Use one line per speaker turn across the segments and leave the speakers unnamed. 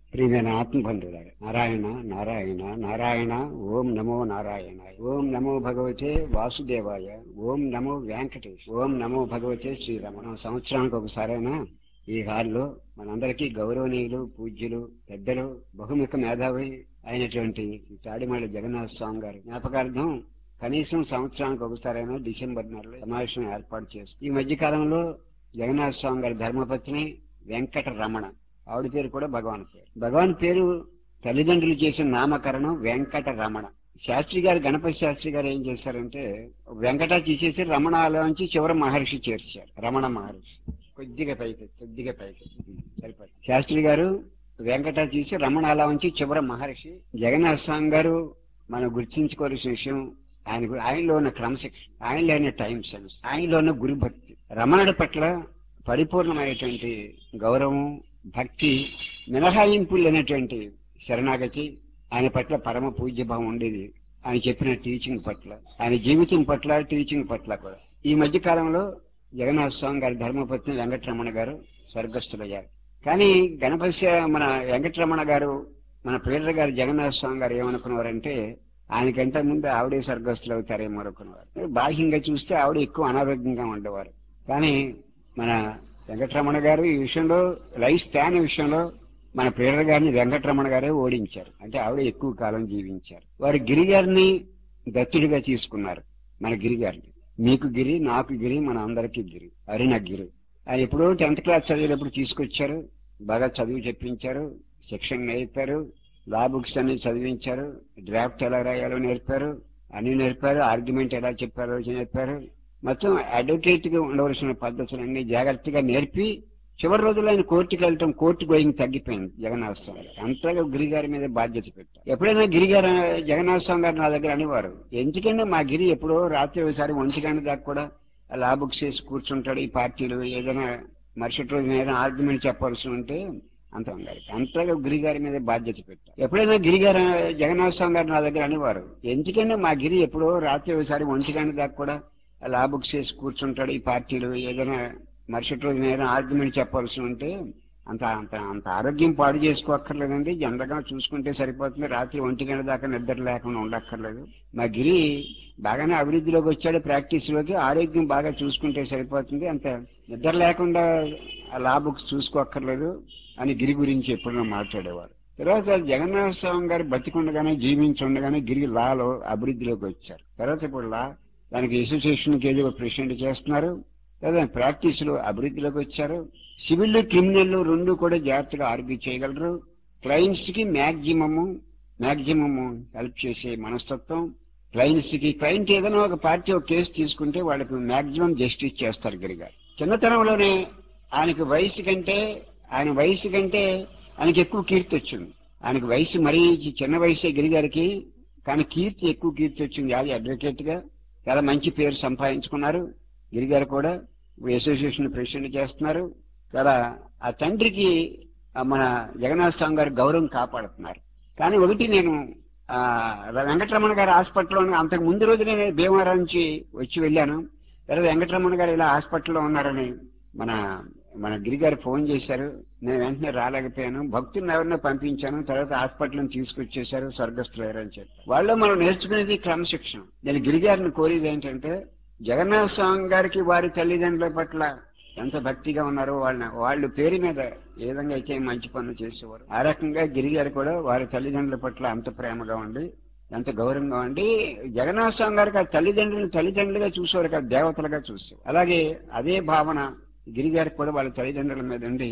ప్రియమైన ఆత్మబంధువులారా నారాయణ నారాయణ నారాయణ ఓం నమో నారాయణ ఓం నమో భగవతే వాసుదేవాయ ఓం నమో వెంకటేష్ ఓం నమో భగవతే శ్రీరమణ సంవత్సరానికి ఒకసారైనా ఈ హాల్లో మనందరికీ గౌరవనీయులు పూజ్యులు పెద్దలు బహుముఖ మేధావి అయినటువంటి ఈ తాడిమాళి జగన్నాథ స్వామి గారు జ్ఞాపకార్థం కనీసం సంవత్సరానికి ఒకసారైనా డిసెంబర్ నెలలో సమావేశం ఏర్పాటు చేస్తుంది ఈ మధ్య కాలంలో జగన్నాథ స్వామి గారి ధర్మపత్ని వెంకట రమణ ఆవిడ పేరు కూడా భగవాన్ పేరు భగవాన్ పేరు తల్లిదండ్రులు చేసిన నామకరణం వెంకట రమణ శాస్త్రి గారు గణపతి శాస్త్రి గారు ఏం చేశారంటే వెంకట తీసేసి రమణాలోంచి చివరి మహర్షి చేర్చారు రమణ మహర్షి కొద్దిగా పైకి కొద్దిగా పైకి సరిపడి శాస్త్రి గారు వెంకట తీసి రమణాల ఉంచి చివరి మహర్షి జగన్నాథ స్వామి గారు మనం గుర్తించుకోవాల్సిన విషయం ఆయన ఆయనలో ఉన్న క్రమశిక్షణ ఆయనలో ఉన్న టైం సెన్స్ ఆయనలో ఉన్న గురుభక్తి రమణుడి పట్ల పరిపూర్ణమైనటువంటి గౌరవం భక్తి మినహాయింపులు లేనటువంటి శరణాగతి ఆయన పట్ల పరమ పూజ్యభావం ఉండేది ఆయన చెప్పిన టీచింగ్ పట్ల ఆయన జీవితం పట్ల టీచింగ్ పట్ల కూడా ఈ మధ్య కాలంలో జగన్నాథ స్వామి గారి ధర్మపత్ని వెంకటరమణ గారు స్వర్గస్థులయ్యారు కానీ గణపతి మన వెంకటరమణ గారు మన ప్రియర గారు జగన్నాథ స్వామి గారు ఏమనుకున్నారంటే ఆయనకంటే ముందు ఆవిడే స్వర్గస్థులు అవుతారేమో అనుకునేవారు బాహ్యంగా చూస్తే ఆవిడ ఎక్కువ అనారోగ్యంగా ఉండేవారు కానీ మన వెంకటరమణ గారు ఈ విషయంలో లైఫ్ స్పాన్ విషయంలో మన ప్రియర గారిని వెంకటరమణ గారే ఓడించారు అంటే ఆవిడ ఎక్కువ కాలం జీవించారు వారు గిరి గారిని దత్తుడిగా తీసుకున్నారు మన గిరి గారిని మీకు గిరి నాకు గిరి మన అందరికీ గిరి అరుణ గిరి ఆయన ఎప్పుడో టెన్త్ క్లాస్ చదివేటప్పుడు తీసుకొచ్చారు బాగా చదువు చెప్పించారు శిక్షణ నేర్పారు లా బుక్స్ అన్ని చదివించారు డ్రాఫ్ట్ ఎలా రాయాలో నేర్పారు అన్ని నేర్పారు ఆర్గ్యుమెంట్ ఎలా చెప్పారో నేర్పారు మొత్తం అడ్వకేట్ గా ఉండవలసిన పద్ధతులన్నీ జాగ్రత్తగా నేర్పి చివరి రోజుల్లో ఆయన కోర్టుకి వెళ్ళటం కోర్టు గోయింగ్ తగ్గిపోయింది జగన్నాథ స్వామి గారు అంతగా గిరి గారి మీద బాధ్యత పెట్టారు ఎప్పుడైనా గిరి గారు జగన్నాథ స్వామి గారు నా దగ్గర అనేవారు ఎందుకంటే మా గిరి ఎప్పుడో రాత్రి ఒకసారి ఒంటి గంట దాకా కూడా లా బుక్స్ చేసి కూర్చుంటాడు ఈ పార్టీలు ఏదైనా మరుసటి రోజు ఏదైనా ఆర్గ్యుమెంట్ చెప్పాల్సి ఉంటే అంత ఉండాలి అంతగా గిరి గారి మీద బాధ్యత పెట్టారు ఎప్పుడైనా గిరి గారు జగన్నాథ స్వామి గారు నా దగ్గర అనేవారు ఎందుకంటే మా గిరి ఎప్పుడో రాత్రి ఒకసారి ఒంటి గంట దాకా కూడా లా బుక్స్ చేసి కూర్చుంటాడు ఈ పార్టీలు ఏదైనా మరుసటి రోజు ఏదైనా ఆర్గ్యుమెంట్ చెప్పాల్సి ఉంటే అంత అంత అంత ఆరోగ్యం పాడు చేసుకోక్కర్లేదండి జనరల్గా చూసుకుంటే సరిపోతుంది రాత్రి ఒంటి గంట దాకా నిద్ర లేకుండా ఉండక్కర్లేదు మా గిరి బాగానే అభివృద్ధిలోకి వచ్చాడు ప్రాక్టీస్ లోకి ఆరోగ్యం బాగా చూసుకుంటే సరిపోతుంది అంత నిద్ర లేకుండా లా బుక్స్ చూసుకోక్కర్లేదు అని గిరి గురించి ఎప్పుడైనా మాట్లాడేవారు తర్వాత జగన్నాథ స్వామి గారు బతికుండగానే జీవించుండగానే గిరి లాలో అభివృద్ధిలోకి వచ్చారు తర్వాత ఇప్పుడు లా దానికి అసోసియేషన్ కి ఏదో ప్రెసిడెంట్ చేస్తున్నారు లేదా ప్రాక్టీస్ లో అభివృద్ధిలోకి వచ్చారు సివిల్ క్రిమినల్ రెండు కూడా జాగ్రత్తగా ఆర్గ్యూ చేయగలరు క్లయింట్స్ కి మ్యాక్సిమము మ్యాక్సిమము హెల్ప్ చేసే మనస్తత్వం క్లయింట్స్ కి క్లయింట్ ఏదైనా ఒక పార్టీ ఒక కేసు తీసుకుంటే వాళ్ళకి మ్యాక్సిమం జస్టిస్ చేస్తారు గిరిగారు చిన్నతనంలోనే ఆయనకి వయసు కంటే ఆయన వయసు కంటే ఆయనకి ఎక్కువ కీర్తి వచ్చింది ఆయనకి వయసు మరీ చిన్న వయసే గిరిగారికి కానీ కీర్తి ఎక్కువ కీర్తి వచ్చింది అది అడ్వకేట్ గా చాలా మంచి పేరు సంపాదించుకున్నారు గిరిగారు కూడా అసోసియేషన్ ప్రెసిడెంట్ చేస్తున్నారు చాలా ఆ తండ్రికి మన జగన్నాథ స్వామి గారి గౌరవం కాపాడుతున్నారు కానీ ఒకటి నేను ఆ వెంకటరమణ గారి హాస్పిటల్లో అంతకు ముందు రోజు నేను భీమవరం నుంచి వచ్చి వెళ్ళాను తర్వాత వెంకటరమణ గారు ఇలా హాస్పిటల్లో ఉన్నారని మన మన గిరి గారు ఫోన్ చేశారు నేను వెంటనే రాలేకపోయాను భక్తులను ఎవరినో పంపించాను తర్వాత హాస్పిటల్ నుంచి తీసుకొచ్చేశారు స్వర్గస్థులయ్యారని చెప్పి వాళ్ళు మనం నేర్చుకునేది క్రమశిక్షణ నేను గిరి గారిని కోరేది ఏంటంటే జగన్నాథ స్వామి గారికి వారి తల్లిదండ్రుల పట్ల ఎంత భక్తిగా ఉన్నారో వాళ్ళ వాళ్ళు పేరు మీద ఏ విధంగా అయితే మంచి పనులు చేసేవారు ఆ రకంగా గిరి గారు కూడా వారి తల్లిదండ్రుల పట్ల అంత ప్రేమగా ఉండి ఎంత గౌరవంగా ఉండి జగన్నాథ స్వామి గారికి ఆ తల్లిదండ్రులు తల్లిదండ్రులుగా చూసేవారు కాదు దేవతలుగా చూసేవారు అలాగే అదే భావన గిరి గారికి కూడా వాళ్ళ తల్లిదండ్రుల మీద ఉండి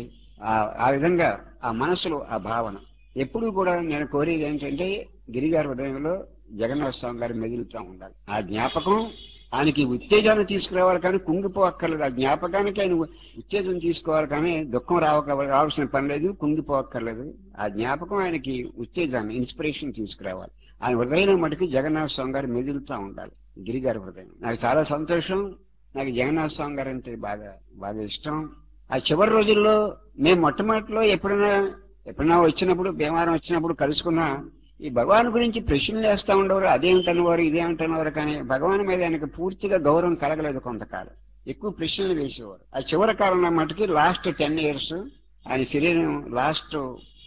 ఆ విధంగా ఆ మనసులో ఆ భావన ఎప్పుడు కూడా నేను కోరేది ఏంటంటే గిరిగారి హృదయంలో జగన్నాథ స్వామి గారు మెదులుతూ ఉండాలి ఆ జ్ఞాపకం ఆయనకి ఉత్తేజాన్ని తీసుకురావాలి కానీ కుంగిపోక్కర్లేదు ఆ జ్ఞాపకానికి ఆయన ఉత్తేజం తీసుకోవాలి కానీ దుఃఖం రావక రావాల్సిన పని లేదు కుంగిపోక్కర్లేదు ఆ జ్ఞాపకం ఆయనకి ఉత్తేజాన్ని ఇన్స్పిరేషన్ తీసుకురావాలి ఆయన హృదయం మటుకు జగన్నాథ స్వామి గారు మెదులుతూ ఉండాలి గిరిగారి హృదయం నాకు చాలా సంతోషం నాకు జగన్నాథ స్వామి గారు అంటే బాగా బాగా ఇష్టం ఆ చివరి రోజుల్లో మేము మొట్టమొదటిలో ఎప్పుడైనా ఎప్పుడైనా వచ్చినప్పుడు భీమవరం వచ్చినప్పుడు కలుసుకున్నా ఈ భగవాన్ గురించి ప్రశ్నలు వేస్తా ఉండేవారు అదేమిటనేవారు ఇదేమిటనేవారు కానీ భగవాన్ మీద ఆయనకు పూర్తిగా గౌరవం కలగలేదు కొంతకాలం ఎక్కువ ప్రశ్నలు వేసేవారు ఆ చివరి కాలంలో మటుకి లాస్ట్ టెన్ ఇయర్స్ ఆయన శరీరం లాస్ట్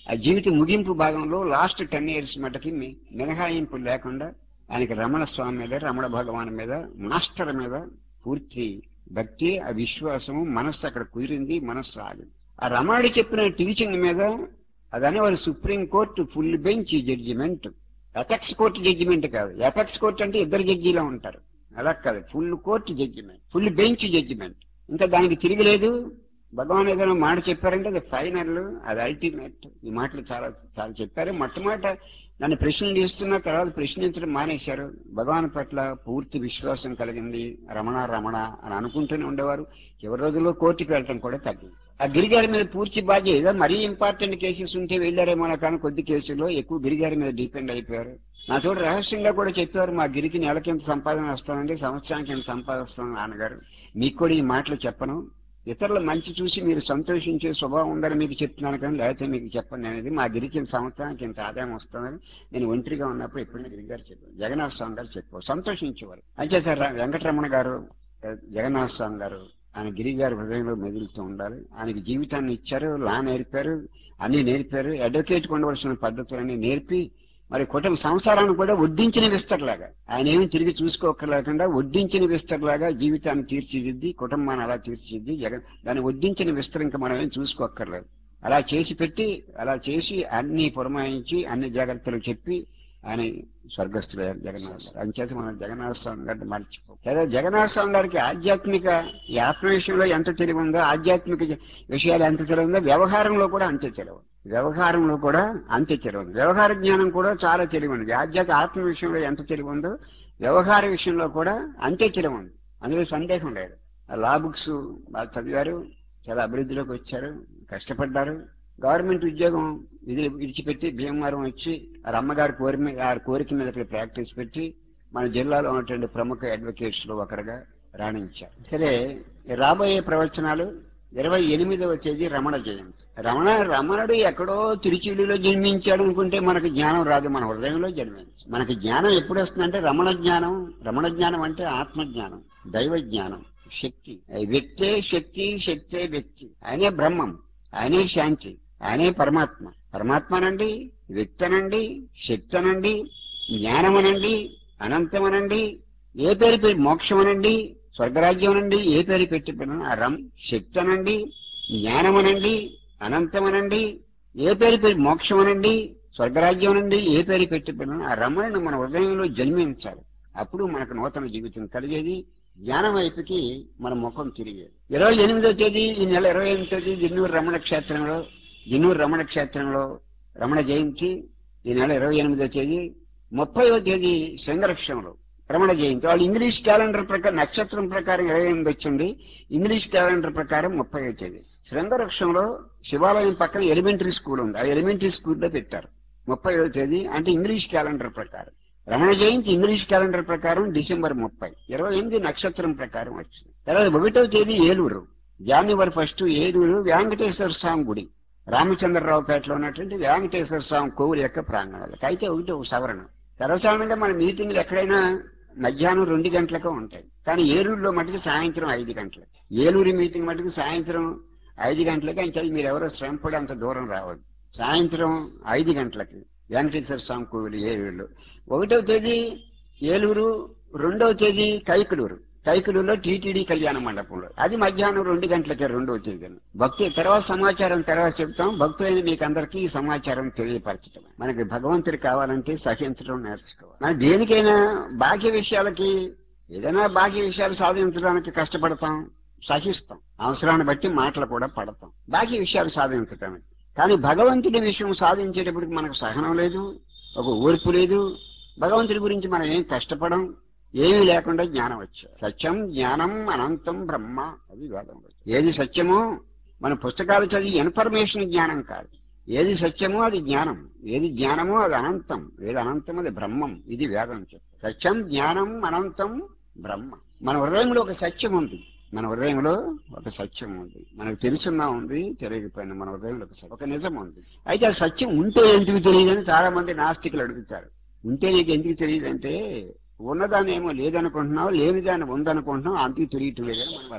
ఆ జీవిత ముగింపు భాగంలో లాస్ట్ టెన్ ఇయర్స్ మటుకి మీ- మినహాయింపు లేకుండా ఆయనకి రమణ స్వామి మీద రమణ భగవాన్ మీద మాస్టర్ మీద పూర్తి భక్తి ఆ విశ్వాసము మనస్సు అక్కడ కుదిరింది మనస్సు ఆగింది ఆ రమణుడు చెప్పిన టీచింగ్ మీద అదనే వారి supreme court full bench judgement apex court judgement కాదు ఎపెక్స్ కోర్టు అంటే ఇద్దరు జడ్జీలో ఉంటారు అలా కాదు full court judgement full bench judgement ఇంకా దానికి తిరిగిలేదు భగవాన్ ఏదైనా మాట చెప్పారంటే అది ఫైనల్ అది అల్టిమేట్ ఈ మాటలు చాలా చాలా చెప్పారు మొట్టమొదట నన్ను ప్రశ్నలు చేస్తున్న తర్వాత ప్రశ్నించడం మానేశారు భగవాన్ పట్ల పూర్తి విశ్వాసం కలిగింది రమణ రమణ అని అనుకుంటూనే ఉండేవారు చివరి రోజుల్లో కోర్టుకు వెళ్ళటం కూడా తగ్గింది ఆ గిరిగారి మీద పూర్తి బాధ్యత ఏదో మరీ ఇంపార్టెంట్ కేసెస్ ఉంటే వెళ్ళారేమో కానీ కొద్ది కేసుల్లో ఎక్కువ గిరిగారి మీద డిపెండ్ అయిపోయారు నా చోట రహస్యంగా కూడా చెప్పారు మా గిరికి నెలకి ఎంత సంపాదన వస్తుందండి సంవత్సరానికి ఎంత సంపాదన వస్తుంది నాన్నగారు మీకు కూడా ఈ మాటలు చెప్పను ఇతరుల మంచి చూసి మీరు సంతోషించే స్వభావం ఉందని మీకు చెప్తున్నాను కానీ లేకపోతే మీకు చెప్పండి అనేది మా గిరికి ఇంత సంవత్సరానికి ఇంత ఆదాయం వస్తుందని నేను ఒంటరిగా ఉన్నప్పుడు ఎప్పుడైనా గిరి గారు చెప్పాను జగన్నాథ స్వామి గారు చెప్పారు సంతోషించేవారు అయితే సార్ వెంకటరమణ గారు జగన్నాథ స్వామి గారు ఆయన గిరి గారి హృదయంలో మెదులుతూ ఉండాలి ఆయనకి జీవితాన్ని ఇచ్చారు లా నేర్పారు అన్ని నేర్పారు అడ్వకేట్ ఉండవలసిన పద్ధతులన్నీ నేర్పి మరి కుటుంబ సంసారాన్ని కూడా వడ్డించిన విస్తర్లాగా ఆయన ఏమీ తిరిగి చూసుకోకలేకుండా వడ్డించిన విస్తర్లాగా జీవితాన్ని తీర్చిదిద్ది కుటుంబాన్ని అలా తీర్చిదిద్ది జగన్ దాన్ని వడ్డించిన విస్తర ఇంకా మనం ఏం చూసుకోక్కర్లేదు అలా చేసి పెట్టి అలా చేసి అన్ని పురమాయించి అన్ని జాగ్రత్తలు చెప్పి ఆయన స్వర్గస్థులయ్యారు జగన్నాథ్ గారు అంచేత మనం జగన్నాథ స్వామి గారిని మర్చిపో లేదా జగన్నాథ స్వామి గారికి ఆధ్యాత్మిక ఈ ఆత్మ విషయంలో ఎంత తెలివి ఉందో ఆధ్యాత్మిక విషయాలు ఎంత తెలివి ఉందో వ్యవహారంలో కూడా అంతే తెలివి వ్యవహారంలో కూడా అంతే తెలివి ఉంది వ్యవహార జ్ఞానం కూడా చాలా తెలివి ఉంది ఆధ్యాత్మిక ఆత్మ విషయంలో ఎంత తెలివి ఉందో వ్యవహార విషయంలో కూడా అంతే తెలివి ఉంది అందులో సందేహం లేదు ఆ లా బుక్స్ బాగా చదివారు చాలా అభివృద్ధిలోకి వచ్చారు కష్టపడ్డారు గవర్నమెంట్ ఉద్యోగం ఇది విడిచిపెట్టి భీమవరం వచ్చి ఆ అమ్మగారి కోరి మీద ఆ కోరిక మీద ఇక్కడ ప్రాక్టీస్ పెట్టి మన జిల్లాలో ఉన్నటువంటి ప్రముఖ అడ్వకేట్స్ లో ఒకరుగా రాణించారు సరే ఈ రాబోయే ప్రవచనాలు ఇరవై ఎనిమిదవ తేదీ రమణ జయంతి రమణ రమణుడు ఎక్కడో తిరుచిలిలో జన్మించాడు అనుకుంటే మనకు జ్ఞానం రాదు మన హృదయంలో జన్మించు మనకి జ్ఞానం ఎప్పుడు వస్తుందంటే రమణ జ్ఞానం రమణ జ్ఞానం అంటే ఆత్మ జ్ఞానం దైవ జ్ఞానం శక్తి వ్యక్తే శక్తి శక్తే వ్యక్తి ఆయనే బ్రహ్మం ఆయనే శాంతి ఆయనే పరమాత్మ పరమాత్మనండి వ్యక్తనండి శక్తనండి జ్ఞానమనండి అనంతమనండి ఏ పేరు పెట్టి మోక్షమనండి స్వర్గరాజ్యం అనండి ఏ పేరు పెట్టి ఆ రం శక్తనండి జ్ఞానమనండి అనంతమనండి ఏ పేరు పెట్టి మోక్షమనండి స్వర్గరాజ్యం అనండి ఏ పేరు పెట్టి ఆ రమణను మన హృదయంలో జన్మించాలి అప్పుడు మనకు నూతన జీవితం కలిగేది జ్ఞానం వైపుకి మన ముఖం తిరిగేది ఇరవై ఎనిమిదో తేదీ ఈ నెల ఇరవై ఎనిమిదో తేదీ జిన్నూరు రమణ క్షేత్రంలో జిన్నూరు రమణ క్షేత్రంలో రమణ జయంతి ఈ నెల ఇరవై ఎనిమిదో తేదీ ముప్పైవ తేదీ శృంగరక్షంలో రమణ జయంతి వాళ్ళు ఇంగ్లీష్ క్యాలెండర్ ప్రకారం నక్షత్రం ప్రకారం ఇరవై ఎనిమిది వచ్చింది ఇంగ్లీష్ క్యాలెండర్ ప్రకారం ముప్పై తేదీ శృంగరక్షంలో శివాలయం పక్కన ఎలిమెంటరీ స్కూల్ ఉంది ఆ ఎలిమెంటరీ స్కూల్లో పెట్టారు ముప్పై తేదీ అంటే ఇంగ్లీష్ క్యాలెండర్ ప్రకారం రమణ జయంతి ఇంగ్లీష్ క్యాలెండర్ ప్రకారం డిసెంబర్ ముప్పై ఇరవై ఎనిమిది నక్షత్రం ప్రకారం వచ్చింది తర్వాత ఒకటో తేదీ ఏలూరు జనవరి ఫస్ట్ ఏలూరు వెంకటేశ్వర స్వామి గుడి రామచంద్రరావుపేటలో ఉన్నటువంటి వెంకటేశ్వర స్వామి కోవిల యొక్క ప్రాంగణాలకు అయితే ఒకటి ఒక సవరణ సర్వసాధారణంగా మన మీటింగ్లు ఎక్కడైనా మధ్యాహ్నం రెండు గంటలకు ఉంటాయి కానీ ఏలూరులో మటుకు సాయంత్రం ఐదు గంటలకు ఏలూరు మీటింగ్ మటుకు సాయంత్రం ఐదు గంటలకి అంటే మీరు ఎవరో శ్రమపడి అంత దూరం రావద్దు సాయంత్రం ఐదు గంటలకి వెంకటేశ్వర స్వామి కోవిలు ఏలూరులో ఒకటవ తేదీ ఏలూరు రెండవ తేదీ కైకలూరు కైకలూరులో టీటీడీ కళ్యాణ మండపంలో అది మధ్యాహ్నం రెండు గంటలకి రెండవ తేదీ భక్తి తర్వాత సమాచారం తర్వాత చెప్తాం భక్తులైన మీకు అందరికీ ఈ సమాచారం తెలియపరచడం మనకి భగవంతుడు కావాలంటే సహించడం నేర్చుకోవాలి మన దేనికైనా బాహ్య విషయాలకి ఏదైనా బాహ్య విషయాలు సాధించడానికి కష్టపడతాం సహిస్తాం అవసరాన్ని బట్టి మాటలు కూడా పడతాం బాహ్య విషయాలు సాధించడానికి కానీ భగవంతుడి విషయం సాధించేటప్పటికి మనకు సహనం లేదు ఒక ఓర్పు లేదు భగవంతుడి గురించి మనం ఏం కష్టపడం ఏమీ లేకుండా జ్ఞానం వచ్చాయి సత్యం జ్ఞానం అనంతం బ్రహ్మ అది వేదం ఏది సత్యమో మన పుస్తకాలు చదివి ఇన్ఫర్మేషన్ జ్ఞానం కాదు ఏది సత్యమో అది జ్ఞానం ఏది జ్ఞానమో అది అనంతం ఏది అనంతం అది బ్రహ్మం ఇది వేదం చెప్తుంది సత్యం జ్ఞానం అనంతం బ్రహ్మ మన హృదయంలో ఒక సత్యం ఉంది మన హృదయంలో ఒక సత్యం ఉంది మనకు తెలుసున్నా ఉంది తెలియకపోయినా మన హృదయంలో ఒక సత్యం- ఒక నిజం ఉంది అయితే ఆ సత్యం ఉంటే ఎందుకు తెలియదని చాలా మంది నాస్తికులు అడుగుతారు ఉంటే నీకు ఎందుకు తెలియదంటే ఉన్నదాన్ని ఏమో లేదనుకుంటున్నావు లేని దాన్ని ఉందనుకుంటున్నావు అందుకు తెలియటం లేదని మనం వరవాడాలి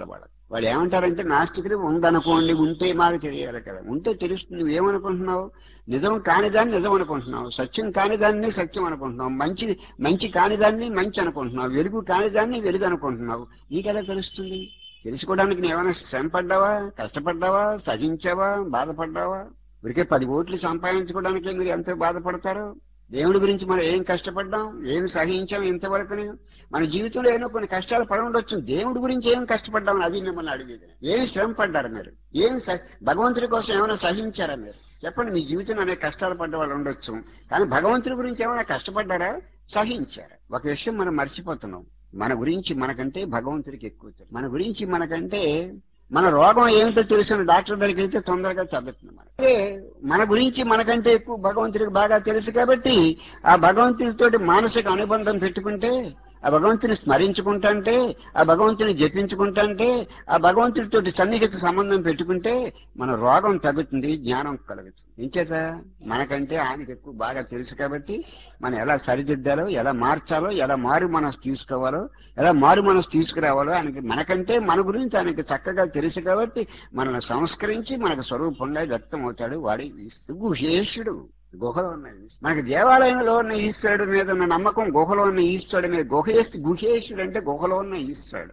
వాళ్ళు ఏమంటారంటే నాస్తికులు ఉందనుకోండి ఉంటే మాకు తెలియాలి కదా ఉంటే తెలుస్తుంది నువ్వేమనుకుంటున్నావు నిజం కానిదాన్ని నిజం అనుకుంటున్నావు సత్యం కానిదాన్ని సత్యం అనుకుంటున్నావు మంచి మంచి కానిదాన్ని మంచి అనుకుంటున్నావు వెలుగు కానిదాన్ని వెలుగు అనుకుంటున్నావు నీకెలా తెలుస్తుంది తెలుసుకోవడానికి నువ్వు ఏమైనా శ్రమ పడ్డావా కష్టపడ్డావా సహించావా బాధపడ్డావా ఊరికే పది ఓట్లు సంపాదించుకోవడానికి మీరు ఎంతో బాధపడతారు దేవుడి గురించి మనం ఏం కష్టపడ్డాం ఏం సహించాం ఇంతవరకు మన జీవితంలో ఏమో కొన్ని కష్టాలు పడి ఉండొచ్చు దేవుడి గురించి ఏం కష్టపడ్డామని అది మిమ్మల్ని అడిగేది ఏం శ్రమ పడ్డారు మీరు ఏం స- భగవంతుడి కోసం ఏమైనా సహించారా మీరు చెప్పండి మీ జీవితంలో అనేక కష్టాలు పడ్డ వాళ్ళు ఉండొచ్చు కానీ భగవంతుడి గురించి ఏమైనా కష్టపడ్డారా సహించారా ఒక విషయం మనం మర్చిపోతున్నాం మన గురించి మనకంటే భగవంతుడికి ఎక్కువ తెలుసు. మన గురించి మనకంటే మన రోగం ఏమిటో తెలిసిన డాక్టర్ దగ్గరికి వెళ్తే తొందరగా తగ్గుతుంది మనకి. అదే మన గురించి మనకంటే ఎక్కువ భగవంతుడికి బాగా తెలుసు కాబట్టి ఆ భగవంతుడితోటి మానసిక అనుబంధం పెట్టుకుంటే ఆ భగవంతుని స్మరించుకుంటాంటే ఆ భగవంతుని జపించుకుంటాంటే ఆ భగవంతుడితోటి సన్నిహిత సంబంధం పెట్టుకుంటే మన రోగం తగ్గుతుంది జ్ఞానం కలుగుతుంది ఇంచేత మనకంటే ఆయనకి ఎక్కువ బాగా తెలుసు కాబట్టి మనం ఎలా సరిదిద్దాలో ఎలా మార్చాలో ఎలా మారు మనసు తీసుకోవాలో ఎలా మారు మనసు తీసుకురావాలో ఆయనకి మనకంటే మన గురించి ఆయనకి చక్కగా తెలుసు కాబట్టి మనల్ని సంస్కరించి మనకు స్వరూపంగా వ్యక్తం అవుతాడు వాడి గుహేషుడు గుహలో ఉన్న ఈశ్వరుడు. మనకి దేవాలయంలో ఉన్న ఈశ్వరుడు మీద ఉన్న నమ్మకం గుహలో ఉన్న ఈశ్వరుడు మీద గుహేశ్ గుహేశుడు అంటే గుహలో ఉన్న ఈశ్వరుడు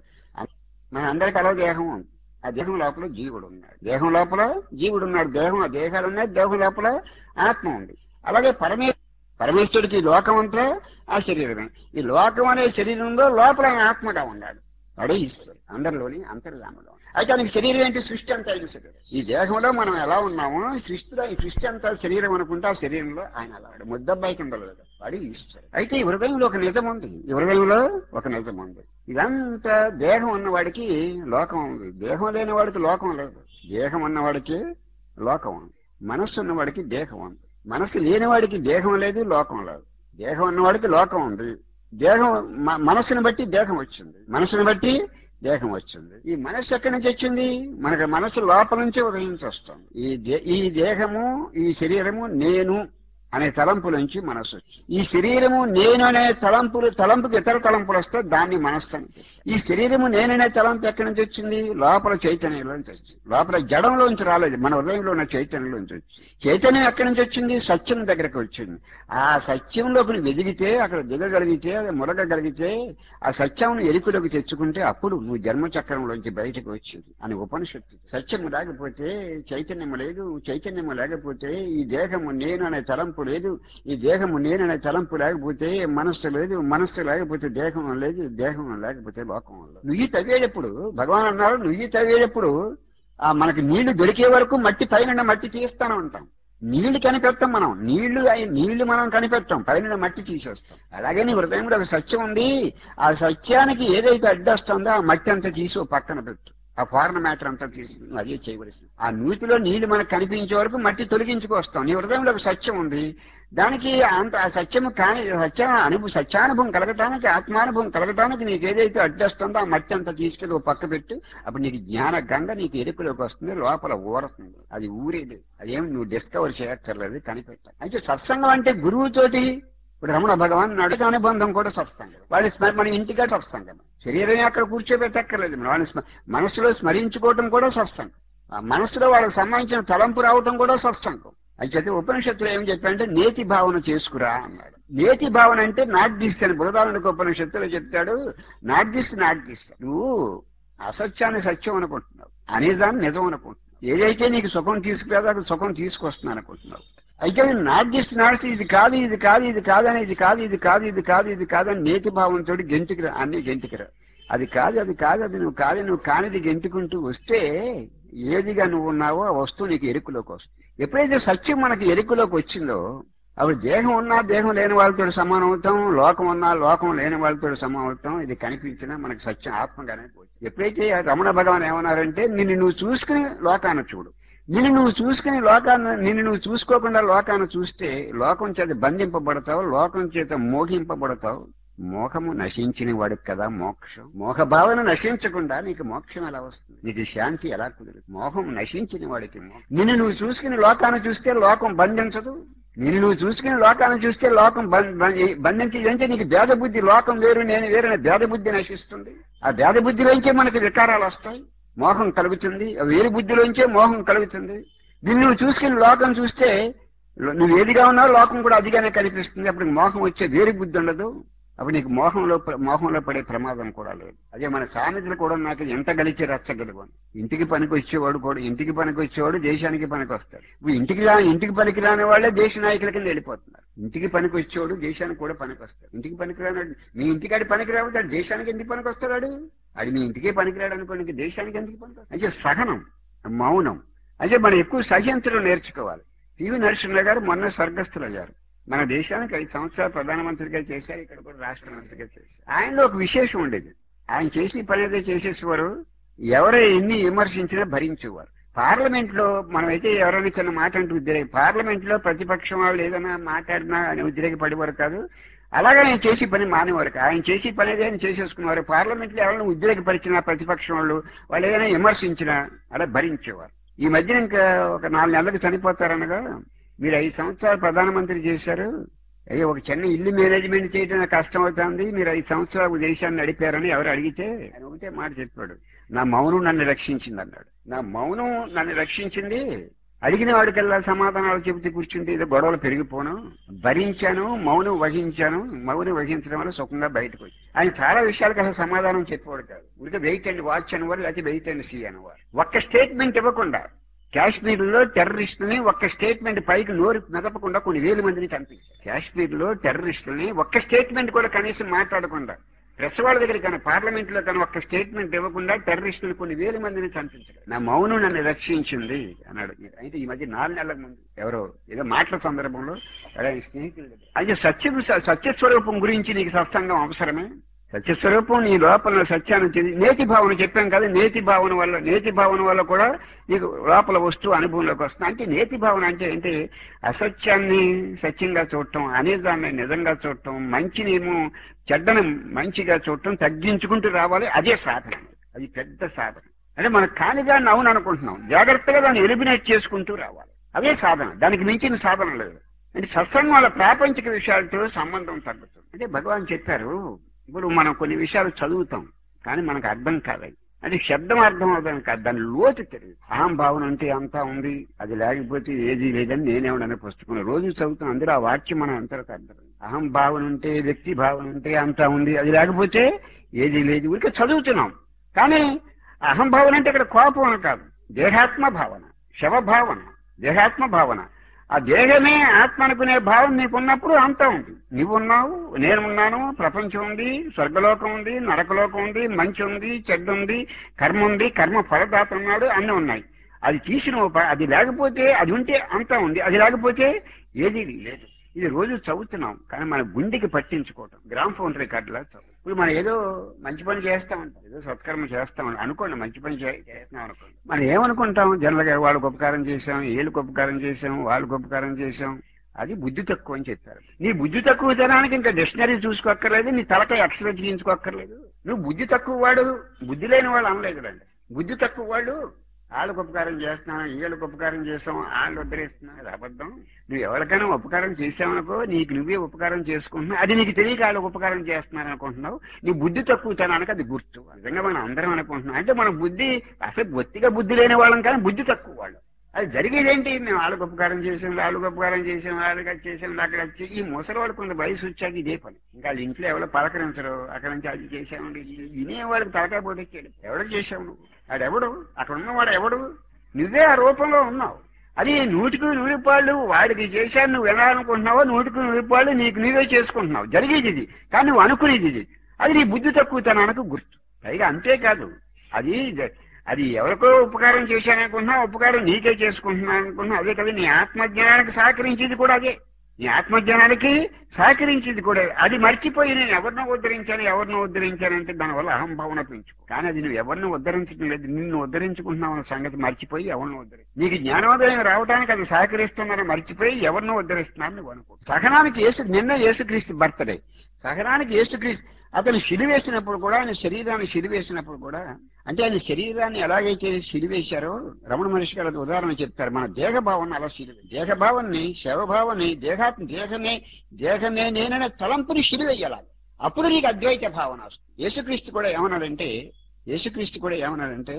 మన అందరికి అలా దేహం ఉంది ఆ దేహం లోపల జీవుడు ఉన్నాడు దేహం లోపల జీవుడు ఉన్నాడు దేహం ఆ దేహాలు ఉన్నాయి దేహం లోపల ఆత్మ ఉంది అలాగే పరమే పరమేశ్వరుడికి ఈ లోకం అంతా ఆ శరీరమే ఈ లోకం అనే శరీరంలో లోపల ఆయన ఆత్మగా ఉన్నాడు వాడే ఈశ్వరుడు అందరిలోని అంతర్యామలో అయితే ఆయనకి శరీరం ఏంటి సృష్టి అంతా ఆయన శరీరం ఈ దేహంలో మనం ఎలా ఉన్నామో ఈ సృష్టిలో ఈ సృష్టి అంతా శరీరం అనుకుంటే ఆ శరీరంలో ఆయన అలా వాడు ముద్దబ్బాయి కింద లేదు వాడు ఈశ్వరుడు అయితే ఈ హృదయంలో ఒక నిజం ఉంది ఈ హృదయంలో ఒక నిజం ఉంది ఇదంతా దేహం ఉన్నవాడికి లోకం ఉంది దేహం లేని వాడికి లోకం లేదు దేహం ఉన్నవాడికి లోకం ఉంది మనస్సు ఉన్నవాడికి దేహం ఉంది మనస్సు లేనివాడికి దేహం లేదు లోకం లేదు దేహం ఉన్నవాడికి లోకం ఉంది దేహం మ- మనస్సుని బట్టి దేహం వచ్చింది మనసుని బట్టి దేహం వచ్చింది ఈ మనస్సు ఎక్కడి నుంచి వచ్చింది మనకి మనసు లోపల నుంచి ఉదయించి వస్తుంది ఈ దే- ఈ దేహము ఈ శరీరము నేను అనే తలంపు నుంచి మనస్సు వచ్చింది ఈ శరీరము నేను అనే తలంపులు తలంపుకి ఇతర తలంపులు వస్తే దాన్ని మనస్సు అని పిలుస్తారు. ఈ శరీరము నేననే తలంపు ఎక్కడి నుంచి వచ్చింది లోపల చైతన్యంలోంచి వచ్చింది లోపల జడంలోంచి రాలేదు మన హృదయంలో ఉన్న చైతన్యంలోంచి వచ్చింది చైతన్యం ఎక్కడి నుంచి వచ్చింది సత్యం దగ్గరకు వచ్చింది ఆ సత్యంలోకి నువ్వు వెదిగితే అక్కడ దిగగలిగితే అది మురగగలిగితే ఆ సత్యం ఎరుకులోకి తెచ్చుకుంటే అప్పుడు నువ్వు జన్మచక్రంలోంచి బయటకు వచ్చింది అని ఉపనిషత్తు సత్యము లేకపోతే చైతన్యము లేదు చైతన్యము లేకపోతే ఈ దేహము నేను అనే తలంపు లేదు ఈ దేహము నేను అనే తలంపు లేకపోతే మనస్సు లేదు మనస్సు లేకపోతే దేహం లేదు దేహం లేకపోతే లోకం లేదు నుయ్యి తవ్వేటప్పుడు భగవాన్ అన్నారు నుయ్యి తవ్వేటప్పుడు ఆ మనకి నీళ్లు దొరికే వరకు మట్టి పైన మట్టి తీస్తానే ఉంటాం నీళ్లు కనిపెట్టాం మనం నీళ్లు అయి- నీళ్లు మనం కనిపెట్టాం పైన మట్టి తీసేస్తాం అలాగే నీ హృదయంలో ఒక సత్యం ఉంది ఆ సత్యానికి ఏదైతే అడ్డొస్తుందో ఆ మట్టి అంతా తీసి ఓ పక్కన పెట్టు ఆ ఫారెన్ మ్యాటర్ అంతా తీసి నువ్వు అదే చేయవలసింది ఆ నూతిలో నీళ్లు మనకు కనిపించే వరకు మట్టి తొలగించుకొస్తాం నీ హృదయంలో ఒక సత్యం ఉంది దానికి అంత ఆ సత్యము కాని సత్య అనుభవం సత్యానుభవం కలగటానికి ఆత్మానుభవం కలగటానికి నీకు ఏదైతే అడ్డొస్తుందో ఆ మట్టి అంతా తీసుకెళ్ళి ఓ పక్క పెట్టు అప్పుడు నీకు జ్ఞాన గంగ నీకు ఎరుకులోకి వస్తుంది లోపల ఊరుతుంది అది ఊరేది అదేం నువ్వు డిస్కవర్ చేయక్కర్లేదు కనిపెట్ట అయితే సత్సంగం అంటే గురువుతోటి ఇప్పుడు రమణ భగవాన్ నడుక అనుబంధం కూడా సత్సంగం వాళ్ళ స్మ- మన ఇంటిగా సత్సంగం శరీరం అక్కడ కూర్చోబెట్టక్కర్లేదు వాళ్ళని స్మ- మనసులో స్మరించుకోవటం కూడా సత్సంగం ఆ మనసులో వాళ్ళకి సంబంధించిన తలంపు రావటం కూడా సత్సంగం అయితే ఉపనిషత్తులు ఏం చెప్పారంటే నేతి భావన చేసుకురా అన్నాడు నేతి భావన అంటే నాట్ దిస్ అని బృహదాలకు ఉపనిషత్తులో చెప్తాడు నాట్ దిస్ నాట్ దిస్ నువ్వు అసత్యాన్ని సత్యం అనుకుంటున్నావు అనేదాన్ని నిజం అనుకుంటున్నావు ఏదైతే నీకు సుఖం తీసుకురాదో అది సుఖం తీసుకొస్తున్నాను అనుకుంటున్నావు అయితే నాట్ దిస్ నాట్ ఇది కాదు ఇది కాదు ఇది కాదని ఇది కాదు ఇది కాదు ఇది కాదు ఇది కాదని నేతి భావంతో గెంటుకురా అన్ని గెంటుకురా అది కాదు అది కాదు అది నువ్వు కాదు నువ్వు కానిది గెంటుకుంటూ వస్తే ఏదిగా నువ్వు ఉన్నావో ఆ వస్తువు నీకు ఎరుకులోకి వస్తుంది ఎప్పుడైతే సత్యం మనకి ఎరుకులోకి వచ్చిందో అప్పుడు దేహం ఉన్నా దేహం లేని వాళ్ళతో సమానం అవుతాం లోకం ఉన్నా లోకం లేని వాళ్ళతో సమానం అవుతాం ఇది కనిపించినా మనకి సత్యం ఆత్మగానే పోతుంది ఎప్పుడైతే రమణ భగవాన్ ఏమన్నారంటే నిన్ను నువ్వు చూసుకుని లోకాన్ని చూడు నిన్ను నువ్వు చూసుకుని లోకాన్ని నిన్ను నువ్వు చూసుకోకుండా లోకాన్ని చూస్తే లోకం చేత బంధింపబడతావు లోకం చేత మోహింపబడతావు మోహము నశించిన వాడికి కదా మోక్షం మోహ భావన నశించకుండా నీకు మోక్షం ఎలా వస్తుంది నీకు శాంతి ఎలా కుదురుతుంది మోహం నశించిన వాడికి మోక్షం. నిన్ను నువ్వు చూసుకుని లోకాన్ని చూస్తే లోకం బంధించదు నిన్ను నువ్వు చూసుకుని లోకాన్ని చూస్తే లోకం బం- బం- బంధించేది అంటే నీకు భేద బుద్ధి లోకం వేరు నేను వేరు అనే భేద బుద్ధి నశిస్తుంది ఆ భేద బుద్ధిలోంచే మనకి వికారాలు వస్తాయి మోహం కలుగుతుంది ఆ వేరు బుద్ధిలోంచే మోహం కలుగుతుంది దీన్ని నువ్వు చూసుకుని లోకం చూస్తే నువ్వు ఏదిగా ఉన్నావు లోకం కూడా అదిగానే కనిపిస్తుంది అప్పుడు మోహం వచ్చే వేరు బుద్ధి ఉండదు అప్పుడు నీకు మోహంలో ప్ర- మోహంలో పడే ప్రమాదం కూడా లేదు అదే మన సామెతలు కూడా నాకు ఎంత గలిచి రచ్చగలుగు ఇంటికి పనికి వచ్చేవాడు కూడా ఇంటికి పనికి వచ్చేవాడు దేశానికి పనికి వస్తాడు ఇప్పుడు ఇంటికి రా ఇంటికి పనికి రాని వాళ్ళే దేశ నాయకుల కింద వెళ్ళిపోతున్నారు ఇంటికి పనికి వచ్చేవాడు దేశానికి కూడా పనికి వస్తాడు ఇంటికి పనికి రాని మీ ఇంటికాడి పనికి రావద్దు దేశానికి ఎందుకు పనికి వస్తాడు అది మీ ఇంటికే పనికిరాడు అనుకోండి ఇంక దేశానికి ఎందుకు పనికి వస్తాడు అయితే సహనం మౌనం అయితే మనం ఎక్కువ సహ్యంతులు నేర్చుకోవాలి పివి నరసింహ గారు మొన్న స్వర్గస్థులయ్యారు మన దేశానికి ఐదు సంవత్సరాలు ప్రధానమంత్రిగా చేశారు ఇక్కడ కూడా రాష్ట్ర మంత్రిగా చేశారు ఆయనలో ఒక విశేషం ఉండేది ఆయన చేసి పని ఏదో చేసేసేవారు ఎవరు ఎన్ని విమర్శించినా భరించేవారు పార్లమెంట్ లో మనమైతే ఎవరైనా చిన్న మాట అంటూ ఉద్రేక పార్లమెంట్ లో ప్రతిపక్షం వాళ్ళు ఏదైనా మాట్లాడినా ఆయన ఉద్రేకపడేవారు కాదు అలాగే ఆయన చేసి పని మానేవారు కాదు. ఆయన చేసి పని ఏదో ఆయన చేసేసుకునేవారు పార్లమెంట్ లో ఎవరైనా ఉద్రేకపరిచిన ప్రతిపక్షం వాళ్ళు వాళ్ళు ఏదైనా విమర్శించినా అలా భరించేవారు ఈ మధ్యన ఇంకా ఒక నాలుగు నెలలకు చనిపోతారనగా మీరు ఐదు సంవత్సరాలు ప్రధానమంత్రి చేశారు అయ్యో ఒక చిన్న ఇల్లు మేనేజ్మెంట్ చేయడం నాకు కష్టం అవుతుంది మీరు ఐదు సంవత్సరాలు దేశాన్ని నడిపారని ఎవరు అడిగితే ఆయన ఒకటే మాట చెప్పాడు నా మౌనం నన్ను రక్షించింది అన్నాడు నా మౌనం నన్ను రక్షించింది అడిగిన వాడికల్లా సమాధానాలు చెబుతూ కూర్చుంటే ఏదో గొడవలు పెరిగిపోను భరించాను మౌనం వహించాను మౌనం వహించడం వల్ల సుఖంగా బయటకు వచ్చి ఆయన చాలా విషయాలకు అసలు సమాధానం చెప్పేవాడు కాదు ఉడికి వెయిట్ అండ్ వాచ్ అనేవారు లేకపోతే వెయిట్ అండ్ సీ అనేవారు ఒక్క స్టేట్మెంట్ ఇవ్వకుండా కాశ్మీర్ లో టెర్రరిస్టులని ఒక్క స్టేట్మెంట్ పైకి నోరు మెదపకుండా కొన్ని వేల మందిని చంపించారు కాశ్మీర్ లో టెర్రరిస్టులని ఒక్క స్టేట్మెంట్ కూడా కనీసం మాట్లాడకుండా ప్రెస్ వాళ్ళ దగ్గర కానీ పార్లమెంట్ లో కానీ ఒక్క స్టేట్మెంట్ ఇవ్వకుండా టెర్రరిస్టులు కొన్ని వేల మందిని చంపించారు నా మౌనం నన్ను రక్షించింది అన్నాడు అయితే ఈ మధ్య నాలుగు నెలల ముందు ఎవరో ఏదో మాటల సందర్భంలో ఎవరో ఆయన స్నేహితులు దగ్గర. అయితే సత్యం సత్యస్వరూపం గురించి నీకు సత్సంగం అవసరమే సత్యస్వరూపం నీ లోపల సత్యాన్ని చెంది నేతి భావన చెప్పాం కదా నేతి భావన వల్ల నేతి భావన వల్ల కూడా నీకు లోపల వస్తువు అనుభవంలోకి వస్తుంది అంటే నేతి భావన అంటే ఏంటి అసత్యాన్ని సత్యంగా చూడటం అనేదాన్ని నిజంగా చూడటం మంచినేమో చెడ్డను మంచిగా చూడటం తగ్గించుకుంటూ రావాలి అదే సాధన అది పెద్ద సాధన అంటే మనం కానిదాన్ని అవును అనుకుంటున్నాం జాగ్రత్తగా దాన్ని ఎలిమినేట్ చేసుకుంటూ రావాలి అదే సాధన దానికి మించిన సాధన లేదు అంటే సత్సంగం వల్ల ప్రాపంచిక విషయాలతో సంబంధం తగ్గుతుంది అంటే భగవాన్ చెప్పారు ఇప్పుడు మనం కొన్ని విషయాలు చదువుతాం కానీ మనకు అర్థం కాదు అంటే శబ్దం అర్థం అవుతాను కాదు దాని లోతు తెలియదు అహం భావన అంటే అంతా ఉంది అది లేకపోతే ఏది లేదని నేనేమన్నా పుస్తకం రోజు చదువుతాం అందరూ ఆ వాక్యం మనం అంతరకు అర్థం అహం భావన ఉంటే వ్యక్తి భావన ఉంటే అంతా ఉంది అది లేకపోతే ఏది లేదు ఊరికే చదువుతున్నాం కానీ అహం భావన అంటే ఇక్కడ కోపం అని కాదు దేహాత్మ భావన శవ భావన దేహాత్మ భావన ఆ దేహమే ఆత్మ అనుకునే భావం నీకున్నప్పుడు అంతా ఉంది నువ్వున్నావు నేనున్నాను ప్రపంచం ఉంది స్వర్గలోకం ఉంది నరకలోకం ఉంది మంచి ఉంది చెడ్డ ఉంది కర్మ ఉంది కర్మ ఫలదాత ఉన్నాడు అన్నీ ఉన్నాయి అది తీసిన ఉప- అది లేకపోతే అది ఉంటే అంతా ఉంది అది లేకపోతే ఏది లేదు ఇది రోజు చదువుతున్నాం కానీ మన గుండెకి పట్టించుకోవటం గ్రామ్ ఫోన్ రికార్డులా చదువు ఇప్పుడు మనం ఏదో మంచి పని చేస్తాం ఉంటాం ఏదో సత్కర్మ చేస్తాం అనుకోండి మంచి పని చే- చేస్తున్నాం అనుకోండి మనం ఏమనుకుంటాం జనరల్ గా వాళ్ళకి ఉపకారం చేశాం ఏళ్ళకి ఉపకారం చేశాం వాళ్ళకి ఉపకారం చేశాం అది బుద్ధి తక్కువ అని చెప్పారు నీ బుద్ధి తక్కువ తనానికి ఇంకా డిక్షనరీ చూసుకోక్కర్లేదు నీ తలకాయ అక్షర చేయించుకోక్కర్లేదు నువ్వు బుద్ధి తక్కువ వాడు బుద్ధి లేని వాళ్ళు అనలేదు రండి బుద్ధి తక్కువ వాళ్ళు వాళ్ళకు ఉపకారం చేస్తున్నాను వీళ్ళకి ఉపకారం చేసాం వాళ్ళు ఉద్ధరిస్తున్నాను అది అబద్ధం నువ్వు ఎవరికైనా ఉపకారం చేసావనుకో నీకు నువ్వే ఉపకారం చేసుకుంటున్నావు అది నీకు తెలియక వాళ్ళకి ఉపకారం చేస్తున్నాను అనుకుంటున్నావు నీ బుద్ధి తక్కువతనానికి అది గుర్తు నిజంగా మనం అందరం అనుకుంటున్నాం అంటే మన బుద్ధి అసలు బొత్తిగా బుద్ధి లేని వాళ్ళం కానీ బుద్ధి తక్కువ వాళ్ళు అది జరిగేదేంటి మేము వాళ్ళకి ఉపకారం చేసాం వాళ్ళకి ఉపకారం చేసాం వాళ్ళకి అది చేసాం అక్కడ అది చేసాం. ఈ ముసలి వాడు కొంత వయసు వచ్చాక ఇదే పని ఇంకా వాళ్ళ ఇంట్లో ఎవరో పలకరించరు అక్కడ నుంచి అది చేసామండి ఇనే వాడికి తలకాయ పోటెక్కాడు ఎవరికి చేసావు నువ్వు వాడెవడు అక్కడ ఉన్నవాడు ఎవడు నువ్వే ఆ రూపంలో ఉన్నావు అది నూటికి నూరు పాళ్ళు వాడికి చేశాను నువ్వు వెళ్ళాలనుకుంటున్నావో నూటికి నూరు పాళ్ళు నీకు నీవే చేసుకుంటున్నావు జరిగేది ఇది కానీ నువ్వు అనుకునేది ఇది అది నీ బుద్ధి తక్కువతనానికి గుర్తు పైగా అంతేకాదు అది జ- అది ఎవరికో ఉపకారం చేశాననుకుంటున్నావు ఉపకారం నీకే చేసుకుంటున్నాను అనుకుంటున్నావు అదే కదా నీ ఆత్మజ్ఞానానికి సహకరించేది కూడా అదే నీ ఆత్మజ్ఞానానికి సహకరించేది కూడా అది మర్చిపోయి నేను ఎవరినో ఉద్ధరించాను ఎవరినో ఉద్ధరించానంటే దానివల్ల అహంభావన పెంచుకో కానీ అది నువ్వు ఎవరిని ఉద్ధరించడం లేదు నిన్ను ఉద్ధరించుకుంటున్నావు అన్న సంగతి మర్చిపోయి ఎవరినో ఉద్ధరి నీకు జ్ఞానోదయం రావడానికి అది సహకరిస్తుందని మర్చిపోయి ఎవరినో ఉద్ధరిస్తున్నాను నువ్వు అనుకో సహనానికి యేసు నిన్న యేసుక్రీస్తు బర్త్డే సహనానికి యేసుక్రీస్తు అతను సిలివేసినప్పుడు కూడా ఆయన శరీరాన్ని సిలివేసినప్పుడు కూడా అంటే ఆయన శరీరాన్ని ఎలాగైతే సిలివేశారో రమణ మహర్షి గారు అది ఉదాహరణ చెప్తారు మన దేహ భావన అలా సిలివే దేహ భావాన్ని శవభావాన్ని దేహాత్మ దేహమే దేహమే నేననే తలంపుని సిలివేయాలి అప్పుడు నీకు అద్వైత భావన వస్తుంది యేసుక్రీస్తు కూడా ఏమన్నాడంటే యేసుక్రీస్తు కూడా ఏమన్నాడంటే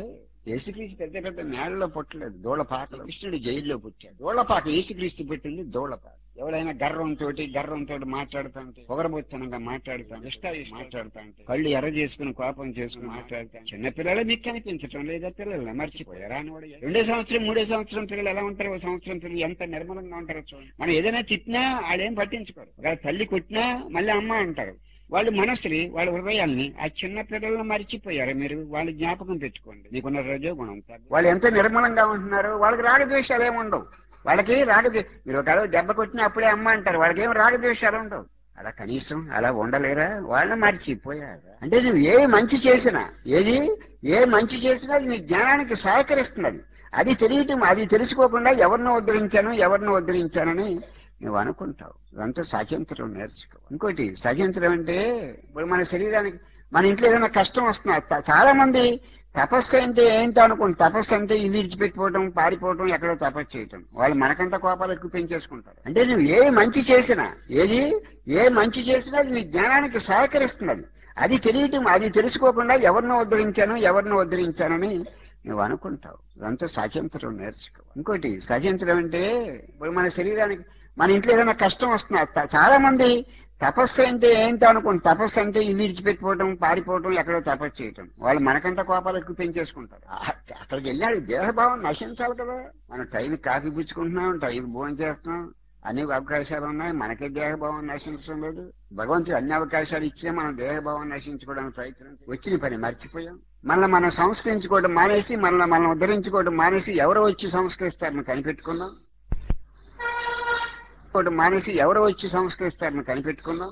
యేసుక్రీస్తు పెద్ద పెద్ద మేడలో పుట్టలేదు దూళపాకలో కృష్ణుడు జైల్లో పుట్టాడు దూళపాక యేసుక్రీస్తు పుట్టింది దూళపాక ఎవరైనా గర్వంతో గర్వంతో మాట్లాడుతుంటే పొగరబోత్తనంగా మాట్లాడుతాం ఇష్ట మాట్లాడుతాంటే కళ్ళు ఎర్ర చేసుకుని కోపం చేసుకుని మాట్లాడుతాం చిన్న పిల్లలు మీకు కనిపించటం లేదా పిల్లలు మర్చిపోయారా అని వాడు రెండో సంవత్సరం మూడో సంవత్సరం పిల్లలు ఎలా ఉంటారు ఓ సంవత్సరం పిల్లలు ఎంత నిర్మలంగా ఉంటారో చూడండి మనం ఏదైనా తిట్టినా వాళ్ళేం పట్టించుకోరు ఒకవేళ తల్లి కొట్టినా మళ్ళీ అమ్మ అంటారు వాళ్ళు మనసుని వాళ్ళ హృదయాల్ని ఆ చిన్న పిల్లలను మర్చిపోయారు మీరు వాళ్ళ జ్ఞాపకం పెట్టుకోండి మీకున్న రజోగుణం వాళ్ళు ఎంత నిర్మలంగా ఉంటున్నారు వాళ్ళకి రాగద్వేషాలు ఏమి ఉండవు వాళ్ళకి రాగద్వే మీరు ఒక దెబ్బ కొట్టిన అప్పుడే అమ్మ అంటారు వాళ్ళకి ఏం రాగద్వేషాలు ఉండవు అలా కనీసం అలా ఉండలేరా వాళ్ళని మర్చిపోయారు అంటే నువ్వు ఏ మంచి చేసినా ఏది ఏ మంచి చేసినా అది నీ జ్ఞానానికి సహకరిస్తున్నది అది తెలియటం అది తెలుసుకోకుండా ఎవరిని ఉద్ధరించాను ఎవరిని ఉద్ధరించానని నువ్వు అనుకుంటావు ఇదంతా సహించడం నేర్చుకో ఇంకోటి సహించడం అంటే ఇప్పుడు మన శరీరానికి మన ఇంట్లో ఏదైనా కష్టం వస్తున్నా త- చాలా మంది తపస్సు అంటే ఏంటో అనుకోండి తపస్సు అంటే ఇల్లు విడిచిపెట్టిపోవడం పారిపోవడం ఎక్కడో తపస్సు చేయటం వాళ్ళు మనకంటే కోపాలు ఎక్కువ పెంచేసుకుంటారు అంటే నువ్వు ఏ మంచి చేసినా ఏది ఏ మంచి చేసినా అది నీ జ్ఞానానికి సహకరిస్తున్నది అది తెలియటం అది తెలుసుకోకుండా ఎవరిని ఉద్ధరించాను ఎవరిని ఉద్ధరించానని నువ్వు అనుకుంటావు ఇదంతా సహించడం నేర్చుకో ఇంకోటి సహించడం అంటే ఇప్పుడు మన శరీరానికి మన ఇంట్లో ఏదైనా కష్టం వస్తున్నా త- చాలా మంది తపస్సు అంటే ఏంటో అనుకోండి తపస్సు అంటే ఇల్లు విడిచిపెట్టిపోవడం పారిపోవడం ఎక్కడో తపస్సు చేయటం వాళ్ళు మనకంటే కోపాలు ఎక్కువ పెంచేసుకుంటారు ఆ- అక్కడికి వెళ్ళాడు దేహభావం నశించాలి కదా మనం టైం కాఫీ పుచ్చుకుంటున్నాం టైం భోజనం చేస్తున్నాం అన్ని అవకాశాలు ఉన్నాయి మనకే దేహభావం నశించడం లేదు భగవంతుడు అన్ని అవకాశాలు ఇచ్చినా మనం దేహభావం నశించుకోవడానికి ప్రయత్నం చేయం. వచ్చిన పని మర్చిపోయాం మనల్ని మనం సంస్కరించుకోవడం మానేసి మనల్ని మనం ఉద్ధరించుకోవడం మానేసి ఎవరో వచ్చి సంస్కరిస్తారని కనిపెట్టుకున్నాం ఒకటి మానేసి ఎవరో వచ్చి సంస్కరిస్తారని కనిపెట్టుకున్నాం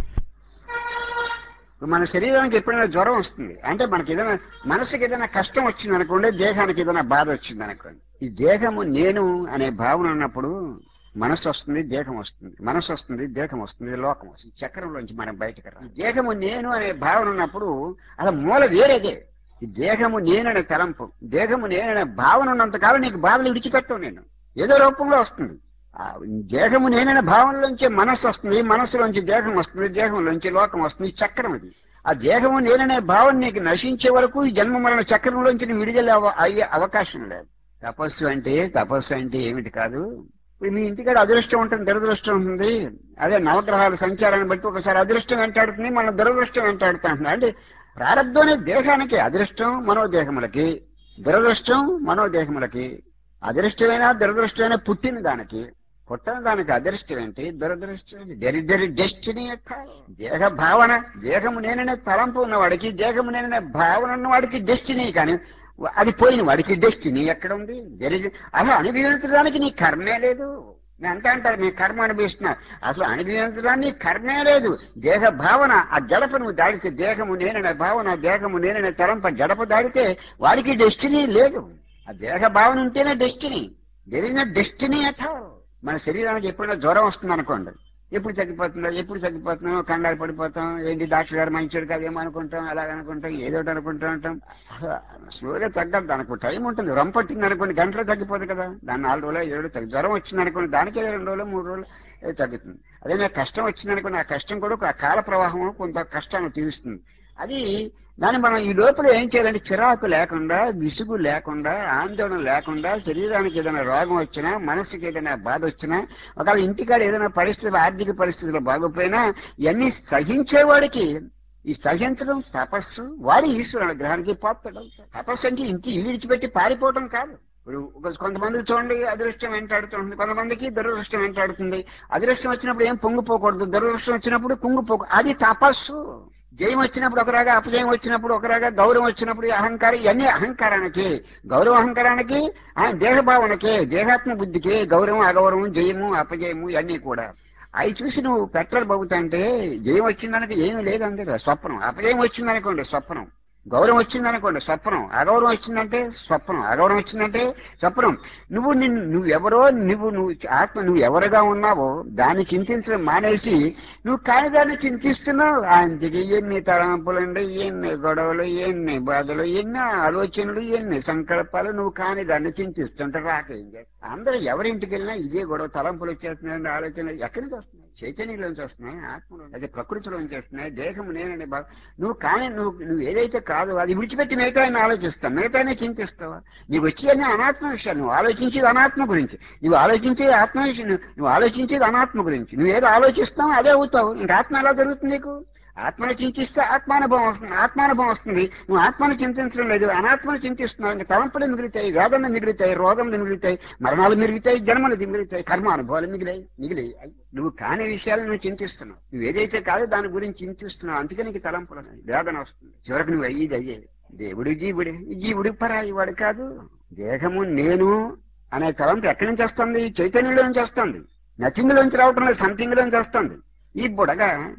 ఇప్పుడు మన శరీరానికి ఎప్పుడైనా జ్వరం వస్తుంది అంటే మనకి ఏదైనా మనసుకి ఏదైనా కష్టం వచ్చింది అనుకోండి దేహానికి ఏదైనా బాధ వచ్చింది అనుకోండి ఈ దేహము నేను అనే భావన ఉన్నప్పుడు మనసు వస్తుంది దేహం వస్తుంది మనసు వస్తుంది దేహం వస్తుంది లోకం వస్తుంది చక్రంలోంచి మనం బయటకు రా ఈ దేహము నేను అనే భావన ఉన్నప్పుడు అసలు మూల వేరేదే ఈ దేహము నేననే తలంపు దేహము నేననే భావన ఉన్నంతకాలం నీకు బాధలు విడిచిపెట్టవు నేను ఏదో రూపంలో వస్తుంది ఆ దేహము నేననే భావనలోంచి మనస్సు వస్తుంది మనస్సులోంచి దేహం వస్తుంది దేహంలోంచి లోకం వస్తుంది ఈ చక్రం ఇది ఆ దేహము నేననే భావన నీకు నశించే వరకు ఈ జన్మ మరణ చక్రంలోంచి నువ్వు విడుదల అవ- అయ్యే అవకాశం లేదు తపస్సు అంటే తపస్సు అంటే ఏమిటి కాదు ఇప్పుడు మీ ఇంటికాడ అదృష్టం ఉంటుంది దురదృష్టం ఉంటుంది అదే నవగ్రహాల సంచారాన్ని బట్టి ఒకసారి అదృష్టం వెంటాడుతుంది మన దురదృష్టం వెంటాడుతూ ఉంటుంది అంటే ప్రారంభం అనే దేహానికి అదృష్టం మనోదేహములకి దురదృష్టం మనోదేహములకి అదృష్టమైన దురదృష్టమైన పుట్టిన దానికి పుట్టిన దానికి అదృష్టం ఏంటి దురదృష్టం ఏంటి దరిద్ర డెస్టినీ దేహ భావన దేహము నేననే తలంపు ఉన్నవాడికి దేహము నేననే భావన ఉన్నవాడికి డెస్టినీ కానీ అది పోయిన వాడికి డెస్టినీ ఎక్కడ ఉంది దరిద్ర అసలు అనుభవించడానికి నీ కర్మే లేదు నేను అంతా అంటారు మీ కర్మ అనుభవిస్తున్నా అసలు అనుభవించడానికి కర్మే లేదు దేహ భావన ఆ గడప నువ్వు దాడితే దేహము నేననే భావన దేహము నేననే తలంప గడప దాడితే వాడికి డెస్టినీ లేదు ఆ దేహ భావన ఉంటేనే డెస్టినీ దెర్ ఇస్ డెస్టినీ అట మన శరీరానికి ఎప్పుడైనా జ్వరం వస్తుంది అనుకోండి ఎప్పుడు తగ్గిపోతుందో ఎప్పుడు తగ్గిపోతున్నాం కంగారు పడిపోతాం ఏంటి డాక్టర్ గారు మంచోడు కాదేమో అనుకుంటాం అలాగ అనుకుంటాం ఏదో ఒకటి అనుకుంటూ ఉంటాం అసలు స్లోగా తగ్గదు దానికి టైం ఉంటుంది రొమ్మ పట్టింది అనుకోండి గంటలో తగ్గిపోదు కదా దాన్ని నాలుగు రోజులు ఐదు రోజులు తగ్గి జ్వరం వచ్చింది అనుకోండి దానికే రెండు రోజులు మూడు రోజులు ఏదో తగ్గుతుంది అదే నాకు కష్టం వచ్చింది అనుకోండి ఆ కష్టం కూడా ఒక కాల ప్రవాహం కొంత కష్టాన్ని తీరుస్తుంది అది దాన్ని మనం ఈ లోపల ఏం చేయాలంటే చిరాకు లేకుండా విసుగు లేకుండా ఆందోళన లేకుండా శరీరానికి ఏదైనా రోగం వచ్చినా మనసుకి ఏదైనా బాధ వచ్చినా ఒకవేళ ఇంటికాడ ఏదైనా పరిస్థితులు ఆర్థిక పరిస్థితులు బాగోపోయినా ఇవన్నీ సహించేవాడికి ఈ సహించడం తపస్సు వాడి ఈశ్వరుని గ్రహానికి పాత్రడం తపస్సు అంటే ఇంటి ఇల్లు విడిచిపెట్టి పారిపోవడం కాదు ఇప్పుడు ఒక- కొంతమందికి చూడండి అదృష్టం వెంటాడుతుంది కొంతమందికి దురదృష్టం వెంటాడుతుంది అదృష్టం వచ్చినప్పుడు ఏం పొంగిపోకూడదు దురదృష్టం వచ్చినప్పుడు కుంగిపోకూడదు అది తపస్సు జయం వచ్చినప్పుడు ఒకరాగా అపజయం వచ్చినప్పుడు ఒకరాగా గౌరవం వచ్చినప్పుడు ఈ అహంకారం ఇవన్నీ అహంకారానికి గౌరవ అహంకారానికి ఆ దేహభావనకి దేహాత్మ బుద్ధికి గౌరవం అగౌరవం జయము అపజయము ఇవన్నీ కూడా అవి చూసి నువ్వు పెట్రోల్ బొగుతుంటే జయం వచ్చిందనక ఏమీ లేదు అందరు స్వప్నం అపజయం వచ్చిందనుకోండి స్వప్నం గౌరవం వచ్చిందనుకోండి స్వప్నం అగౌరవం వచ్చిందంటే స్వప్నం అగౌరవం వచ్చిందంటే స్వప్నం నువ్వు నిన్ను నువ్వెవరో నువ్వు నువ్వు ఆత్మ నువ్వు ఎవరుగా ఉన్నావో దాన్ని చింతించడం మానేసి నువ్వు కాని దాన్ని చింతిస్తున్నావు అందుకే ఎన్ని తలంపులండి ఎన్ని గొడవలు ఎన్ని బాధలు ఎన్ని ఆలోచనలు ఎన్ని సంకల్పాలు నువ్వు కాని దాన్ని చింతిస్తుంటే రాక ఏం చేస్తావు అందరూ ఎవరింటికి వెళ్ళినా ఇదే గొడవ తలంపులు వచ్చేస్తున్నాయి ఆలోచనలు ఎక్కడి నుంచి వస్తున్నాయి చైతన్యంలోంచి వస్తున్నాయి ఆత్మలో అదే ప్రకృతిలోంచి వస్తున్నాయి దేహం నేననే భావ నువ్వు కానీ నువ్వు నువ్వు ఏదైతే కాదు అది విడిచిపెట్టి మిగతా ఆలోచిస్తావు మిగతానే చింతిస్తావా నీకు వచ్చి అన్ని అనాత్మ విషయాలు నువ్వు ఆలోచించేది అనాత్మ గురించి నువ్వు ఆలోచించేది ఆత్మ విషయం నువ్వు ఆలోచించేది అనాత్మ గురించి నువ్వు ఏదో ఆలోచిస్తావు అదే అవుతావు ఇంకా ఆత్మ ఎలా జరుగుతుంది నీకు ఆత్మను చింతిస్తే ఆత్మానుభవం వస్తుంది ఆత్మానుభవం వస్తుంది నువ్వు ఆత్మను చింతించడం లేదు అనాత్మను చింతిస్తున్నావు ఇంకా తలంపులు మిగులుతాయి వేదనలు మిగులుతాయి రోగములు మిగులుతాయి మరణాలు మిగులుతాయి జన్మలు మిగులుతాయి కర్మ అనుభవాలు మిగిలాయి మిగిలాయి నువ్వు కాని విషయాలు నువ్వు చింతిస్తున్నావు నువ్వు ఏదైతే కాదో దాని గురించి చింతిస్తున్నావు అందుకే నీకు తలంపులు వస్తాయి వేదన వస్తుంది చివరికి నువ్వు అయ్యేది అయ్యే దేవుడు జీవుడే జీవుడు పరాయి వాడు కాదు దేహము నేను అనే తలంపు ఎక్కడి నుంచి వస్తుంది చైతన్యంలో నుంచి వస్తుంది నథింగ్ లోంచి రావటం లేదు సంథింగ్ లోంచి వస్తుంది ఈ బుడగ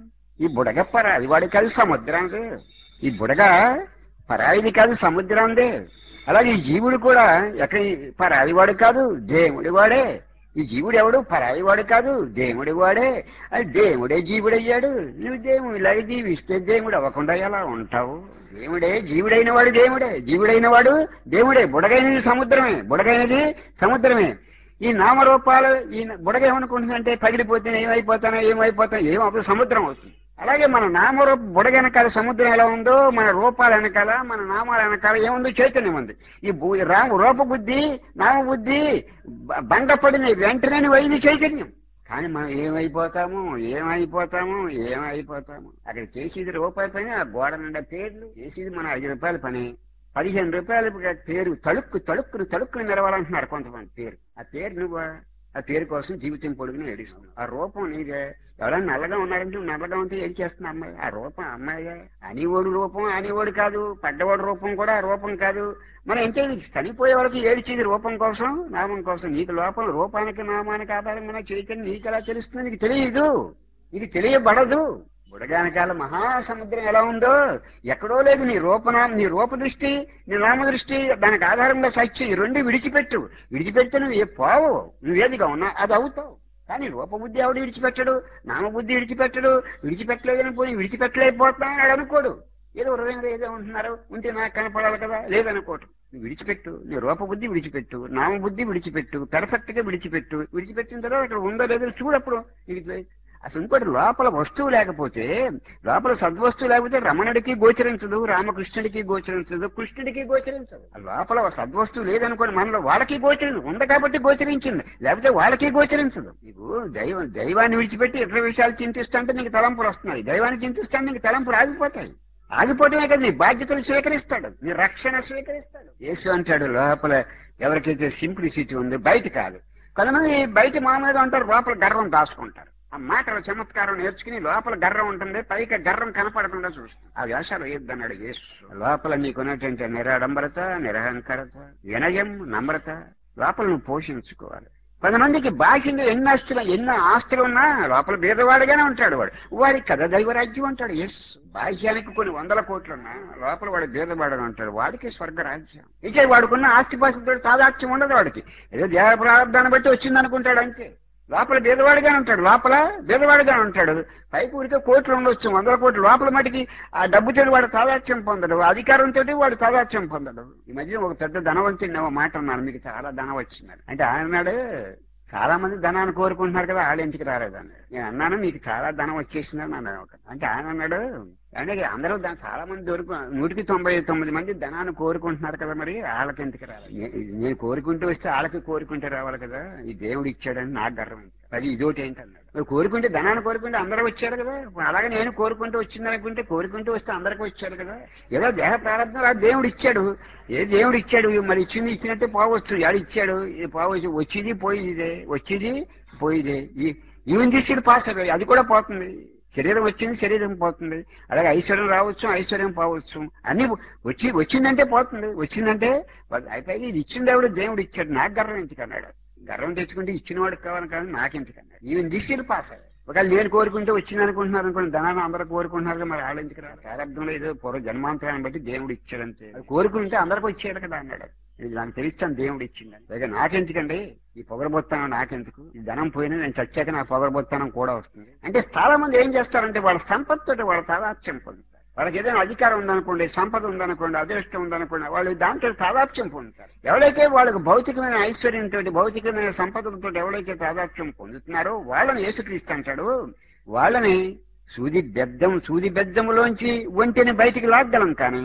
ఈ బుడగ పరాయి వాడి కాదు సముద్రాందే ఈ బుడగ పరాయిది కాదు సముద్రాందే అలాగే ఈ జీవుడు కూడా ఎక్కడ పరాయి వాడు కాదు దేవుడి వాడే ఈ జీవుడు ఎవడు పరాయి వాడు కాదు దేవుడి వాడే అది దేవుడే జీవుడయ్యాడు నువ్వు దేవుడిలాగా జీవిస్తే దేవుడు అవ్వకుండా ఎలా ఉంటావు దేవుడే జీవుడైన వాడు దేవుడే జీవుడైన వాడు దేవుడే బుడగైనది సముద్రమే బుడగైనది సముద్రమే ఈ నామరూపాలు ఈ బుడగ ఏమనుకుంటుందంటే పగిలిపోతే ఏమైపోతానో ఏమైపోతానో ఏమవుతుంది సముద్రం అవుతుంది అలాగే మన నామరూప బుడగ వెనకాల సముద్రం ఎలా ఉందో మన రూపాల వెనకాల మన నామాల వెనకాల ఏముందో చైతన్యం ఉంది ఈ బు- రామ రూప బుద్ధి నామ బుద్ధి బ- భంగపడిన వెంటనే వైద్య చైతన్యం కానీ మనం ఏమైపోతాము ఏమైపోతాము ఏమైపోతాము అక్కడ చేసేది రూపాయి పని ఆ గోడ నిండా పేర్లు చేసేది మన ఐదు రూపాయల పని పదిహేను రూపాయల పేరు తళుక్కు తళుక్కును తళుక్కును మెరవాలంటున్నారు కొంతమంది పేరు ఆ పేరు నువ్వు ఆ పేరు కోసం జీవితం పొడుగుని ఏడుస్తున్నావు ఆ రూపం నీదే ఎవరైనా నల్లగా ఉన్నారంటే నువ్వు నల్లగా ఉంటే ఏడిచేస్తున్నా అమ్మాయి ఆ రూపం అమ్మాయిగా అనివాడు రూపం అనివాడు కాదు పడ్డవాడు రూపం కూడా ఆ రూపం కాదు మనం ఎంత చనిపోయే వరకు ఏడిచేది రూపం కోసం నామం కోసం నీకు లోపం రూపానికి నామానికి ఆధారంగా చైతన్యం నీకు ఎలా తెలుస్తుంది నీకు తెలియదు నీకు తెలియబడదు బుడగానకాల మహాసముద్రం ఎలా ఉందో ఎక్కడో లేదు నీ రూపనా నీ రూప దృష్టి నీ నామ దృష్టి దానికి ఆధారంగా సత్యం ఈ రెండు విడిచిపెట్టు విడిచిపెడితే నువ్వు ఏ పోవు నువ్వేదిగా ఉన్నా అది అవుతావు కానీ రూపబుద్ధి ఎవడు విడిచిపెట్టడు నామబుద్ధి విడిచిపెట్టడు విడిచిపెట్టలేదని పోయి విడిచిపెట్టలేకపోతున్నాడు అనుకోడు ఏదో హృదయంలో ఏదో ఉంటున్నారు ఉంటే నాకు కనపడాలి కదా లేదనుకోవటం నువ్వు విడిచిపెట్టు నీ రూపబుద్ధి విడిచిపెట్టు నామబుద్ధి విడిచిపెట్టు పెర్ఫెక్ట్ గా విడిచిపెట్టు విడిచిపెట్టిన తర్వాత అక్కడ ఉందో లేదో చూడప్పుడు నీకు తె- అసలు ఇంకోటి లోపల వస్తువు లేకపోతే లోపల సద్వస్తువు లేకపోతే రమణుడికి గోచరించదు రామకృష్ణుడికి గోచరించదు కృష్ణుడికి గోచరించదు ఆ లోపల సద్వస్తువు లేదనుకోండి మనలో వాళ్ళకి గోచరించదు ఉంది కాబట్టి గోచరించింది లేకపోతే వాళ్ళకి గోచరించదు నీకు దైవం దైవాన్ని విడిచిపెట్టి ఇతర విషయాలు చింతిస్తుంటే నీకు తలంపులు వస్తున్నాయి దైవాన్ని చింతిస్తుంటే నీకు తలంపులు ఆగిపోతాయి ఆగిపోవటమే కదా నీ బాధ్యతలు స్వీకరిస్తాడు నీ రక్షణ స్వీకరిస్తాడు యేసు అంటాడు లోపల ఎవరికైతే సింప్లిసిటీ ఉంది బయట కాదు కొంతమంది బయట మామూలుగా ఉంటారు లోపల గర్వం దాచుకుంటారు ఆ మాటల చమత్కారం నేర్చుకుని లోపల గర్రం ఉంటుంది పైకి గర్రం కనపడకుండా చూస్తుంది ఆ వేషాలు వేయొద్దన్నాడు యేసు లోపల నీకున్నటువంటి నిరాడంబరత నిరహంకారత వినయం నమ్రత లోపల నువ్వు పోషించుకోవాలి కొంతమందికి బాహ్యంగా ఎన్ని ఆస్తులు ఎన్ని ఆస్తులు ఉన్నా లోపల బీదవాడిగానే ఉంటాడు వాడు వాడి కథ దైవరాజ్యం అంటాడు ఎస్ బాహ్యానికి కొన్ని వందల కోట్లున్నా లోపల వాడు బీదవాడని ఉంటాడు వాడికి స్వర్గరాజ్యం ఇచ్చే వాడుకున్న ఆస్తి పాస్తులతో తాదాత్యం ఉండదు వాడికి ఏదో దేవ ప్రారంభాన్ని బట్టి వచ్చింది అనుకుంటాడు అంతే లోపల బీదవాడిగానే ఉంటాడు లోపల బీదవాడిగానే ఉంటాడు పైకి ఊరికే కోట్లు ఉండొచ్చు వందల కోట్లు లోపల మటుకి ఆ డబ్బుతో వాడు తాదాత్యం పొందడు అధికారంతో వాడు తాదాత్యం పొందడు ఈ మధ్య ఒక పెద్ద ధనవంతుడిని ఒక మాట అన్నారు మీకు చాలా ధనం వచ్చిందని అంటే ఆయన అన్నాడు చాలా మంది ధనాన్ని కోరుకుంటున్నారు కదా వాళ్ళు ఎందుకు రాలేదని నేను అన్నాను మీకు చాలా ధనం వచ్చేసిందని అన్నాను ఒక అంటే ఆయన అన్నాడు అంటే అందరూ దాని చాలా మంది దొరుకు నూటికి తొంభై తొమ్మిది మంది ధనాన్ని కోరుకుంటున్నారు కదా మరి వాళ్ళకి ఎందుకు రావాలి నే- నేను కోరుకుంటూ వస్తే వాళ్ళకి కోరుకుంటే రావాలి కదా ఈ దేవుడు ఇచ్చాడని నాకు గర్వం అది ఇదోటి ఏంటన్నాడు మరి కోరుకుంటే ధనాన్ని కోరుకుంటే అందరూ వచ్చారు కదా అలాగే నేను కోరుకుంటూ వచ్చింది అనుకుంటే కోరుకుంటూ వస్తే అందరికి వచ్చారు కదా ఏదో దేహ ప్రారంభం ఆ దేవుడు ఇచ్చాడు ఏ దేవుడు ఇచ్చాడు మరి ఇచ్చింది ఇచ్చినట్టే పోవచ్చు యాడు ఇచ్చాడు ఇది పోవచ్చు వచ్చేది పోయేది ఇదే వచ్చేది పోయేదే ఈ- ఈవెన్ తీసి పాస్ అయిపోయి అది కూడా పోతుంది శరీరం వచ్చింది శరీరం పోతుంది అలాగే ఐశ్వర్యం రావచ్చు ఐశ్వర్యం పోవచ్చు అన్ని వచ్చి వచ్చిందంటే పోతుంది వచ్చిందంటే పోతుంది. అయిపోయి ఇది ఇచ్చింది దేవుడు దేవుడు ఇచ్చాడు నాకు గర్వం ఎందుకన్నాడు గర్వం తెచ్చుకుంటే ఇచ్చిన వాడికి కావాలి కానీ నాకెందుకన్నాడు ఈవెన్ దిశలు పాస్ అయ్యాడు ఒకవేళ నేను కోరుకుంటే వచ్చింది అనుకుంటున్నారు అనుకోండి ధనాన్ని అందరూ కోరుకుంటున్నారు కదా, మరి వాళ్ళు ఎందుకు రాదు ప్రారంభంలో ఏదో పూర్వ జన్మాంతరాన్ని బట్టి దేవుడు ఇచ్చాడంతే అది కోరుకుంటే అందరికీ వచ్చేయాలి కదా అన్నాడు ఇది నాకు తెలుస్తాను దేవుడు ఇచ్చిందని పైగా నాకెందుకండి ఈ పొగరబొత్తానం నాకెందుకు ఈ ధనం పోయినా నేను చచ్చాక నాకు పొగరబొత్తానం కూడా వస్తుంది అంటే చాలా మంది ఏం చేస్తారంటే వాళ్ళ సంపత్తితో వాళ్ళ తాదాత్యం పొందుతారు వాళ్ళకి ఏదైనా అధికారం ఉందనుకోండి సంపద ఉందనుకోండి అదృష్టం ఉందనుకోండి వాళ్ళు దాంట్లో తాదాత్యం పొందుతారు ఎవరైతే వాళ్ళకి భౌతికమైన ఐశ్వర్యంతో భౌతికమైన సంపదలతో ఎవరైతే తాదాత్యం పొందుతున్నారో వాళ్ళని యేసుక్రీస్తు అంటాడు వాళ్ళని సూది బెద్దం సూది బెద్దములోంచి ఒంటిని బయటికి లాగ్గలం కానీ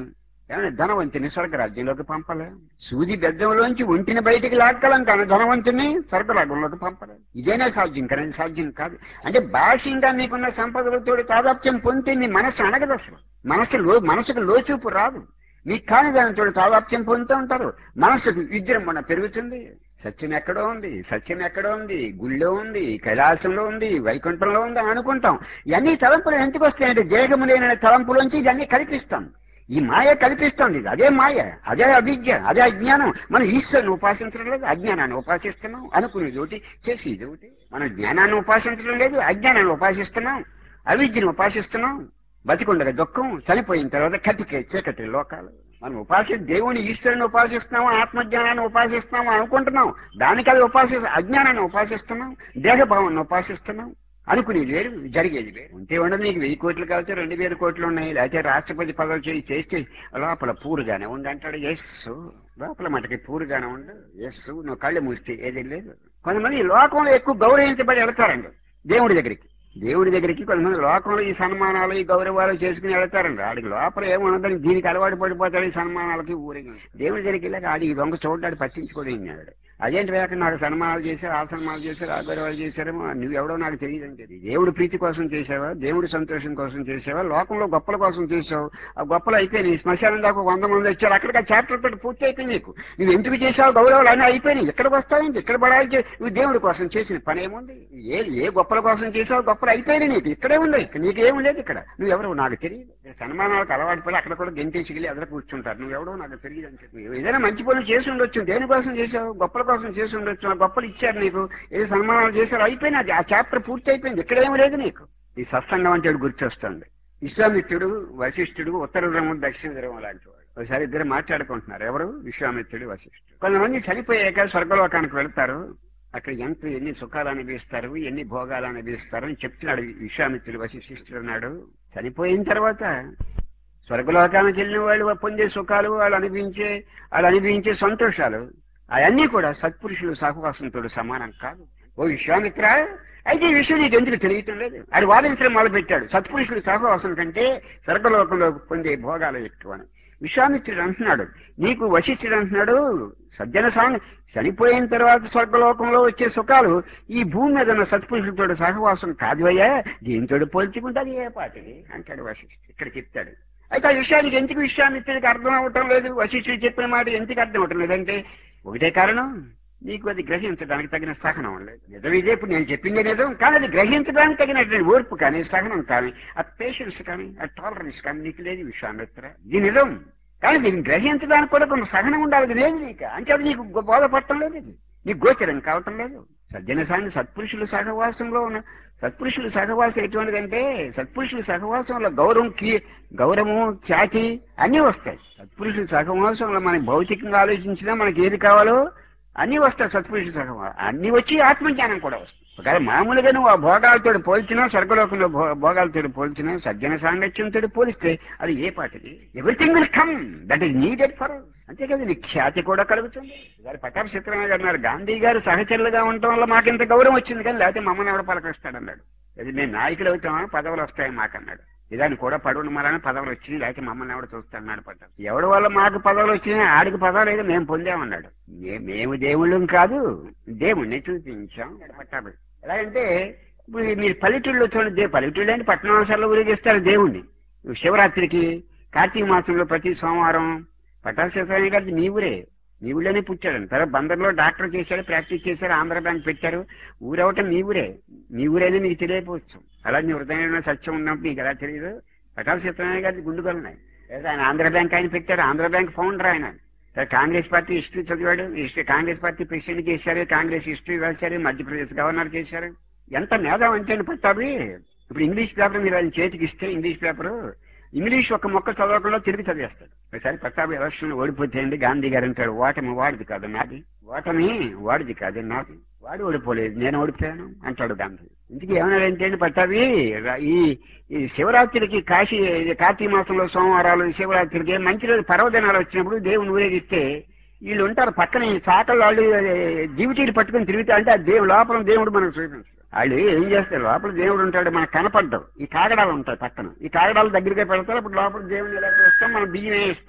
ఏమైనా ధనవంతుని స్వర్గరాజ్యంలోకి పంపలేం సూది బెద్దంలోంచి ఒంటిని బయటికి లాక్కలం కానీ ధనవంతుని స్వర్గరాజ్యంలోకి పంపలేం ఇదేనా సాధ్యం కానీ సాధ్యం కాదు అంటే బాహ్యంగా మీకున్న సంపదలతో తాదాప్యం పొందితే మీ మనసు అనగదు అసలు మనసు లో మనసుకు లోచూపు రాదు మీకు కాని దానితో తాదాప్యం పొందుతూ ఉంటారు మనసుకు విజృంభణ పెరుగుతుంది సత్యం ఎక్కడో ఉంది సత్యం ఎక్కడో ఉంది గుళ్ళో ఉంది కైలాసంలో ఉంది వైకుంఠంలో ఉంది అని అనుకుంటాం ఇవన్నీ తలంపులు ఎందుకు వస్తాయంటే దేహము లేని తలంపులోంచి ఇవన్నీ కల్పిస్తాం ఈ మాయ కల్పిస్తుంది ఇది. అదే మాయ అదే అవిద్య అదే అజ్ఞానం మనం ఈశ్వరుని ఉపాసించడం లేదు అజ్ఞానాన్ని ఉపాసిస్తున్నాం అనుకునేది ఒకటి చేసేది ఒకటి మనం జ్ఞానాన్ని ఉపాసించడం లేదు అజ్ఞానాన్ని ఉపాసిస్తున్నాం అవిద్యను ఉపాసిస్తున్నాం బతికుండగా దుఃఖం చనిపోయిన తర్వాత కటికే చీకటి లోకాలు మనం ఉపాసి దేవుని ఈశ్వరుని ఉపాసిస్తున్నాము ఆత్మజ్ఞానాన్ని ఉపాసిస్తున్నాము అనుకుంటున్నాం దానికి అది ఉపాసి అజ్ఞానాన్ని ఉపాసిస్తున్నాం దేహభావాన్ని ఉపాసిస్తున్నాం అనుకునేది వేరు జరిగేది వేరు ఉంటే ఉండదు నీకు వెయ్యి కోట్లు కలితే రెండు వేల కోట్లు ఉన్నాయి లేకపోతే రాష్ట్రపతి పదవి చేయి చేస్తే లోపల పూరుగానే ఉండి అంటాడు ఎస్ లోపల మటుకి పూరుగానే ఉండు ఎస్ నువ్వు కళ్ళు మూస్తే ఏది లేదు కొంతమంది ఈ లోకంలో ఎక్కువ గౌరవించబడి వెళ్తారండి దేవుడి దగ్గరికి దేవుడి దగ్గరికి కొంతమంది లోకంలో ఈ సన్మానాలు ఈ గౌరవాలు చేసుకుని వెళ్తారండి ఆడికి లోపల ఏమున్నదని దీనికి అలవాటు పడిపోతాడు ఈ సన్మానాలకి ఊరికి దేవుడి దగ్గరికి వెళ్ళాక ఆడికి దొంగ చూడ్డాడు పట్టించుకోడు అన్నాడు అదేంటి వేక నాకు సన్మానాలు చేశారు ఆ సన్మానాలు చేశారు ఆ గౌరవాలు చేశారేమో నువ్వెవడో నాకు తెలియదు అని చెప్పి దేవుడి ప్రీతి కోసం చేసావా దేవుడి సంతోషం కోసం చేసావా లోకంలో గొప్పల కోసం చేసావు ఆ గొప్పలు అయిపోయినాయి శ్మశానం దాకా వంద మంది వచ్చారు అక్కడికి ఆ చాప్టర్ తోటి పూర్తి అయిపోయింది నీకు నువ్వు ఎందుకు చేసావు గౌరవాలు అన్నీ అయిపోయినాయి ఎక్కడికి వస్తావేంటి ఇక్కడ పడాలి చే- నువ్వు దేవుడి కోసం చేసిన పని ఏముంది ఏ ఏ గొప్పల కోసం చేసావు గొప్పలు అయిపోయినాయి నీకు ఇక్కడే ఉంది ఇక్కడ నీకేం లేదు ఇక్కడ నువ్వెవరు నాకు తెలియదు సన్మానాలకు అలవాటు పడి అక్కడ కూడా గెంటేసిగిలి ఎదురు కూర్చుంటారు నువ్వెవడో నాకు తెలియదు అని చెప్పి ఏదైనా మంచి పనులు చేసి ఉండొచ్చు దేనికోసం చేసావు గొప్పల కోసం చేసి ఉండొచ్చు ఆ గొప్పలు ఇచ్చారు నీకు ఏదో సన్మానాలు చేశారు అయిపోయినది ఆ చాప్టర్ పూర్తి అయిపోయింది ఇక్కడేం లేదు నీకు ఈ సత్సంగం అంటే వాడు గుర్తొస్తుంది విశ్వామిత్రుడు వశిష్ఠుడు ఉత్తర ధ్రువం దక్షిణ ధ్రువం లాంటి వాడు ఒకసారి ఇద్దరు మాట్లాడుకుంటున్నారు ఎవరు విశ్వామిత్రుడు వశిష్ఠుడు కొంతమంది చనిపోయాక స్వర్గలోకానికి వెళ్తారు అక్కడ ఎంత ఎన్ని సుఖాలు అనుభవిస్తారు ఎన్ని భోగాలు అనుభవిస్తారు అని చెప్తున్నాడు విశ్వామిత్రుడు వశిష్ఠుడు అన్నాడు చనిపోయిన తర్వాత స్వర్గలోకానికి వెళ్ళిన వాళ్ళు పొందే సుఖాలు వాళ్ళు అనిపించే వాళ్ళు అనిపించే సంతోషాలు అవన్నీ కూడా సత్పురుషులు సహవాసంతో సమానం కాదు ఓ విశ్వామిత్ర అయితే ఈ విషయం నీకు ఎందుకు తెలియటం లేదు అది వాదించడం మొదలు పెట్టాడు సత్పురుషులు సహవాసం కంటే స్వర్గలోకంలో పొందే భోగాలు ఎక్కువ అని విశ్వామిత్రుడు అంటున్నాడు నీకు వశిష్ఠుడు అంటున్నాడు సజ్జన సాంగ్ చనిపోయిన తర్వాత స్వర్గలోకంలో వచ్చే సుఖాలు ఈ భూమి మీద ఉన్న సత్పురుషులతో సహవాసం కాదువయ్యా దీంతో పోల్చుకుంటే అది ఏ పాటిది అంటాడు వశిష్ఠుడు ఇక్కడ చెప్తాడు అయితే ఆ విషయానికి ఎందుకు విశ్వామిత్రుడికి అర్థం అవటం లేదు వశిష్ఠుడు చెప్పిన మాట ఎందుకు అర్థం అవటం లేదంటే ఒకటే కారణం నీకు అది గ్రహించడానికి తగిన సహనం లేదు నిజం ఇదే ఇప్పుడు నేను చెప్పిందే నిజం కానీ అది గ్రహించడానికి తగినటువంటి ఓర్పు కానీ సహనం కానీ ఆ పేషెన్స్ కానీ ఆ టాలరెన్స్ కానీ నీకు లేదు విశ్వామిత్ర ఇది నిజం కానీ దీన్ని గ్రహించడానికి కూడా కొంత సహనం ఉండాలి అది లేదు నీకు అంటే అది నీకు బోధపడటం లేదు ఇది నీకు గోచరం కావటం లేదు సజ్జన సాంగ్ సత్పురుషుల సహవాసంలో ఉన్న సత్పురుషుల సహవాసం ఎటువంటిదంటే సత్పురుషుల సహవాసంలో గౌరవం కీ గౌరవము ఖ్యాతి అన్నీ వస్తాయి సత్పురుషుల సహవాసంలో మనకి భౌతికంగా ఆలోచించినా మనకి ఏది కావాలో అన్ని వస్తాయి సత్పురుషుల సహవాసం అన్ని వచ్చి ఆత్మజ్ఞానం కూడా వస్తుంది ఒకవేళ మామూలుగా నువ్వు ఆ భోగాలతో పోల్చినా స్వర్గలోకంలో భో- భోగాలతో పోల్చినా సజ్జన సాంగత్యంతో పోలిస్తే అది ఏ పాటిది everything will come that is needed for అంతే కదా నీ ఖ్యాతి కూడా కలుగుతుంది గారు పట్టాభి చిత్రమే గారు అన్నారు గాంధీ గారు సహచరులుగా ఉండటం వల్ల మాకు ఇంత గౌరవం వచ్చింది కానీ లేకపోతే మమ్మల్ని ఎవడ పలకరిస్తాడన్నాడు అది మేము నాయకులు అవుతామని పదవులు వస్తాయి మాకన్నాడు ఇదాన్ని కూడా పడవని మరని పదవులు వచ్చినాయి లేకపోతే మమ్మల్ని ఎవడ చూస్తాడన్నాడు పట్టాభి ఎవడి వల్ల మాకు పదవులు వచ్చినాయి ఆడికి పదవులు లేదు మేము పొందామన్నాడు మే- మేము దేవుళ్ళం కాదు దేవుణ్ణి చూపించాం పట్టాభి ఎలాగంటే ఇప్పుడు మీరు పల్లెటూళ్ళలో చూడండి దే- పల్లెటూళ్ళు అంటే పట్టణాంశాల్లో ఊరేగిస్తారు దేవుణ్ణి శివరాత్రికి కార్తీక మాసంలో ప్రతి సోమవారం పట్టాభిషేకరాయ గారి మీ ఊరే మీ ఊళ్ళోనే పుట్టాడు తర్వాత బందర్లో డాక్టర్ చేశాడు ప్రాక్టీస్ చేశారు ఆంధ్ర బ్యాంక్ పెట్టారు ఊరవటం మీ ఊరే మీ ఊరైనా మీకు తెలియకపోవచ్చు అలా మీ హృదయంలో సత్యం ఉన్నప్పుడు మీకు ఎలా తెలియదు పట్టాభిషేకరాయ గారి గుండుగలున్నాయి లేదా ఆయన ఆంధ్ర బ్యాంక్ ఆయన పెట్టారు ఆంధ్ర బ్యాంక్ ఫౌండర్ ఆయన తర్వాత కాంగ్రెస్ పార్టీ హిస్టరీ చదివాడు హిస్టరీ కాంగ్రెస్ పార్టీ ప్రెసిడెంట్ చేశారు కాంగ్రెస్ హిస్టరీ రాశారు మధ్యప్రదేశ్ గవర్నర్ చేశారు ఎంత మేధావి అంటే అండి పట్టాభి ఇప్పుడు ఇంగ్లీష్ పేపర్ మీరు ఆయన చేతికి ఇస్తే ఇంగ్లీష్ పేపర్ ఇంగ్లీష్ ఒక మొక్క చదవకుండా తిరిగి చదివేస్తాడు ఒకసారి పట్టాభి ఎలక్షన్ ఓడిపోతేయండి గాంధీ గారు అంటాడు ఓటమి వాడిది కాదు నాది ఓటమి వాడిది కాదు నాది వాడు ఓడిపోలేదు నేను ఓడిపోయాను అంటాడు గాంధీ ఇందుకు ఏమన్నాడంటే అండి పట్టాభి రా- ఈ ఈ శివరాత్రికి కాశీ ఇది కార్తీక మాసంలో సోమవారాలు ఈ శివరాత్రికి మంచి రోజు పర్వదినాలు వచ్చినప్పుడు దేవుని ఊరేగిస్తే వీళ్ళు ఉంటారు పక్కన ఈ చాకలు వాళ్ళు జీవిటీలు పట్టుకుని తిరుగుతా అంటే ఆ దేవు లోపల దేవుడు మనకు చూపించాడు వాళ్ళు ఏం చేస్తారు లోపల దేవుడు ఉంటాడు మనకు కనపడ్డావు ఈ కాగడాలు ఉంటాయి పక్కన ఈ కాగడాలు దగ్గరగా పెడతారు అప్పుడు లోపల దేవుని ఎలా చూస్తాం మనం బియ్యం ఇస్తాం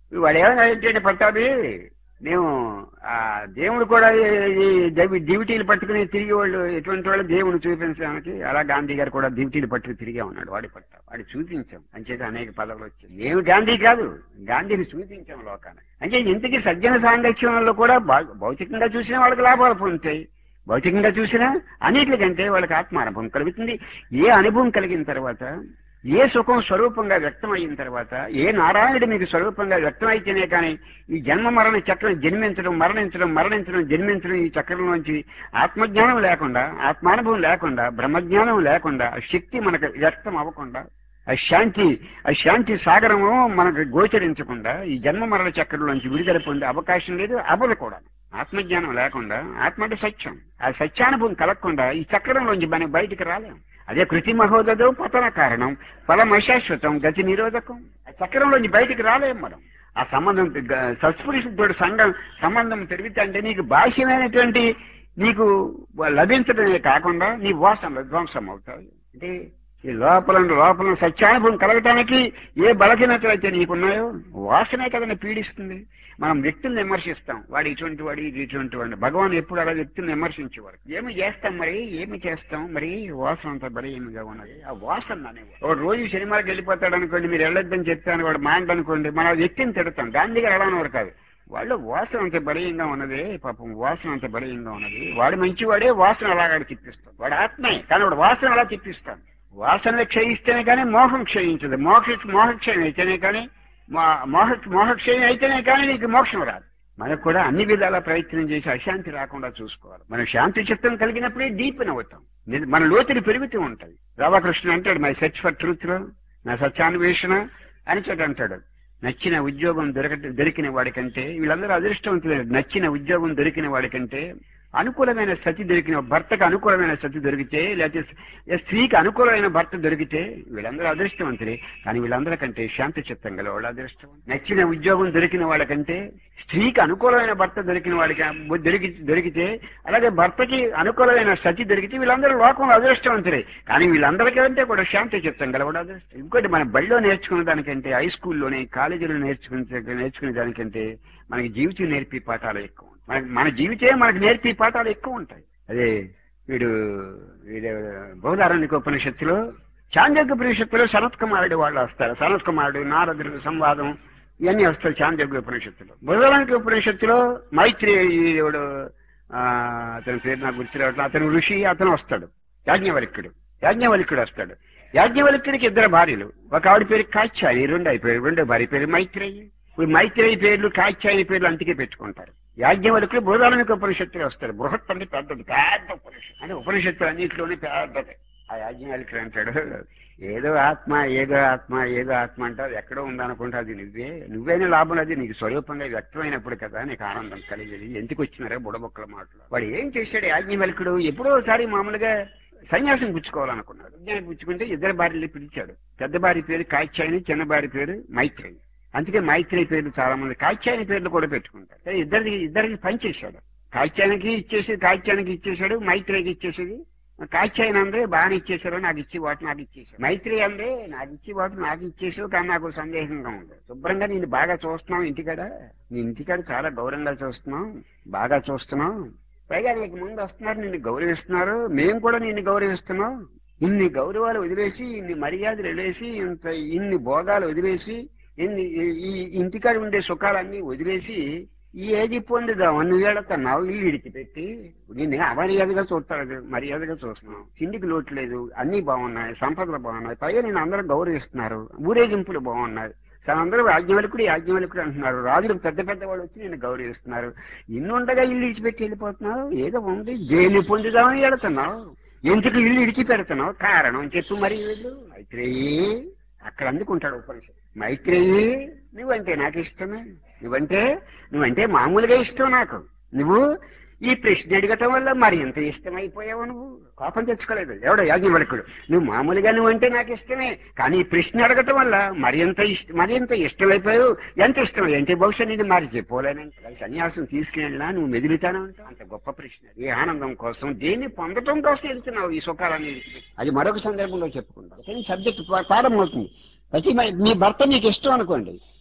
వాడు ఏమైనా పట్టాలి మేము ఆ దేవుడు కూడా ఈ- ఈ దైవ- డ్యూటీలు పట్టుకుని తిరిగి వాళ్ళు ఎటువంటి వాళ్ళు దేవుడు చూపించడానికి అలా గాంధీ గారు కూడా డ్యూటీలు పట్టుకుని తిరిగే ఉన్నాడు వాడి పట్ట వాడి చూపించాం అంచేత అనేక పదవులు వచ్చాయి మేము గాంధీ కాదు గాంధీని చూపించాం లోకానికి అంటే ఇంతకీ సజ్జన సాంగత్యంలో కూడా భౌ- భౌతికంగా చూసిన వాళ్ళకి లాభాలు పొందుతాయి భౌతికంగా చూసినా అన్నిటికంటే వాళ్ళకి ఆత్మానుభవం కలుగుతుంది ఏ అనుభవం కలిగిన తర్వాత ఏ సుఖం స్వరూపంగా వ్యక్తం అయిన తర్వాత ఏ నారాయణుడు మీకు స్వరూపంగా వ్యక్తం అయితేనే కానీ ఈ జన్మ మరణ చక్రం జన్మించడం మరణించడం మరణించడం జన్మించడం ఈ చక్రంలోంచి ఆత్మజ్ఞానం లేకుండా ఆత్మానుభవం లేకుండా బ్రహ్మజ్ఞానం లేకుండా ఆ శక్తి మనకు వ్యక్తం అవ్వకుండా ఆ శాంతి ఆ శాంతి సాగరము మనకు గోచరించకుండా ఈ జన్మ మరణ చక్రంలోంచి విడుదల పొందే అవకాశం లేదు అవ్వదు కూడా ఆత్మజ్ఞానం లేకుండా ఆత్మ అంటే సత్యం ఆ సత్యానుభవం కలగకుండా ఈ చక్రంలోంచి మనం బయటికి రాలేం అదే కృతి మహోదయం పతన కారణం ఫలం అశాశ్వతం గతి నిరోధకం ఆ చక్రంలోంచి బయటికి రాలేం మనం ఆ సంబంధం గ- సత్పురుషుడితో సంఘం సంబంధం పెరిగితే అంటే నీకు బాహ్యమైనటువంటి నీకు లభించడమే కాకుండా నీ వాసనలు ధ్వంసం అవుతాయి అంటే ఈ లోపల లోపల సత్యానుభవం కలగటానికి ఏ బలహీనతలు అయితే నీకున్నాయో వాసనే కదని పీడిస్తుంది మనం వ్యక్తుల్ని విమర్శిస్తాం వాడు ఇటువంటి వాడు ఇది ఇటువంటి వాడు భగవాన్ ఎప్పుడు అలా వ్యక్తుల్ని విమర్శించేవారు ఏమి చేస్తాం మరి ఏమి చేస్తాం మరి వాసన అంతా బలహీనంగా ఉన్నది ఆ వాసన అనేవాడు ఒక రోజు సినిమాకి వెళ్ళిపోతాడు అనుకోండి మీరు వెళ్ళొద్దని చెప్తాను వాడు మాండ్ అనుకోండి మన వ్యక్తిని తిడతాం గాంధీ గారు ఎలా అనేవారు కాదు వాళ్ళు వాసన అంత బలీయంగా ఉన్నది పాపం వాసన అంత బలీయంగా ఉన్నది వాడు మంచివాడే వాసన అలాగా తిప్పిస్తాడు వాడు ఆత్మే కానీ వాడు వాసన అలా తిప్పిస్తాడు వాసనలు క్షయిస్తేనే కానీ మోహం క్షయించదు మోక్ష మోహక్షయం అయితేనే కానీ మో- మోహ మోహక్షయం అయితేనే కానీ నీకు మోక్షం రాదు మనకు కూడా అన్ని విధాల ప్రయత్నం చేసి అశాంతి రాకుండా చూసుకోవాలి మనం శాంతి చిత్తం కలిగినప్పుడే డీప్న అవుతాం నిజ- మన లోతులు పెరుగుతూ ఉంటాయి రాధాకృష్ణ అంటాడు మై సెర్చ్ ఫర్ ట్రూత్ లో నా సత్యాన్వేషణ అని చోట అంటాడు నచ్చిన ఉద్యోగం దొరక దొరికిన వాడికంటే వీళ్ళందరూ అదృష్టవంతులు నచ్చిన ఉద్యోగం దొరికిన వాడికంటే అనుకూలమైన సతి దొరికిన భర్తకు అనుకూలమైన సతి దొరికితే లేకపోతే స్త్రీకి అనుకూలమైన భర్త దొరికితే వీళ్ళందరూ అదృష్టవంతులే కానీ వీళ్ళందరికంటే శాంతి చిత్తం గల వాళ్ళు అదృష్టం నచ్చిన ఉద్యోగం దొరికిన వాళ్ళకంటే స్త్రీకి అనుకూలమైన భర్త దొరికిన వాడికి దొరికి దొరికితే అలాగే భర్తకి అనుకూలమైన సతి దొరికితే వీళ్ళందరూ లోకంలో అదృష్టవంతులే కానీ వీళ్ళందరికంటే కూడా శాంతి చిత్తం గలవాడు అదృష్టం ఇంకోటి మన బడిలో నేర్చుకునే దానికంటే హై స్కూల్లోనే కాలేజీలో నేర్చుకునే నేర్చుకునే దానికంటే మనకి జీవితం నేర్పి పాఠాలు ఎక్కువ ఉంటాయి. మన మన జీవితే మనకు నేర్పి పాఠాలు ఎక్కువ ఉంటాయి అదే వీడు వీడు బౌధారణ్యక ఉపనిషత్తులో చాంద్యోగ్య ఉపనిషత్తులో సనత్ కుమారుడు వాళ్ళు వస్తారు సనత్ కుమారుడు నారదుడు సంవాదం ఇవన్నీ వస్తాయి చాంద్యోగ్య ఉపనిషత్తులో బౌధారణ్యక ఉపనిషత్తులో మైత్రేయుడు ఆ, అతని పేరు నాకు గుర్తు రావట్లేదు అతను ఋషి అతను వస్తాడు యాజ్ఞవల్క్యుడు యాజ్ఞవల్క్యుడు వస్తాడు యాజ్ఞవల్క్యుడికి ఇద్దరు భార్యలు ఒక ఆవిడ పేరు కాచ్యాయి రెండు అయిపోయారు రెండో భార్య పేరు మైత్రేయి ఇప్పుడు మైత్రేయి పేర్లు కాచ్యాయి పేర్లు అంతకే పెట్టుకుంటారు యాజ్ఞవల్కుడు బోధాలమిక ఉపనిషత్తులు వస్తాడు బృహత్ అంటే పెద్దది పెద్ద ఉపనిషత్తు అంటే ఉపనిషత్తులు అన్నింటిలోనే పెద్దది ఆ యాజ్ఞవల్కుడు అంటాడు ఏదో ఆత్మ ఏదో ఆత్మ ఏదో ఆత్మ అంటే అది ఎక్కడో ఉందనుకుంటే అది నువ్వే నువ్వైన లాభం అది నీకు స్వరూపంగా వ్యక్తమైనప్పుడు కదా నీకు ఆనందం కలిగేది ఎందుకు వచ్చినారా బుడబొక్కల మాటలు వాడు ఏం చేశాడు యాజ్ఞవల్కుడు ఎప్పుడో ఒకసారి మామూలుగా సన్యాసం పుచ్చుకోవాలనుకున్నాడు సన్యాసం పుచ్చుకుంటే ఇద్దరు భార్యలు పిలిచాడు పెద్ద భార్య పేరు కాచ్యాయని చిన్న భార్య పేరు మైత్రేయి అందుకే మైత్రేయి పేర్లు చాలా మంది కాచ్యాయని పేర్లు కూడా పెట్టుకుంటారు కానీ ఇద్దరికి ఇద్దరికి పనిచేశాడు కాచ్యానికి ఇచ్చేసి కాచ్యానికి ఇచ్చేశాడు మైత్రేయికి ఇచ్చేసేది కాచ్యాయన అంటే బాగానే ఇచ్చేశారు నాకు ఇచ్చి వాటి నాకు ఇచ్చేసారు మైత్రి అంటే నాకు ఇచ్చి వాటి నాకు ఇచ్చేసావు కానీ నాకు సందేహంగా ఉంది శుభ్రంగా నేను బాగా చూస్తున్నావు ఇంటికాడ నీ ఇంటికాడ చాలా గౌరవంగా చూస్తున్నావు బాగా చూస్తున్నావు పైగా నీకు ముందు వస్తున్నారు నిన్ను గౌరవిస్తున్నారు మేము కూడా నిన్ను గౌరవిస్తున్నాం ఇన్ని గౌరవాలు వదిలేసి ఇన్ని మర్యాదలు వదిలేసి ఇంత ఇన్ని భోగాలు వదిలేసి ఇన్ని ఈ- ఈ ఇంటికాడ ఉండే సుఖాలన్నీ వదిలేసి ఈ ఏది పొందుదాం నువ్వు వెళుతున్నావు ఇల్లు ఇడిచిపెట్టి నిన్ను అమర్యాదగా చూస్తాడు మర్యాదగా చూస్తున్నావు తిండికి లోటు లేదు అన్ని బాగున్నాయి సంపదలు బాగున్నాయి పైగా నేను అందరూ గౌరవిస్తున్నారు ఊరేగింపులు బాగున్నాయి సరే అందరూ యాజ్ఞవల్కుడు యాజ్ఞవల్కుడు అంటున్నారు రాజులు పెద్ద పెద్ద వాళ్ళు వచ్చి నేను గౌరవిస్తున్నారు ఇన్ని ఉండగా ఇల్లు ఇడిచిపెట్టి వెళ్ళిపోతున్నావు ఏదో ఉంది దేన్ని పొందుదామని వెళుతున్నావు ఎందుకు ఇల్లు ఇడిచి పెడుతున్నావు కారణం చెప్పు మరి వీళ్ళు మైత్రేయి అక్కడ అందుకుంటాడు ఉపనిషత్తు మైత్రేయి నువ్వంటే నాకు ఇష్టమే నువ్వంటే నువ్వంటే మామూలుగా ఇష్టం నాకు నువ్వు ఈ ప్రశ్న అడగటం వల్ల మరి ఎంత ఇష్టమైపోయావు నువ్వు కోపం తెచ్చుకోలేదు ఎవడో యాజ్ఞవల్కుడు నువ్వు మామూలుగా నువ్వంటే నాకు ఇష్టమే కానీ ఈ ప్రశ్న అడగటం వల్ల మరి ఎంత ఇష్టం మరి ఎంత ఇష్టమైపోయావు ఎంత ఇష్టం ఏంటి బహుశా నేను మరి చెప్పోలేను సన్యాసం తీసుకెళ్ళినా నువ్వు మెదులుతాను అంటావు అంత గొప్ప ప్రశ్న ఈ ఆనందం కోసం దేన్ని పొందటం కోసం వెళ్తున్నావు ఈ సుఖాలన్నీ విడిచిపెట్టి. అది మరొక సందర్భంలో చెప్పుకుందాం కానీ సబ్జెక్ట్ పాఠం అవుతుంది ప్రతి మ- మీ భర్త మీకు ఇష్టం అనుకోండి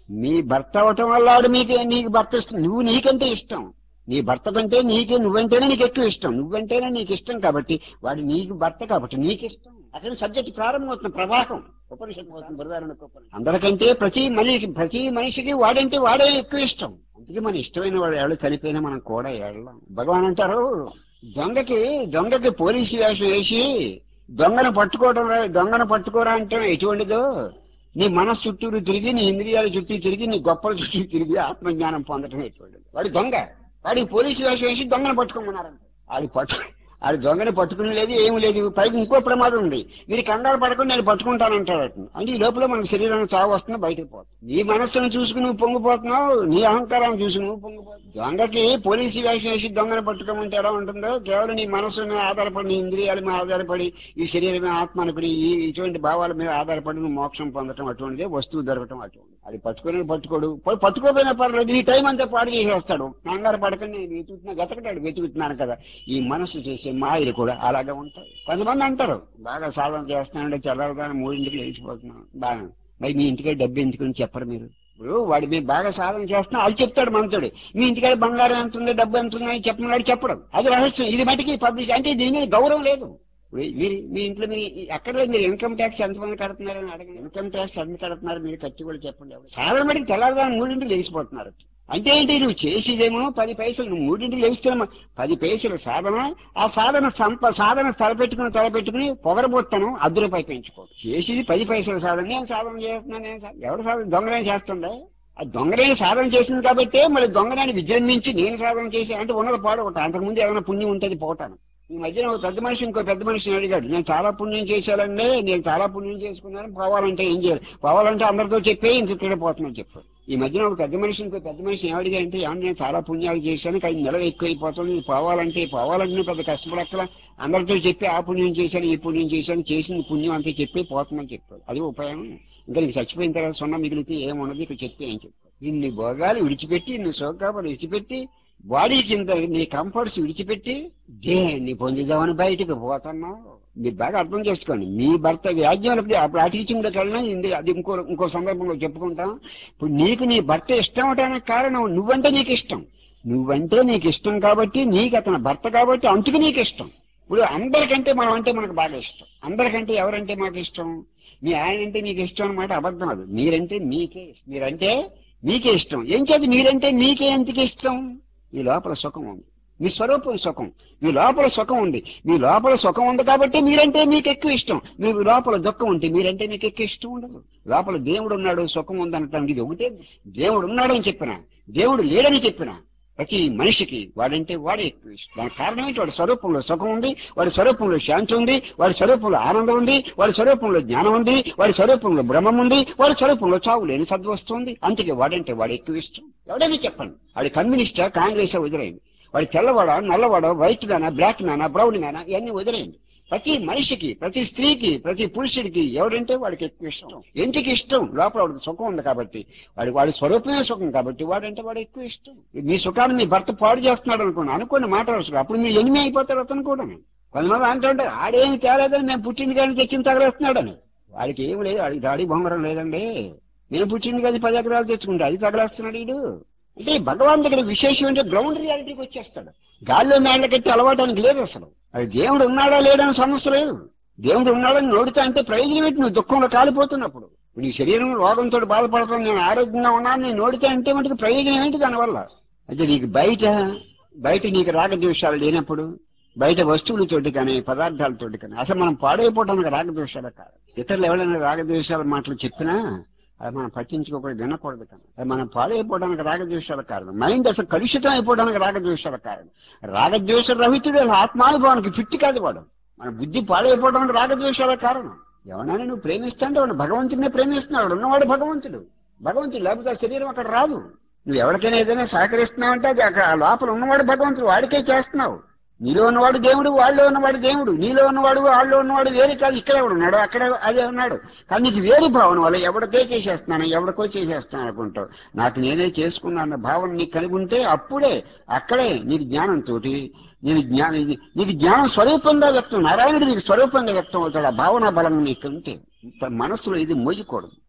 మీ భర్త అవటం వల్ల వాడు మీకు నీకు భర్త ఇష్టం నువ్వు నీకంటే ఇష్టం నీ భర్త కంటే నీకే నువ్వంటేనే నీకు ఎక్కువ ఇష్టం నువ్వంటేనే నీకు ఇష్టం కాబట్టి వాడు నీకు భర్త కాబట్టి నీకు ఇష్టం అక్కడ సబ్జెక్ట్ ప్రారంభమవుతుంది ప్రవాహం ఉపనిషత్తు అవుతుంది బృహదారణకు ఉపనిషత్తు. అందరికంటే ప్రతి మనిషికి ప్రతి మనిషికి వాడంటే వాడే ఎక్కువ ఇష్టం అందుకే మన ఇష్టమైన వాడు ఎవరు చనిపోయినా మనం కూడా ఏడలాం భగవాన్ అంటారు దొంగకి దొంగకి పోలీసు వేషం వేసి దొంగను పట్టుకోవడం రా- దొంగను పట్టుకోరా అంటే ఎటువంటిదో నీ మనసు చుట్టూరు తిరిగి నీ ఇంద్రియాల చుట్టూ తిరిగి నీ గొప్పల చుట్టూ తిరిగి ఆత్మజ్ఞానం పొందడం ఎటువంటిది వాడి దొంగ వాడికి పోలీసు వేషం వేసి దొంగను పట్టుకోమన్నారంట వాడి పట్టు వాడి దొంగని పట్టుకుని లేదు ఏమి లేదు పైకి ఇంకో ప్రమాదం ఉంది మీరు కంగారు పడకుండా నేను పట్టుకుంటానంటాడు అతను. అంటే ఈ లోపల మన శరీరానికి చావు వస్తుంది బయటకు పోతుంది నీ మనస్సును చూసుకుని నువ్వు పొంగిపోతున్నావు నీ అహంకారాన్ని చూసి నువ్వు పొంగిపోతున్నావు దొంగకి పోలీసు వేషం వేసి దొంగను పట్టుకోమంటే ఎలా ఉంటుందో కేవలం నీ మనస్సు మీద ఆధారపడి నీ ఇంద్రియాల మీద ఆధారపడి ఈ శరీరం మీద ఆత్మ అనుకుని ఈ ఇటువంటి భావాల మీద ఆధారపడి నువ్వు మోక్షం పొందటం అటువంటిదే వస్తువు దొరకటం అటువంటి అది పట్టుకుని పట్టుకోడు పోయి పట్టుకోపోయినా పర్లేదు నీ టైం అంతా పాడు చేసేస్తాడు కంగారు పడకని నేను వెతుకుతున్నా గతకటాడు వెతుకుతున్నాను కదా ఈ మనసు చేసే మాయలు కూడా అలాగే ఉంటాయి కొంతమంది అంటారు బాగా సాధన చేస్తున్నానంటే చల్లవగానే మూడింటికి లేచిపోతున్నాను బాగా మరి మీ ఇంటికి డబ్బు ఎందుకని చెప్పరు మీరు ఇప్పుడు వాడు మేము బాగా సాధన చేస్తున్నా అది చెప్తాడు మనతోడు మీ ఇంటికాడ బంగారం ఎంత ఉంది డబ్బు ఎంత ఉంది అని చెప్పినాడు చెప్పడం అది రహస్యం ఇది మటుకి పబ్లిష్ అంటే దీని మీద గౌరవం లేదు ఇప్పుడు మీరు మీ ఇంట్లో మీరు అక్కడ మీరు ఇన్కమ్ ట్యాక్స్ ఎంతమంది కడుతున్నారు అని అడగండి ఇన్కమ్ ట్యాక్స్ ఎంత కడుతున్నారు మీరు కట్టి కూడా చెప్పండి ఎవరు. సాధారణ మటుకు తెల్లారుదాని మూడింటికి లేచిపోతున్నారు అంటే ఏంటి నువ్వు చేసేదేమో పది పైసలు నువ్వు మూడింటికి లేస్తున్నా పది పైసలు సాధన ఆ సాధన సంప సాధన తలపెట్టుకుని తలపెట్టుకుని పొగరబోతాను అర్ధ రూపాయి పెంచుకో చేసేది పది పైసలు సాధన నేను సాధన చేస్తున్నాను నేను సాధన. ఎవరు సాధన దొంగనే చేస్తుందా ఆ దొంగలేని సాధన చేసింది కాబట్టి మళ్ళీ దొంగనాన్ని విజృంభించి నేను సాధన చేసి అంటే ఉన్నది పాడగొట్ట అంతకుముందు ఏమైనా పుణ్యం ఉంటుంది పోతాను ఈ మధ్యన ఒక పెద్ద మనిషి ఇంకో పెద్ద మనిషిని అడిగాడు నేను చాలా పుణ్యం చేశానండి నేను చాలా పుణ్యం చేసుకున్నాను పోవాలంటే ఏం చేయాలి పోవాలంటే అందరితో చెప్పే ఇంత ఇక్కడ పోతున్నాను చెప్పాడు ఈ మధ్యన ఒక పెద్ద మనిషి ఇంకో పెద్ద మనిషి ఏమడిగా అంటే ఏమన్నా నేను చాలా పుణ్యాలు చేశాను కానీ నెల ఎక్కువైపోతుంది ఇది పోవాలంటే పోవాలంటే నువ్వు పెద్ద కష్టపడక్కల అందరితో చెప్పి ఆ పుణ్యం చేశాను ఈ పుణ్యం చేశాను చేసిన పుణ్యం అంతా చెప్పి పోతుందని చెప్పాడు అది ఉపాయం ఇంకా నీకు చచ్చిపోయిన తర్వాత సున్న మిగిలితే ఏమున్నది ఇక్కడ చెప్పి ఏం చెప్పాడు ఇన్ని భోగాలు విడిచిపెట్టి ఇన్ని సౌకర్యాలు విడిచిపెట్టి బాడీ కింద నీ కంఫర్ట్స్ విడిచిపెట్టి దేన్ని పొందుదామని బయటకు పోతున్నావు మీరు బాగా అర్థం చేసుకోండి మీ భర్త వ్యాజ్యం అప్పుడు ఆ టీచింగ్లోకి వెళ్ళినా ఇది అది ఇంకో ఇంకో సందర్భంలో చెప్పుకుంటాం ఇప్పుడు నీకు నీ భర్త ఇష్టం అవడానికి కారణం నువ్వంటే నీకు ఇష్టం నువ్వంటే నీకు ఇష్టం కాబట్టి నీకు అతని భర్త కాబట్టి అందుకు నీకు ఇష్టం ఇప్పుడు అందరికంటే మనం అంటే మనకు బాగా ఇష్టం అందరికంటే ఎవరంటే మాకు ఇష్టం మీ ఆయన అంటే మీకు ఇష్టం అనమాట అబద్ధం అది మీరంటే మీకే ఇష్టం. మీరంటే మీకే ఇష్టం ఏం చేతి మీరంటే మీకే ఎందుకు ఇష్టం మీ లోపల సుఖం ఉంది మీ స్వరూపం సుఖం మీ లోపల సుఖం ఉంది మీ లోపల సుఖం ఉంది కాబట్టి మీరంటే మీకు ఎక్కువ ఇష్టం మీ లోపల దుఃఖం ఉంటే మీరంటే మీకు ఎక్కువ ఇష్టం ఉండదు లోపల దేవుడు ఉన్నాడు సుఖం ఉంది అనటానికి ఇది ఒకటే దేవుడు ఉన్నాడని చెప్పిన దేవుడు లేడని చెప్పిన ప్రతి మనిషికి వాడంటే వాడే ఎక్కువ ఇష్టం దానికి కారణం ఏంటి వాడి స్వరూపంలో సుఖం ఉంది వాడి స్వరూపంలో శాంతి ఉంది వాడి స్వరూపంలో ఆనందం ఉంది వాడి స్వరూపంలో జ్ఞానం ఉంది వాడి స్వరూపంలో బ్రహ్మం ఉంది వాడి స్వరూపంలో చావు లేని సద్వస్తు ఉంది అందుకే వాడంటే వాడు ఎక్కువ ఇష్టం ఎవడైనా చెప్పండి వాడి కమ్యూనిస్టా కాంగ్రెస్ వదిలేయండి వాడి తెల్లవాడ నల్లవాడ వైట్ గానా బ్లాక్ గానా బ్రౌన్ గానా ఇవన్నీ వదిలేయండి ప్రతి మనిషికి ప్రతి స్త్రీకి ప్రతి పురుషుడికి ఎవడంటే వాడికి ఎక్కువ ఇష్టం ఎందుకు ఇష్టం లోపల వాడికి సుఖం ఉంది కాబట్టి వాడి వాడి స్వరూపమే సుఖం కాబట్టి వాడంటే వాడు ఎక్కువ ఇష్టం మీ సుఖాన్ని మీ భర్త పాడు చేస్తున్నాడు అనుకోండి అనుకోండి మాట్లాడచ్చు అప్పుడు మీరు ఎనిమి అయిపోతారు అతను కూడా కొంతమంది అంటుంటే ఆడేమి తేలేదని మేము పుట్టింది కానీ తెచ్చిన తగలేస్తున్నాడని వాడికి ఏమి లేదు వాడికి దాడి బొంగరం లేదండి నేను పుట్టింది కానీ పది ఎకరాలు తెచ్చుకుంటే అది తగలేస్తున్నాడు వీడు అంటే భగవాన్ దగ్గర విశేషం అంటే గ్రౌండ్ రియాలిటీకి వచ్చేస్తాడు గాల్లో మేళ్ళ కట్టి అలవాటానికి లేదు అసలు అది దేవుడు ఉన్నాడా లేడని సమస్య లేదు దేవుడు ఉన్నాడని నోడితే అంటే ప్రయోజనం ఏంటి నువ్వు దుఃఖంలో కాలిపోతున్నప్పుడు నీ శరీరం రోగంతో బాధపడుతుంది నేను ఆరోగ్యంగా ఉన్నాను నేను నోడితే అంటే మటుకు ప్రయోజనం ఏంటి దానివల్ల అయితే నీకు బయట బయట నీకు రాగద్వేషాలు లేనప్పుడు బయట వస్తువులతోటి కానీ పదార్థాలతోటి కానీ అసలు మనం పాడైపోవడానికి రాగద్వేషాలు కాదు ఇతరులు ఎవరైనా రాగద్వేషాల మాటలు చెప్పినా అది మనం పట్టించుకోకూడదు వినకూడదు కానీ అది మనం పాడైపోవడానికి రాగద్వేషాల కారణం మైండ్ అసలు కలుషితం అయిపోవడానికి రాగద్వేషాల కారణం రాగద్వేష రహితుడు అసలు ఆత్మానుభవానికి ఫిట్ కాదు వాడు మన బుద్ధి పాడైపోవడానికి రాగద్వేషాల కారణం ఎవరైనా నువ్వు ప్రేమిస్తాంటే వాడు భగవంతుడినే ప్రేమిస్తున్నాడు ఉన్నవాడు భగవంతుడు భగవంతుడు లేకపోతే ఆ శరీరం అక్కడ రాదు నువ్వు ఎవరికైనా ఏదైనా సహకరిస్తున్నావంటే అది అక్కడ ఆ లోపల ఉన్నవాడు భగవంతుడు వాడికే చేస్తున్నావు నీలో ఉన్నవాడు దేవుడు వాళ్ళలో ఉన్నవాడు దేవుడు నీలో ఉన్నవాడు వాళ్ళలో ఉన్నవాడు వేరే కాదు ఇక్కడే ఉన్నాడు అక్కడ అదే ఉన్నాడు కానీ నీకు వేరు భావన వల్ల ఎవరికే చేసేస్తున్నాను ఎవరికో చేసేస్తున్నాను అనుకుంటావు నాకు నేనే చేసుకున్నా అన్న భావన నీకు కలిగి ఉంటే అప్పుడే అక్కడే నీకు జ్ఞానంతో నేను జ్ఞానం నీకు జ్ఞానం స్వరూపంగా వ్యక్తం నారాయణుడు నీకు స్వరూపంగా వ్యక్తం అవుతాడు ఆ భావన బలం నీకు ఉంటే మనసులో ఇది మోయకూడదు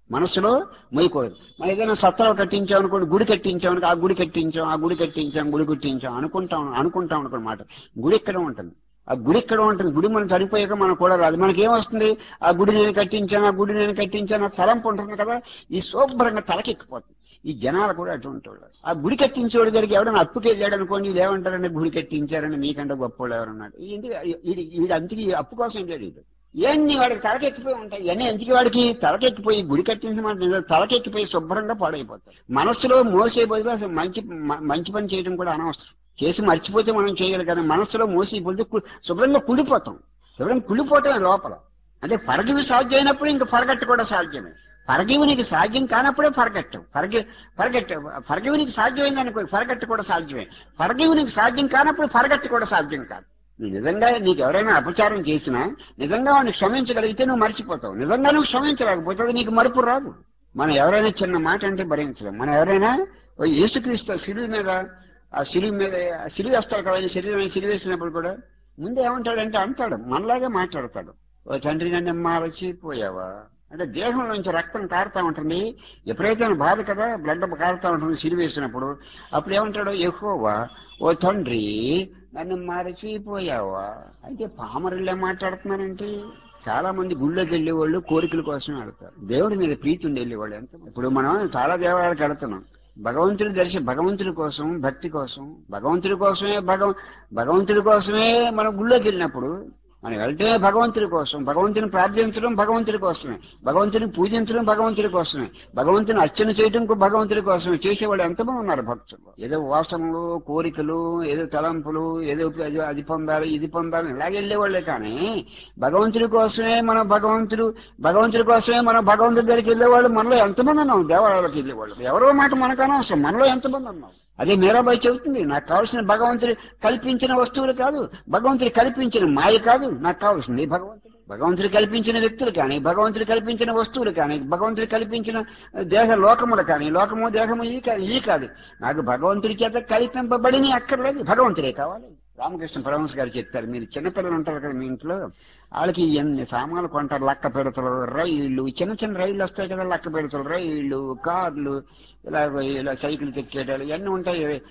మనసులో మొయ్యకూడదు మనం ఏదైనా సత్రాలు కట్టించాం అనుకోండి గుడి కట్టించాం అనుకో ఆ గుడి కట్టించాం ఆ గుడి కట్టించాం గుడి కట్టించాం అనుకుంటాం అనుకుంటాం అనుకోమాట గుడి ఇక్కడ ఉంటుంది ఆ గుడి ఇక్కడ ఉంటుంది గుడి మనం చనిపోయాక మనం కూడా రాదు మనకి ఏమొస్తుంది ఆ గుడి నేను కట్టించాను ఆ గుడి నేను కట్టించాను ఆ తలంపు ఉంటుంది కదా ఈ శుభ్రంగా తలకెక్కిపోతుంది ఈ జనాలు కూడా అటువంటి వాళ్ళు ఆ గుడి కట్టించేవాడు దగ్గరికి ఎవడైనా అప్పుకి వెళ్ళాడు అనుకోండి ఇది ఏమంటారంటే గుడి కట్టించారని మీకంటే గొప్ప వాళ్ళు ఎవరన్నాడు వీడు అంతకి అప్పు కోసం వెళ్ళాడు వీడు ఇవన్నీ వాడికి తలకెక్కిపోయి ఉంటాయి ఇవన్నీ ఎందుకు వాడికి తలకెక్కిపోయి గుడి కట్టించమంటే తలకెక్కిపోయి శుభ్రంగా పాడైపోతాయి మనస్సులో మోసే బదులు అసలు మంచి మ- మంచి పని చేయడం కూడా అనవసరం చేసి మర్చిపోతే మనం చేయాలి కానీ మనస్సులో మోసి పోతే కు- శుభ్రంగా కుళ్ళిపోతాం శుభ్రంగా కుళ్ళిపోవటం లోపల అంటే పరగివి సాధ్యం అయినప్పుడు ఇంకా పరగట్టు కూడా సాధ్యమే పరగివి నీకు సాధ్యం కానప్పుడే పరగట్టు పరగి పరగట్టు పరగివి నీకు సాధ్యమైంది అనుకో పరగట్టు కూడా సాధ్యమే పరగివి నీకు సాధ్యం కానప్పుడు పరగట్టు కూడా సాధ్యం కాదు నువ్వు నిజంగా నీకు ఎవరైనా అపచారం చేసినా నిజంగా వాడిని క్షమించగలిగితే నువ్వు మర్చిపోతావు నిజంగా నువ్వు క్షమించలేకపోతే అది నీకు మరుపు రాదు మనం ఎవరైనా చిన్న మాట అంటే భరించలేం మనం ఎవరైనా ఓ యేసుక్రీస్తు సిలువు మీద ఆ సిలువు మీద ఆ సిలువు వేస్తారు కదా ఆయన శరీరం మీద సిలువు వేసినప్పుడు కూడా ముందు ఏమంటాడంటే అంటాడు మనలాగే మాట్లాడతాడు ఓ తండ్రి నన్ను మరచిపోయావా అంటే దేహం నుంచి రక్తం కారుతా ఉంటుంది ఎప్పుడైతే ఆయన బాధ కదా బ్లడ్ కారుతా ఉంటుంది సిలువ వేసినప్పుడు అప్పుడు ఏమంటాడు ఎక్కువవా ఓ తండ్రి నన్ను మరచిపోయావా అయితే పామరులే మాట్లాడుతున్నారంటే చాలా మంది గుళ్ళోకి వెళ్ళేవాళ్ళు కోరికల కోసం వెళ్తారు దేవుడి మీద ప్రీతి ఉండి వెళ్ళేవాళ్ళు ఎంత ఇప్పుడు మనం చాలా దేవాలయాలకు వెళ్తున్నాం భగవంతుడి దర్శనం భగవంతుడి కోసం భక్తి కోసం భగవంతుడి కోసమే భగవ భగవంతుడి కోసమే మనం గుళ్ళోకి వెళ్ళినప్పుడు మనం వెళ్తే భగవంతుడి కోసం భగవంతుని ప్రార్థించడం భగవంతుడి కోసమే భగవంతుని పూజించడం భగవంతుడి కోసమే భగవంతుని అర్చన చేయడం కూడా భగవంతుడి కోసమే చేసేవాళ్ళు ఎంతమంది ఉన్నారు భక్తులు ఏదో వాసనలు కోరికలు ఏదో తలంపులు ఏదో ఏదో అది పొందాలి ఇది పొందాలి ఇలాగే వెళ్ళేవాళ్ళే కానీ భగవంతుడి కోసమే మనం భగవంతుడు భగవంతుడి కోసమే మనం భగవంతుడి దగ్గరికి వెళ్ళేవాళ్ళు మనలో ఎంతమంది ఉన్నాం దేవాలయాలకు వెళ్ళేవాళ్ళు ఎవరో మాట మనకు అనవసరం మనలో ఎంతమంది ఉన్నాం అదే మీరాబాయి చెబుతుంది నాకు కావాల్సిన భగవంతుడు కల్పించిన వస్తువులు కాదు భగవంతుడు కల్పించిన మాయ కాదు నాకు కావాల్సింది భగవంతుడు భగవంతుడు కల్పించిన వ్యక్తులు కానీ భగవంతుడు కల్పించిన వస్తువులు కానీ భగవంతుడు కల్పించిన దేహ లోకములు కానీ లోకము దేహము ఈ కాదు ఈ కాదు నాకు భగవంతుడి చేత కల్పింపబడిని అక్కర్లేదు భగవంతుడే కావాలి రామకృష్ణ పరమహంస గారు చెప్తారు మీరు చిన్నపిల్లలు ఉంటారు కదా మీ ఇంట్లో వాళ్ళకి ఎన్ని సామాన్లు కొంటారు లక్క పెడతలు రైళ్లు చిన్న చిన్న రైళ్లు వస్తాయి కదా లక్క పెడతలు రైళ్లు కార్లు ఇలా ఇలా సైకిల్ తెక్కేటాలు ఇవన్నీ ఉంటాయి అవి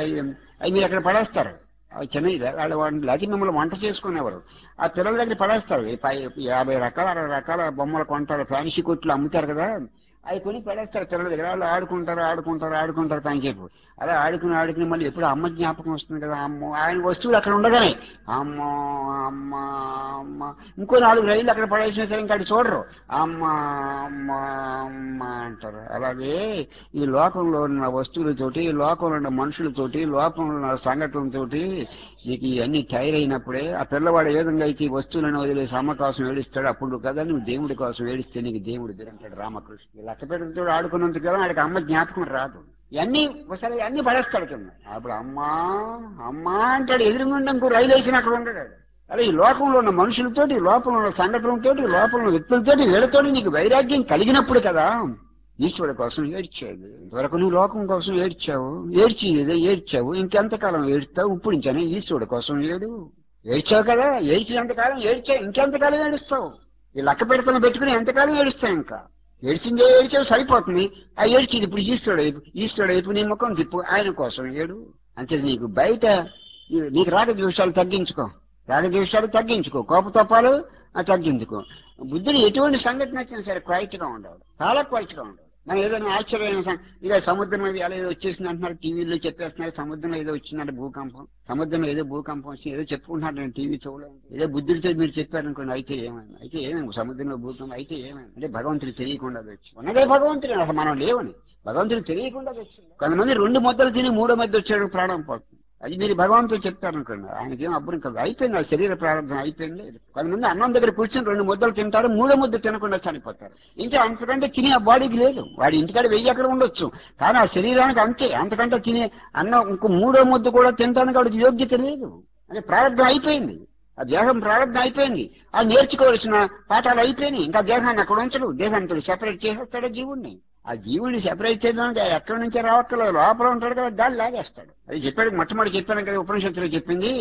అవి మీరు అక్కడ పడేస్తారు అవి చిన్న వాళ్ళు వాళ్ళు లేకపోతే మిమ్మల్ని వంట చేసుకునేవారు ఆ పిల్లల దగ్గర పడేస్తారు ఈ పై యాభై రకాల అరవై రకాల బొమ్మలు కొంటారు ఫ్యాన్సీ కొట్లు అమ్ముతారు కదా అవి కొని పడేస్తారు పిల్లల దగ్గర వాళ్ళు ఆడుకుంటారు ఆడుకుంటారు ఆడుకుంటారు పని చెప్పు అలా ఆడుకుని ఆడుకుని మళ్ళీ ఎప్పుడు అమ్మ జ్ఞాపకం వస్తుంది కదా అమ్మో ఆయన వస్తువులు అక్కడ ఉండగానే అమ్మో అమ్మ అమ్మ ఇంకో నాలుగు రైళ్ళు అక్కడ పడేసిన సరే ఇంకా అటు చూడరు అమ్మ అమ్మ అమ్మ అంటారు అలాగే ఈ లోకంలో ఉన్న వస్తువులతోటి ఈ లోకంలో ఉన్న మనుషులతోటి లోకంలో ఉన్న సంఘటనలతోటి నీకు ఇవన్నీ టైర్ అయినప్పుడే ఆ పిల్లవాడు ఏ విధంగా అయితే ఈ వస్తువులను వదిలేసి అమ్మ కోసం ఏడుస్తాడు అప్పుడు కదా నువ్వు దేవుడి కోసం ఏడిస్తే నీకు దేవుడు దిరంటాడు రామకృష్ణ లక్కపెట్టతో ఆడుకున్నంత కదా వాడికి అమ్మ జ్ఞాపకం రాదు ఇవన్నీ ఒకసారి అన్ని పడేస్తాడు కింద అప్పుడు అమ్మా అమ్మా అంటాడు ఎదురుగుండా ఇంకో రైలు వేసిన అక్కడ ఉండడు అలా ఈ లోకంలో ఉన్న మనుషులతోటి లోపల ఉన్న సంఘటనలతోటి లోపల ఉన్న వ్యక్తులతోటి వీళ్ళతోటి నీకు వైరాగ్యం కలిగినప్పుడు కదా ఈశ్వరుడు కోసం ఏడ్చేది ఇంతవరకు నువ్వు లోకం కోసం ఏడ్చావు ఏడ్చి ఏదో ఏడ్చావు ఇంకెంతకాలం ఏడుస్తావు ఇప్పుడు ఇంకనే ఈశ్వరుడు కోసం ఏడు ఏడ్చావు కదా ఏడ్చినంతకాలం ఏడ్చావు ఇంకెంతకాలం ఏడుస్తావు ఈ లక్క పెడతను పెట్టుకుని ఎంతకాలం ఏడుస్తావు ఇంకా ఏడ్చిందే ఏడ్చావు సరిపోతుంది ఆ ఏడ్చింది ఇప్పుడు ఈశ్వరుడు వైపు ఈశ్వరుడు వైపు నీ ముఖం తిప్పు ఆయన కోసం ఏడు అంతే నీకు బయట ఈ- నీకు రాగద్వేషాలు తగ్గించుకో రాగద్వేషాలు తగ్గించుకో కోపతపాలు ఆ తగ్గించుకో బుద్ధుడు ఎటువంటి సంఘటన వచ్చినా సరే క్వైట్ గా ఉండవు చాలా క్వైట్ గా ఉండవు మనం ఏదైనా ఆశ్చర్యమైన సం- ఇక సముద్రం మీద ఎలా ఏదో వచ్చేసింది అంటున్నారు టీవీలో చెప్పేస్తున్నారు సముద్రంలో ఏదో వచ్చిందంటే భూకంపం సముద్రంలో ఏదో భూకంపం వచ్చి ఏదో చెప్పుకుంటున్నారు నేను టీవీ చూడలేదు ఏదో బుద్ధుడితో మీరు చెప్పారనుకోండి అయితే ఏమైంది అయితే ఏమైంది సముద్రంలో భూకంపం అయితే ఏమైంది అంటే భగవంతుడు తెలియకుండా అది వచ్చి ఉన్నదే భగవంతుడు అసలు మనం లేవని భగవంతుడు తెలియకుండా అది వచ్చింది కొంతమంది రెండు ముద్దలు తిని మూడో మధ్య వచ్చాడు ప్రాణం పోతుంది అది మీరు భగవంతుడు చెప్తారనుకోండి ఆయనకి ఏం అబ్బురం కాదు అయిపోయింది ఆ శరీర ప్రారంభం అయిపోయింది కొంతమంది అన్నం దగ్గర కూర్చొని రెండు ముద్దలు తింటారు మూడో ముద్ద తినకుండా చనిపోతారు ఇంకా అంతకంటే తినే ఆ బాడీకి లేదు వాడి ఇంటికాడ వెయ్యి అక్కడ ఉండొచ్చు కానీ ఆ శరీరానికి అంతే అంతకంటే తినే అన్నం ఇంకో మూడో ముద్ద కూడా తినడానికి వాడికి యోగ్యత లేదు అంటే ప్రారంభం అయిపోయింది ఆ దేహం ప్రారంభం అయిపోయింది ఆ నేర్చుకోవాల్సిన పాఠాలు అయిపోయినాయి ఇంకా దేహాన్ని అక్కడ ఉంచడు దేహాన్ని సెపరేట్ చేసేస్తాడు జీవుణ్ణి ఆ జీవుడిని సెపరేట్ చేయడానికి ఎక్కడి నుంచే రావక్కర్లేదు లోపల ఉంటాడు కదా దాన్ని లాగేస్తాడు అది చెప్పాడు మొట్టమొదటి చెప్పాను కదా ఉపనిషత్తులో చెప్పింది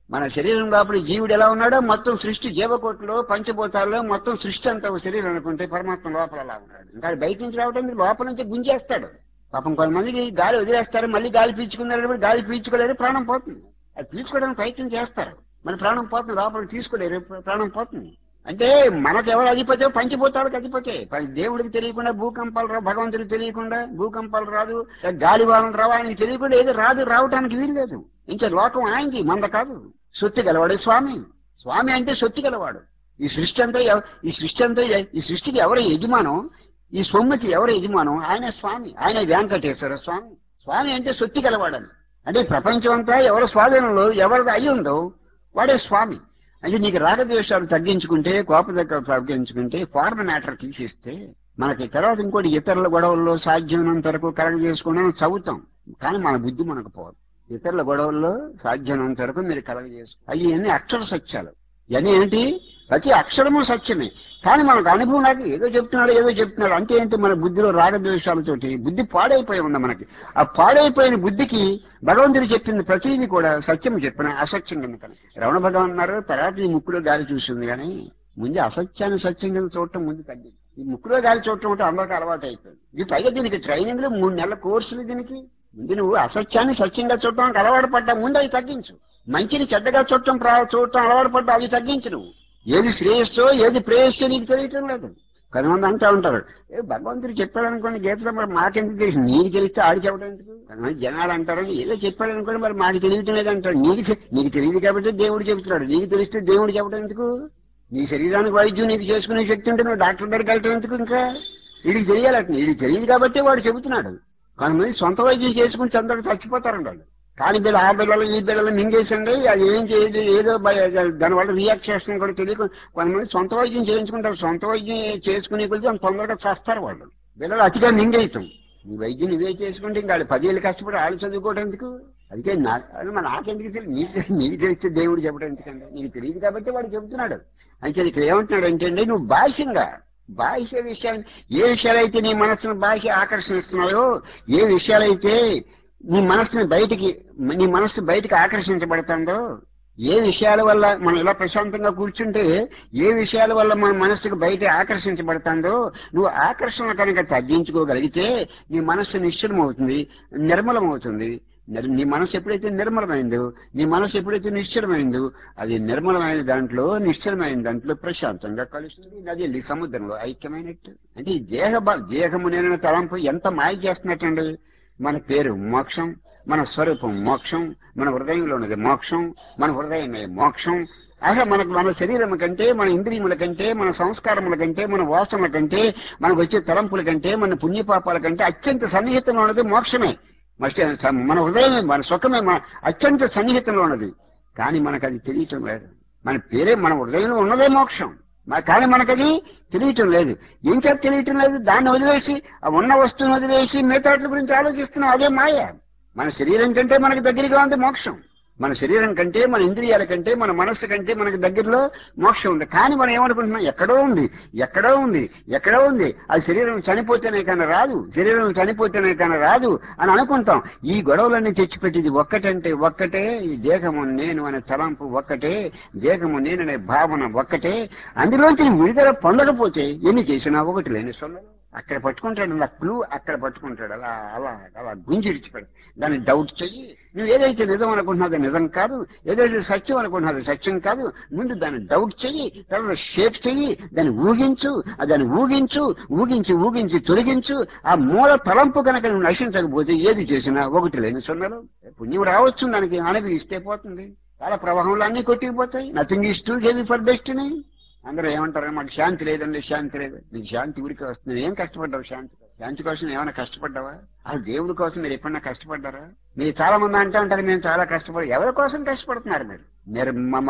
మన శరీరం లోపల జీవుడు ఎలా ఉన్నాడో మొత్తం సృష్టి జీవకోట్లో పంచభూతాల్లో మొత్తం సృష్టి అంతా ఒక శరీరం అనుకుంటే పరమాత్మ లోపల అలా ఉన్నాడు ఇంకా ఆడు బయట నుంచి రావడానికి లోపల నుంచి గుంజేస్తాడు పాపం కొంతమందికి గాలి వదిలేస్తారు మళ్ళీ గాలి పీల్చుకున్నారు గాలి పీల్చుకోలేరు ప్రాణం పోతుంది అది పీల్చుకోవడానికి ప్రయత్నం చేస్తారు మన ప్రాణం పోతుంది లోపలికి తీసుకోలేరు ప్రాణం పోతుంది అంటే మనకు ఎవరు అధిపతే పంచిపోతాలకు అధిపతే ప- దేవుడికి తెలియకుండా భూకంపాలు రావు భగవంతుడికి తెలియకుండా భూకంపాలు రాదు గాలి వాళ్ళని రావా ఆయనకి తెలియకుండా ఏది రాదు రావటానికి వీలు లేదు ఇంకా లోకం ఆయనది మంద కాదు సొత్తు గలవాడు స్వామి స్వామి అంటే సొత్తు గలవాడు ఈ సృష్టి అంతా ఎవ- ఈ సృష్టి అంతా ఎ- ఈ సృష్టికి ఎవరు యజమానం ఈ సొమ్ముకి ఎవరు యజమానం ఆయన స్వామి ఆయన వెంకటేశ్వర స్వామి స్వామి అంటే సొత్తి గలవాడని అంటే ఈ ప్రపంచం అంతా ఎవరి స్వాధీనంలో ఎవరిది అయి ఉందో వాడే స్వామి అంటే నీకు రాగద్వేషాలు తగ్గించుకుంటే కోప దగ్గర తగ్గించుకుంటే ఫారెన్ మ్యాటర్ తీసేస్తే మనకి తర్వాత ఇంకోటి ఇతరుల గొడవల్లో సాధ్యమైనంత వరకు కలగ చేసుకున్నాను చదువుతాం కానీ మన బుద్ధి మనకు పోదు ఇతరుల గొడవల్లో సాధ్యమైనంత వరకు మీరు కలగ చేసుకో అవి అన్ని అక్షర సత్యాలు ఇవన్నీ ఏంటి ప్రతి అక్షరము సత్యమే కానీ మనకు అనుభవం నాకు ఏదో చెప్తున్నాడు ఏదో చెప్తున్నాడు అంటే ఏంటి మన బుద్ధిలో రాగద్వేషాలతోటి బుద్ధి పాడైపోయి ఉంది మనకి ఆ పాడైపోయిన బుద్ధికి భగవంతుడు చెప్పింది ప్రతిదీ కూడా సత్యం చెప్పిన అసత్యం కింద కనుక రమణ భగవాన్ అన్నారు తర్వాత ఈ ముక్కులో గాలి చూస్తుంది కానీ ముందు అసత్యాన్ని సత్యం కింద చూడటం ముందు తగ్గింది ఈ ముక్కులో గాలి చూడటం అంటే అందరికీ అలవాటు అయిపోయింది ఇది పైగా దీనికి ట్రైనింగ్ లో మూడు నెలల కోర్సులు దీనికి ముందు నువ్వు అసత్యాన్ని సత్యంగా చూడటానికి అలవాటు పడ్డా ముందు అది తగ్గించు మంచిని చెడ్డగా చూడటం ప్రా- చూడటం అలవాటు పడ్డా అది తగ్గించు నువ్వు ఏది శ్రేయస్సో ఏది ప్రేయస్సో నీకు తెలియటం లేదు కొంతమంది అంటా ఉంటారు ఏ భగవంతుడు చెప్పాడు అనుకోండి గీతలో మరి మాకెందుకు తెలిసి నీకు తెలిస్తే ఆడి చెప్పడం ఎందుకు కొంతమంది జనాలు అంటారు ఏదో చెప్పాడు అనుకోండి మరి మాకు తెలియటం లేదు అంటారు నీకు తె- నీకు తెలియదు కాబట్టి దేవుడు చెబుతున్నాడు నీకు తెలిస్తే దేవుడు చెప్పడం ఎందుకు నీ శరీరానికి వైద్యం నీకు చేసుకునే శక్తి ఉంటే నువ్వు డాక్టర్ దగ్గరికి వెళ్ళటం ఎందుకు ఇంకా వీడికి తెలియాలట వీడికి తెలియదు కాబట్టి వాడు చెబుతున్నాడు కొంతమంది సొంత వైద్యం చేసుకుని చంద్రుడు చచ్చిపోతారండి వాళ్ళు కాని బిళ్ళ ఆ బిళ్ళలు ఈ బిళ్ళలు మింగేసండి అది ఏం చేయదు ఏదో భయ- దానివల్ల రియాక్షన్ కూడా తెలియకుండా కొంతమంది సొంత వైద్యం చేయించుకుంటారు సొంత వైద్యం చేసుకునే కొద్ది అంత తొందరగా చస్తారు వాళ్ళు బిళ్ళలు అతిగా మింగేయటం నీ వైద్యం నువ్వే చేసుకుంటే ఇంకా వాళ్ళు పదేళ్ళు కష్టపడి వాళ్ళు చదువుకోవడం ఎందుకు అందుకే నా అది మరి నాకెందుకు తెలియదు నీకు నీకు తెలిస్తే దేవుడు చెప్పడం ఎందుకంటే నీకు తెలియదు కాబట్టి వాడు చెబుతున్నాడు అంటే ఇక్కడ ఏమంటున్నాడు అంటే అండి నువ్వు బాహ్యంగా బాహ్య విషయాలు ఏ విషయాలైతే నీ మనసును బాహ్య ఆకర్షిస్తున్నాయో ఏ విషయాలైతే నీ మనసుని బయటికి నీ మనస్సు బయటికి ఆకర్షించబడుతుందో ఏ విషయాల వల్ల మనం ఇలా ప్రశాంతంగా కూర్చుంటే ఏ విషయాల వల్ల మన మనస్సుకు బయట ఆకర్షించబడుతుందో నువ్వు ఆకర్షణ కనుక తగ్గించుకోగలిగితే నీ మనస్సు నిశ్చలమవుతుంది నిర్మలమవుతుంది నిర్- నీ మనసు ఎప్పుడైతే నిర్మలమైందో నీ మనసు ఎప్పుడైతే నిశ్చలమైందో అది నిర్మలమైన దాంట్లో నిశ్చలమైన దాంట్లో ప్రశాంతంగా కలుస్తుంది నది వెళ్ళి సముద్రంలో ఐక్యమైనట్టు అంటే ఈ దేహ బ- దేహము నేను తలంపు ఎంత మాయ చేస్తున్నట్టండి మన పేరు మోక్షం మన స్వరూపం మోక్షం మన హృదయంలో ఉన్నది మోక్షం మన హృదయమే మోక్షం అసలు మనకు మన శరీరం కంటే మన ఇంద్రియముల కంటే మన సంస్కారముల కంటే మన వాసనల కంటే మనకు వచ్చే తలంపుల కంటే మన పుణ్యపాపాల కంటే అత్యంత సన్నిహితంలో ఉన్నది మోక్షమే మస్ట్- మన హృదయమే మన సుఖమే మన అత్యంత సన్నిహితంలో ఉన్నది కానీ మనకు అది తెలియటం లేదు మన పేరే మన హృదయంలో ఉన్నదే మోక్షం మ- కానీ మనకది తెలియటం లేదు ఏం చేత తెలియటం లేదు దాన్ని వదిలేసి ఆ ఉన్న వస్తువుని వదిలేసి మిగతాట్ల గురించి ఆలోచిస్తున్నాం అదే మాయ మన శరీరం కంటే మనకు దగ్గరగా ఉంది మోక్షం మన శరీరం కంటే మన ఇంద్రియాల కంటే మన మనస్సు కంటే మనకు దగ్గరలో మోక్షం ఉంది కానీ మనం ఏమనుకుంటున్నాం ఎక్కడో ఉంది ఎక్కడో ఉంది ఎక్కడో ఉంది అది శరీరం చనిపోతేనే కానీ రాదు శరీరం చనిపోతేనే కానీ రాదు అని అనుకుంటాం ఈ గొడవలన్నీ తెచ్చిపెట్టేది ఒక్కటంటే ఒక్కటే ఈ దేహము నేను అనే తలంపు ఒక్కటే దేహము నేననే భావన ఒక్కటే అందులోంచి నువ్వు విడుదల పొందకపోతే ఎన్ని చేసినా ఒకటి లేని సొన్నలు అక్కడ పట్టుకుంటాడు అలా క్లూ అక్కడ పట్టుకుంటాడు అలా అలా అలా గుంజి ఇడిచిపెడు దాన్ని డౌట్ చెయ్యి నువ్వు ఏదైతే నిజం అనుకుంటున్నావు అది నిజం కాదు ఏదైతే సత్యం అనుకుంటున్నావు అది సత్యం కాదు ముందు దాన్ని డౌట్ చెయ్యి తర్వాత షేక్ చెయ్యి దాన్ని ఊగించు ఆ దాన్ని ఊగించు ఊగించి ఊగించి తొలగించు ఆ మూల తలంపు కనుక నువ్వు నశించకపోతే ఏది చేసినా ఒకటి లేని సున్నలు పుణ్యం రావచ్చు దానికి అనవి ఇస్తే పోతుంది చాలా ప్రవాహంలో అన్ని కొట్టుకుపోతాయి nothing is too heavy for destiny అందరూ ఏమంటారు మాకు శాంతి లేదండి శాంతి లేదు నీకు శాంతి ఊరికి వస్తుంది ఏం కష్టపడ్డావు శాంతి శాంతి కోసం ఏమైనా కష్టపడ్డావా ఆ దేవుడి కోసం మీరు ఎప్పుడన్నా కష్టపడ్డారా మీరు చాలా మంది అంటూ ఉంటారు మేము చాలా కష్టపడి ఎవరి కోసం కష్టపడుతున్నారు మీరు నిర్మమ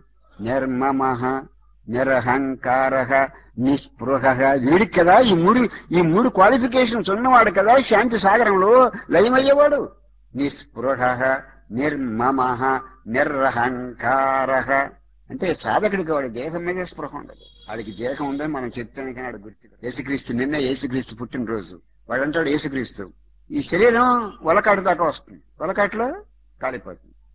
నిర్మమ నిరహంకార నిస్పృహ వీడికి కదా ఈ మూడు ఈ మూడు క్వాలిఫికేషన్స్ ఉన్నవాడు కదా శాంతి సాగరంలో లయమయ్యేవాడు నిస్పృహ నిర్మమ నిర్హంకార అంటే సాధకుడికి వాడి దేహం మీదే స్పృహ ఉండదు వాడికి దేహం ఉందని మనం చెప్తాను కానీ వాడు గుర్తు యేసుక్రీస్తు నిన్న యేసుక్రీస్తు పుట్టినరోజు వాడు అంటాడు యేసుక్రీస్తు ఈ శరీరం వలకాటు దాకా వస్తుంది వలకాట్లో కాలిపోతుంది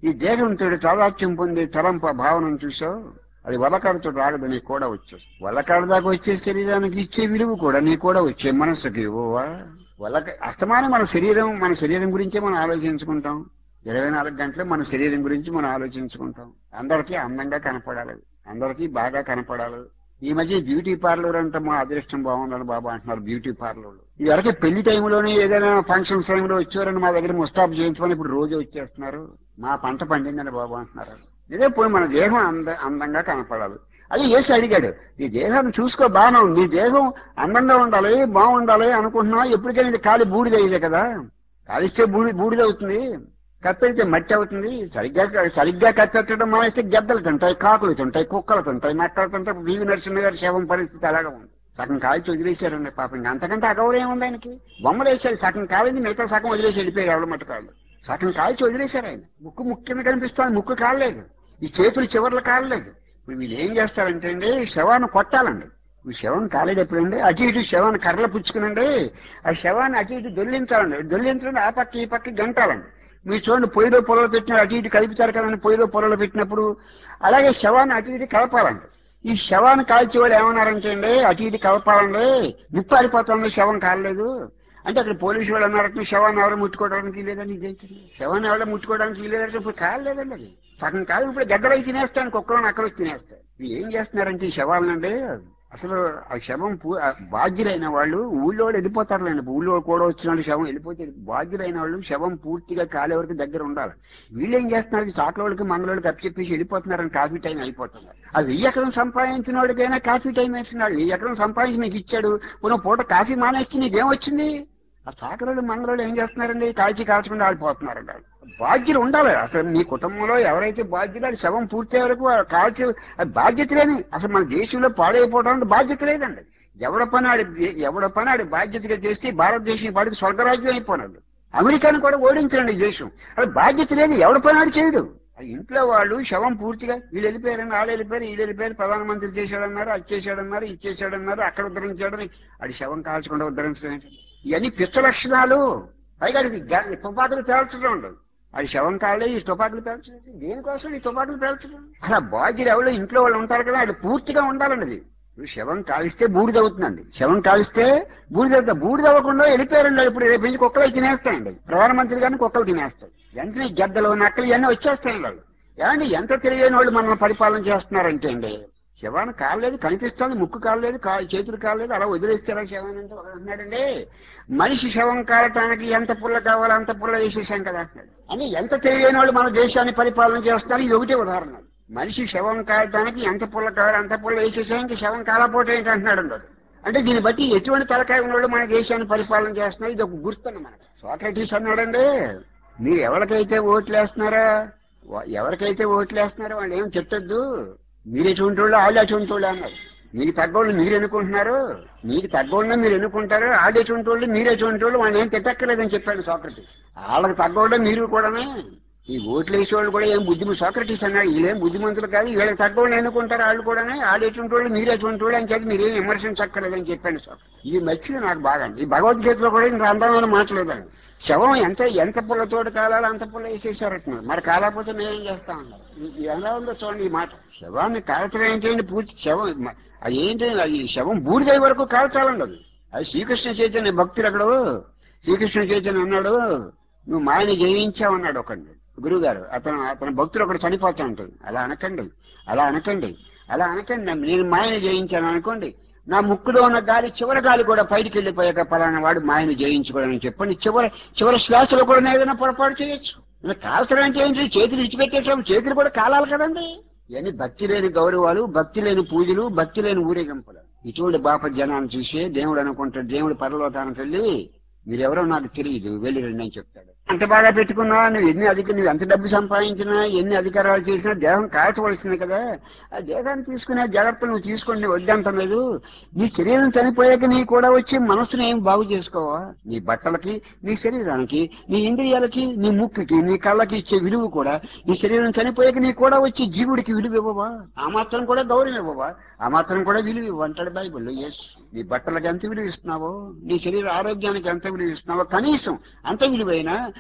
ఈ దేహంతో తాదాత్యం పొందే తలంప భావనను చూసావు అది వలకాడుతో రాగదు నీకు కూడా వచ్చేస్తుంది వలకాడు దాకా వచ్చే శరీరానికి ఇచ్చే విలువ కూడా నీకు కూడా వచ్చే మనసుకి ఇవ్వవా వలక అస్తమానం మన శరీరం మన శరీరం గురించే మనం ఆలోచించుకుంటాం ఇరవై నాలుగు గంటలు మన శరీరం గురించి మనం ఆలోచించుకుంటాం అందరికీ అందంగా కనపడాలి అందరికీ బాగా కనపడాలి ఈ మధ్య బ్యూటీ పార్లర్ అంటే మా అదృష్టం బాగుందని బాబా అంటున్నారు బ్యూటీ పార్లర్ ఇది వరకు పెళ్లి టైంలోనే ఏదైనా ఫంక్షన్స్ టైంలో వచ్చారని మా దగ్గర ముస్తాబు చేయించమని ఇప్పుడు రోజు వచ్చేస్తున్నారు మా పంట పండిందని బాబా అంటున్నారు ఇదే పోయి మన దేహం అంద అందంగా కనపడాలి అది వేసి అడిగాడు నీ దేహాన్ని చూసుకో బాగానే ఉంది నీ దేహం అందంగా ఉండాలి బాగుండాలి అనుకుంటున్నావు ఎప్పటికైనా ఇది కాలి బూడిద ఇదే కదా కాలిస్తే బూడి బూడిద అవుతుంది కప్పెడితే మట్టి అవుతుంది సరిగ్గా సరిగ్గా కప్పెట్టడం మానేస్తే గెద్దలు తింటాయి కాకులు తింటాయి కుక్కలు తింటాయి నక్కలు తింటాయి వీవి నరసింహ గారి శవం పరిస్థితి అలాగా ఉంది సగం కాల్చి వదిలేశారండి పాపం ఇంకా అంతకంటే అగౌరవం ఉంది ఆయనకి బొమ్మలు వేశారు సగం కాలింది మిగతా సగం వదిలేసి వెళ్ళిపోయారు ఎవరి మట్టు కాళ్ళు సగం కాల్చి వదిలేశారు ఆయన ముక్కు ముక్కు కింద కనిపిస్తుంది ముక్కు కాలేదు ఈ చేతులు చివర్లు కాలేదు ఇప్పుడు వీళ్ళు ఏం చేస్తారంటే అండి శవాన్ని కొట్టాలండి ఈ శవం కాలేదు ఎప్పుడండి అటు ఇటు శవాన్ని కర్రలు పుచ్చుకునండి ఆ శవాన్ని అటు ఇటు దొల్లించాలండి దొల్లించండి ఆ పక్క ఈ పక్క గంటాలండి మీరు చూడండి పొయ్యిలో పొలలు పెట్టిన అటు ఇటు కలుపుతారు కదండి పొయ్యిలో పొలలు పెట్టినప్పుడు అలాగే శవాన్ని అటు ఇటు కలపాలండి ఈ శవాన్ని కాల్చే వాళ్ళు ఏమన్నారంటే అండి అటు ఇటు కలపాలండి నిప్పు ఆరిపోతుంది శవం కాలేదు అంటే అక్కడ పోలీసు వాళ్ళు అన్నారంటే శవాన్ని ఎవరు ముట్టుకోవడానికి లేదండి ఇదేంటి శవాన్ని ఎవరు ముట్టుకోవడానికి లేదంటే ఇప్పుడు కాలేదండి అది సగం కాదు ఇప్పుడు గద్దలై తినేస్తాను కుక్కలను అక్కడ వచ్చి తినేస్తాయి ఇది ఏం చేస్తున్నారంటే ఈ శవాలనండి అసలు ఆ శవం పూ- ఆ బాధ్యులైన వాళ్ళు ఊళ్ళో వాళ్ళు వెళ్ళిపోతారులేండి ఊళ్ళో కూడా వచ్చిన వాళ్ళు శవం వెళ్ళిపోతే బాధ్యులైన వాళ్ళు శవం పూర్తిగా కాలే వరకు దగ్గర ఉండాలి వీళ్ళు ఏం చేస్తున్నారు చాకల వాళ్ళకి మంగళోళ్ళకి అప్పచెప్పేసి వెళ్ళిపోతున్నారని కాఫీ టైం అయిపోతున్నారు ఆ వెయ్యి ఎకరం సంపాదించిన వాడికైనా కాఫీ టైం వేస్తున్నాడు వెయ్యి ఎకరం సంపాదించి మీకు ఇచ్చాడు పునః పూట కాఫీ మానేస్తే నీకేమొచ్చింది ఆ చాకరోళ్ళు మంగళోళ్ళు ఏం చేస్తున్నారండి కాల్చి కాల్చకుండా ఆడిపోతున్నారండి వాళ్ళు. బాధ్యులు ఉండాలి అసలు మీ కుటుంబంలో ఎవరైతే బాధ్యులు అది శవం పూర్తయ్యే వరకు ఆ కాల్చి అది బాధ్యత లేని అసలు మన దేశంలో పాడైపోవడానికి బాధ్యత లేదండి ఎవడ పని ఆడి ఎవడ పని ఆడి బాధ్యతగా చేస్తే భారతదేశం వాడికి స్వర్గరాజ్యం అయిపోయినాడు అమెరికాను కూడా ఓడించండి ఈ దేశం అది బాధ్యత లేదు ఎవడ పని ఆడి చేయడు ఆ ఇంట్లో వాళ్ళు శవం పూర్తిగా వీళ్ళు వెళ్ళిపోయారని వాళ్ళు వెళ్ళిపోయారు వీళ్ళు వెళ్ళిపోయారు ప్రధానమంత్రి చేశాడన్నారు అది చేశాడన్నారు ఇది చేశాడన్నారు అక్కడ ఉద్ధరించాడని అది శవం కాల్చకుండా ఉద్ధరించడం ఏంటి? ఇవన్నీ పిచ్చ లక్షణాలు పైగా అది గ- తుపాకులు పేల్చడం ఉండదు అది శవం కాలే ఈ తుపాకులు పేల్చడం దేనికోసం ఈ తుపాకులు పేల్చడం అలా బాధ్యులు ఎవరో ఇంట్లో వాళ్ళు ఉంటారు కదా అది పూర్తిగా ఉండాలండి అది ఇప్పుడు శవం కాలిస్తే బూడిద అవుతుందండి శవం కాలిస్తే బూడిద అవుతుంది బూడిద అవ్వకుండా వెళ్ళిపోయారండి ఇప్పుడు రేపు నుంచి కుక్కలు తినేస్తాయండి ప్రధానమంత్రి గారిని కుక్కలు తినేస్తాయి వెంటనే గద్దలు నక్కలు ఇవన్నీ వచ్చేస్తాయండి వాళ్ళు ఏమండి ఎంత తెలియని వాళ్ళు మనల్ని పరిపాలన చేస్తున్నారంటే అండి శవాన్ని కాలేదు కనిపిస్తుంది ముక్కు కాలేదు కా- చేతులు కాలేదు అలా వదిలేస్తారా శవాన్ని అంటే ఒకడు అంటున్నాడండి మనిషి శవం కాలటానికి ఎంత పుల్ల కావాలో అంత పుల్ల వేసేసాం కదా అంటున్నాడు అని ఎంత తెలియని వాళ్ళు మన దేశాన్ని పరిపాలన చేస్తున్నారు ఇది ఒకటే ఉదాహరణ మనిషి శవం కాలటానికి ఎంత పుల్ల కావాలో అంత పుల్ల వేసేసాం ఇంక శవం కాలపోవటం ఏంటి అంటున్నాడు వాడు. అంటే దీన్ని బట్టి ఎటువంటి తలకాయ ఉన్న వాళ్ళు మన దేశాన్ని పరిపాలన చేస్తున్నారు ఇది ఒక గుర్తున్న మనకి సోక్రటీస్ అన్నాడండి మీరు ఎవరికైతే ఓట్లు వేస్తున్నారా వా- ఎవరికైతే ఓట్లు వేస్తున్నారో వాళ్ళు ఏం చెప్పొద్దు మీరు ఎటువంటి వాళ్ళు వాళ్ళు అటువంటి వాళ్ళు అన్నారు మీకు తగ్గోళ్ళు మీరు ఎన్నుకుంటున్నారు మీకు తగ్గోళ్ళని మీరు ఎన్నుకుంటారు వాళ్ళు ఎటువంటి వాళ్ళు మీరు ఎటువంటి వాళ్ళు వాళ్ళు ఏం తిట్టక్కర్లేదని చెప్పాడు సోక్రటీస్ వాళ్ళకి తగ్గోళ్ళే మీరు కూడానే ఈ ఓట్లు వేసే వాళ్ళు కూడా ఏం బుద్ధి సోక్రటీస్ అన్నాడు వీళ్ళేం బుద్ధిమంతులు కాదు వీళ్ళకి తగ్గోళ్ళు ఎన్నుకుంటారు వాళ్ళు కూడానే వాళ్ళు ఎటువంటి వాళ్ళు మీరు ఎటువంటి వాళ్ళు అని చెప్పి మీరేం విమర్శించక్కర్లేదని చెప్పాడు సోక్రటీస్ ఇది నచ్చింది నాకు బాగా ఈ భగవద్గీతలో కూడా ఇంత అందమైన మాట్లాడదండి శవం ఎంత ఎంత పుల్లతోటి కాలాలో అంత పుల్ల వేసేసారట మరి కాలేకపోతే మేమేం చేస్తా ఉన్నారు ఇది ఎలా ఉందో చూడండి ఈ మాట శవాన్ని కాల్చడం ఏంటండి పూర్తి శవం మ- అది ఏంటి అది శవం బూడిదై వరకు కాల్చాలండి అది అది శ్రీకృష్ణ చైతన్య భక్తులు అక్కడ శ్రీకృష్ణ చైతన్య అన్నాడు నువ్వు మాయని జయించావు అన్నాడు ఒకడు గురువు గారు అతను అతని భక్తులు ఒకడు చనిపోతా ఉంటుంది అలా అనకండి అలా అనకండి అలా అనకండి నేను మాయని జయించాను అనుకోండి నా ముక్కులో ఉన్న గాలి చివరి గాలి కూడా బయటికి వెళ్ళిపోయాక పలానా వాడు మాయను జయించుకోవడానికి చెప్పండి చివరి చివరి శ్వాసలో కూడా నేను ఏదైనా పొరపాటు చేయొచ్చు ఇలా కాల్చడం అంటే ఏంటి చేతులు విడిచిపెట్టేసాం చేతులు కూడా కాలాలి కదండి ఇవన్నీ భక్తి లేని గౌరవాలు భక్తి లేని పూజలు భక్తి లేని ఊరేగింపులు ఇటువంటి బాప జనాన్ని చూసే దేవుడు అనుకుంటాడు దేవుడు పరలోకానికి వెళ్ళి మీరెవరో నాకు తెలియదు వెళ్ళి రండి అని చెప్తాడు అంత బాగా పెట్టుకున్నా నువ్వు ఎన్ని అధిక నువ్వు ఎంత డబ్బు సంపాదించినా ఎన్ని అధికారాలు చేసినా దేహం కాల్చవలసింది కదా ఆ దేహాన్ని తీసుకునే జాగ్రత్తలు నువ్వు తీసుకుని వద్దంటం లేదు నీ శరీరం చనిపోయాక నీ కూడా వచ్చి మనసును ఏం బాగు చేసుకోవా నీ బట్టలకి నీ శరీరానికి నీ ఇంద్రియాలకి నీ ముక్కుకి నీ కళ్ళకి ఇచ్చే విలువ కూడా నీ శరీరం చనిపోయాక నీ కూడా వచ్చి జీవుడికి విలువ ఇవ్వవా ఆ మాత్రం కూడా గౌరవం ఇవ్వవా ఆ మాత్రం కూడా విలువ ఇవ్వు అంటాడు బైబిల్లో ఎస్ నీ బట్టలకి ఎంత విలువ ఇస్తున్నావో నీ శరీర ఆరోగ్యానికి ఎంత విలువ ఇస్తున్నావో కనీసం అంత విలువైనా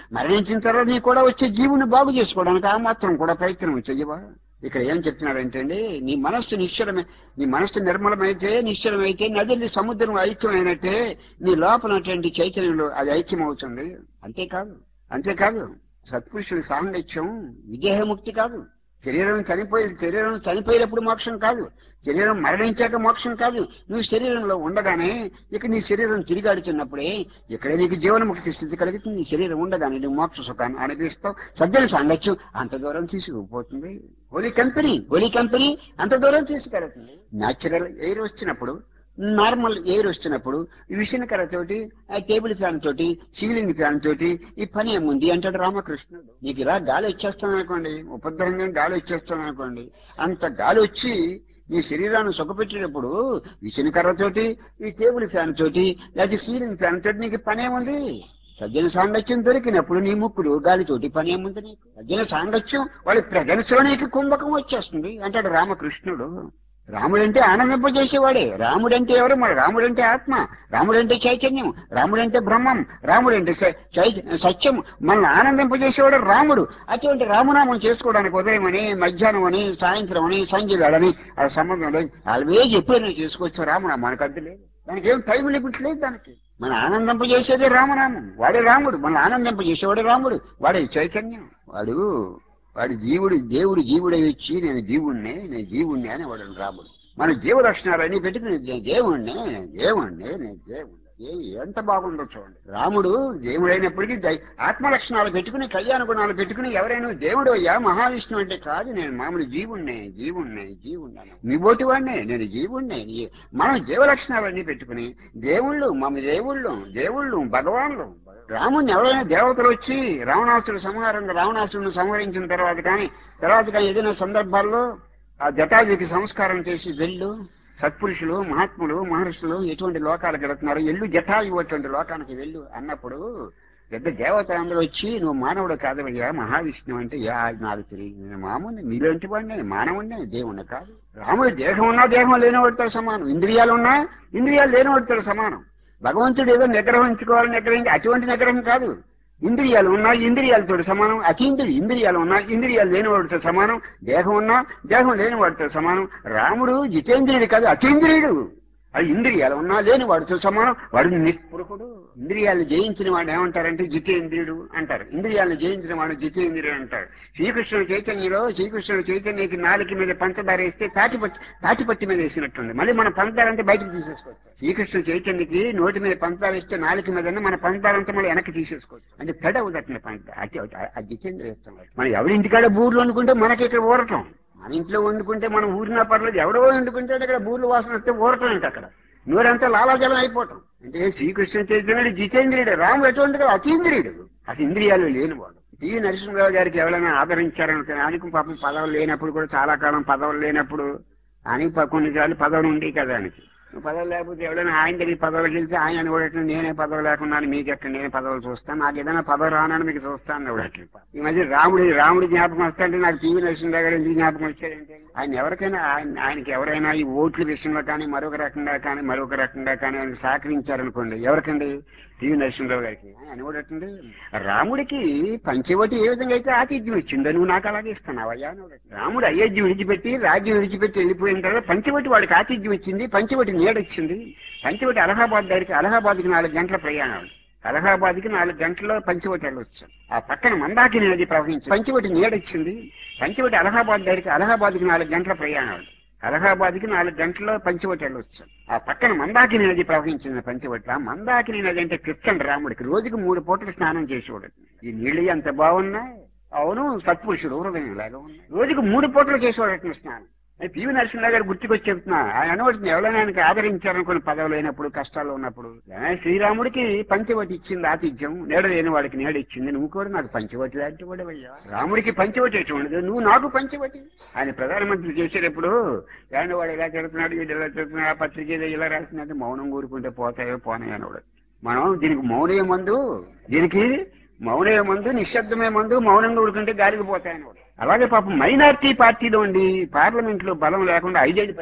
మరణించిన తర్వాత నీ కూడా వచ్చే జీవుని బాగు చేసుకోవడానికి ఆ మాత్రం కూడా ప్రయత్నం చెయ్యవా ఇక్కడ ఏం చెప్తున్నాడంటే అండి నీ మనస్సు నిశ్చలమే నీ మనస్సు నిర్మలమైతే నిశ్చలమైతే నదిని సముద్రం ఐక్యమైనట్టే నీ లోపలటువంటి చైతన్యంలో అది ఐక్యం అవుతుంది అంతేకాదు అంతేకాదు సత్పురుషుడి సాంగత్యం విదేహముక్తి కాదు శరీరం చనిపోయి శరీరం చనిపోయినప్పుడు మోక్షం కాదు శరీరం మరణించాక మోక్షం కాదు నువ్వు శరీరంలో ఉండగానే ఇక నీ శరీరం తిరిగాడుతున్నప్పుడే ఇక్కడే నీకు జీవనముక్తి స్థితి కలుగుతుంది నీ శరీరం ఉండగానే నువ్వు మోక్ష సుఖాన్ని అనిపిస్తావు సజ్జన సాంగత్యం అంత దూరం తీసుకుపోతుంది హోలీ కంపెనీ హోలీ కంపెనీ అంత దూరం తీసుకెళ్తుంది న్యాచురల్ ఎయిర్ వచ్చినప్పుడు నార్మల్ ఎయిర్ వచ్చినప్పుడు విషనకర తోటి ఆ టేబుల్ ఫ్యాన్ తోటి సీలింగ్ ఫ్యాన్ తోటి ఈ పని ఏముంది అంటాడు రామకృష్ణుడు నీకు ఇలా గాలి వచ్చేస్తాను అనుకోండి ఉపద్రవంగా గాలి వచ్చేస్తాను అనుకోండి అంత గాలి వచ్చి నీ శరీరాన్ని సుఖపెట్టేటప్పుడు విషనకర్రతోటి ఈ టేబుల్ ఫ్యాన్ తోటి లేదా సీలింగ్ ఫ్యాన్ తోటి నీకు పని ఏముంది సజ్జన సాంగత్యం దొరికినప్పుడు నీ ముక్కులు గాలితోటి పని ఏముంది నీకు సజ్జన సాంగత్యం వాళ్ళ ప్రజెన్స్లో నీకు కుంభకం వచ్చేస్తుంది అంటాడు రామకృష్ణుడు రాముడంటే ఆనందింపజేసేవాడే రాముడంటే ఎవరు మరి రాముడంటే ఆత్మ రాముడంటే చైతన్యం రాముడంటే బ్రహ్మం రాముడంటే స- చై- సత్యం మనల్ని ఆనందింపజేసేవాడు రాముడు అటువంటి రామనామం చేసుకోవడానికి ఉదయం అని మధ్యాహ్నం అని సాయంత్రం అని సంజయ్ వేళని ఆ సంబంధం లేదు ఆల్వేజ్ ఎప్పుడైనా చేసుకోవచ్చు రామనామానికి అడ్డు లేదు దానికి ఏం టైం లిమిట్ లేదు దానికి మన ఆనందింపజేసేదే రామనామం వాడే రాముడు మన ఆనందింపజేసేవాడే రాముడు వాడే చైతన్యం వాడు వాడు జీవుడు దేవుడు జీవుడై వచ్చి నేను జీవుణ్ణే నేను జీవుణ్ణి అని వాడు రాముడు మన జీవ లక్షణాలన్నీ పెట్టుకుని నేను దేవుణ్ణే నేను దేవుణ్ణే నేను దేవుణ్ణి ఏ- ఎంత బాగుందో చూడండి రాముడు దేవుడైనప్పటికీ దై- ఆత్మ లక్షణాలు పెట్టుకుని కళ్యాణ గుణాలు పెట్టుకుని ఎవరైనా దేవుడు అయ్యా మహావిష్ణు అంటే కాదు నేను మామూలు జీవుణ్ణే జీవుణ్ణే జీవుణ్ణి మీ బోటి వాడినే నేను జీవుణ్ణే ఈ- మనం జీవ లక్షణాలన్నీ పెట్టుకుని దేవుళ్ళు మమ్మ దేవుళ్ళు దేవుళ్ళు భగవాన్లు రాముడిని ఎవరైనా దేవతలు వచ్చి రావణాసుడు సంహారంగా రావణాసుడిని సంహరించిన తర్వాత కానీ తర్వాత కానీ ఏదైనా సందర్భాల్లో ఆ జటాజుకి సంస్కారం చేసి వెళ్ళు సత్పురుషులు మహాత్ములు మహర్షులు ఎటువంటి లోకాలకు వెళుతున్నారు ఎల్లు జటాయు అటువంటి లోకానికి వెళ్ళు అన్నప్పుడు పెద్ద దేవతలందరూ వచ్చి నువ్వు మానవుడు కాదవయ్యా మహావిష్ణువు అంటే యా నాకు తెలియదు నేను మామూలు మీలాంటి వాడిని మానవుడిని దేవుణ్ణి కాదు రాముడు దేహం ఉన్నా దేహం లేనివాడితో సమానం ఇంద్రియాలు ఉన్నా ఇంద్రియాలు లేనివాడితో సమానం భగవంతుడు ఏదో నిగ్రహించుకోవాలని నిగ్రహించి అటువంటి నిగ్రహం కాదు ఇంద్రియాలు ఉన్నా ఇంద్రియాలతో సమానం అతీంద్రుడు ఇంద్రియాలు ఉన్నా ఇంద్రియాలు లేనివాడితో సమానం దేహం ఉన్నా దేహం లేనివాడితో సమానం రాముడు జితేంద్రియుడు కాదు అతీంద్రియుడు అది ఇంద్రియాలు ఉన్నా లేని వాడితో సమానం వాడు నిస్పృహుడు ఇంద్రియాలను జయించిన వాడు ఏమంటారంటే జితేంద్రియుడు అంటారు ఇంద్రియాలను జయించిన వాడు జితేంద్రియుడు అంటారు శ్రీకృష్ణుడు చైతన్యంలో శ్రీకృష్ణుడు చైతన్యకి నాలుగు మీద పంచదార వేస్తే తాటిపట్టి తాటిపట్టి మీద వేసినట్టుంది మళ్ళీ మన పంచదార అంటే బయటకు తీసేసుకోవచ్చు శ్రీకృష్ణ చైతన్యకి నోటి మీద పంచదార వేస్తే నాలుగు మీద మన పంచదార అంతా మళ్ళీ వెనక్కి తీసేసుకోవచ్చు అంటే తడ అవుదట్టిన పంచదార అతి అది జితేంద్రియ మనం ఎవరింటికాడ బూర్లు అనుకుంటే మనకి ఇక్కడ ఊరటం మన ఇంట్లో వండుకుంటే మనం ఊరినా పర్లేదు ఎవడో వండుకుంటే అక్కడ బూర్లు వాసన వస్తే ఊరటం ఏంటి అక్కడ నూరంతా లాలాజలం అయిపోవటం అంటే శ్రీకృష్ణ చైతన్యుడు జితేంద్రియుడు రాముడు ఎటువంటి కదా అతీంద్రియుడు అసలు ఇంద్రియాలు లేనివాడు టి నరసింహరావు గారికి ఎవరైనా ఆదరించారనుకో ఆయనకు పాపం పదవులు లేనప్పుడు కూడా చాలా కాలం పదవులు లేనప్పుడు ఆయనకి ప- కొన్నిసార్లు పదవులు ఉండి కదా ఆయనకి పదవి లేకపోతే ఎవడైనా ఆయన దగ్గర పదవులు వెళ్తే ఆయన కూడా నేనే పదవి లేకుండా మీకు ఎక్కడ నేనే పదవులు చూస్తాను నాకు ఏదైనా పదవి రానని మీకు చూస్తాను ఎవడట్లే ఈ మధ్య రాముడి రాముడి జ్ఞాపకం వస్తుంటే నాకు టీవీ నరసింహరావు గారు ఎందుకు జ్ఞాపకం వచ్చాడంటే ఆయన ఎవరికైనా ఆయన ఆయనకి ఎవరైనా ఈ ఓట్ల విషయంలో కానీ మరొక రకంగా కానీ మరొక రకంగా కానీ ఆయన సహకరించారనుకోండి ఎవరికండి టీవీ నరసింహరావు గారికి ఆయన కూడా రాముడికి పంచవటి ఏ విధంగా అయితే ఆతిథ్యం ఇచ్చిందో నువ్వు నాకు అలాగే ఇస్తున్నావయ్యా అని ఒకడు. రాముడు అయోధ్య విడిచిపెట్టి రాజ్యం విడిచిపెట్టి వెళ్ళిపోయిన తర్వాత పంచవటి వాడికి ఆతిథ్యం ఇచ్చింది పంచవటి నీడొచ్చింది పంచవటి అలహాబాద్ దగ్గరికి అలహాబాద్కి నాలుగు గంటల ప్రయాణం అలహాబాద్కి నాలుగు గంటల్లో పంచవటి వెళ్ళొచ్చు ఆ పక్కన మందాకిని నది ప్రవహించింది పంచవటి నీడొచ్చింది పంచవటి అలహాబాద్ దగ్గరికి అలహాబాద్కి నాలుగు గంటల ప్రయాణం అలహాబాద్కి నాలుగు గంటల్లో పంచవటి వెళ్ళొచ్చు ఆ పక్కన మందాకిని నది ప్రవహించింది పంచవటి ఆ మందాకిని నది అంటే కృష్ణుడు రాముడికి రోజుకి మూడు పూటలు స్నానం చేసేవాడు ఈ నీళ్లు ఎంత బాగున్నాయి అవును సత్పురుషుడు హృదయం లాగా ఉన్నాయి రోజుకి మూడు పూటలు చేసేవాడు స్నానం అది పివి నరసింహరావు గారు గుర్తుకొచ్చి చెప్తున్నా ఆయన అనవటిని ఎవరైనా ఆయనకి ఆదరించారనుకుని పదవులు అయినప్పుడు కష్టాల్లో ఉన్నప్పుడు ఆయన శ్రీరాముడికి పంచవటి ఇచ్చింది ఆతిథ్యం నీడ లేని వాడికి నీడ ఇచ్చింది నువ్వు కూడా నాకు పంచవటి లాంటి వాడు అయ్యా రాముడికి పంచవటి ఎటువంటిది నువ్వు నాకు పంచవటి ఆయన ప్రధానమంత్రి చేసేటప్పుడు ఆయన వాడు ఇలా చెడుతున్నాడు వీడు ఇలా చెడుతున్నాడు ఆ పత్రిక ఏదో ఇలా రాసిందంటే మౌనం కూరుకుంటే పోతాయో పోనాయో అనేవాడు మనం దీనికి మౌనమే మందు దీనికి మౌనమే మందు నిశ్శబ్దమే మందు మౌనంగా ఊరుకుంటే గాలికి పోతాయని అలాగే పాపం మైనార్టీ పార్టీలో ఉండి పార్లమెంట్ లో బలం లేకుండా ఐదేళ్ళు పరిపాలించారు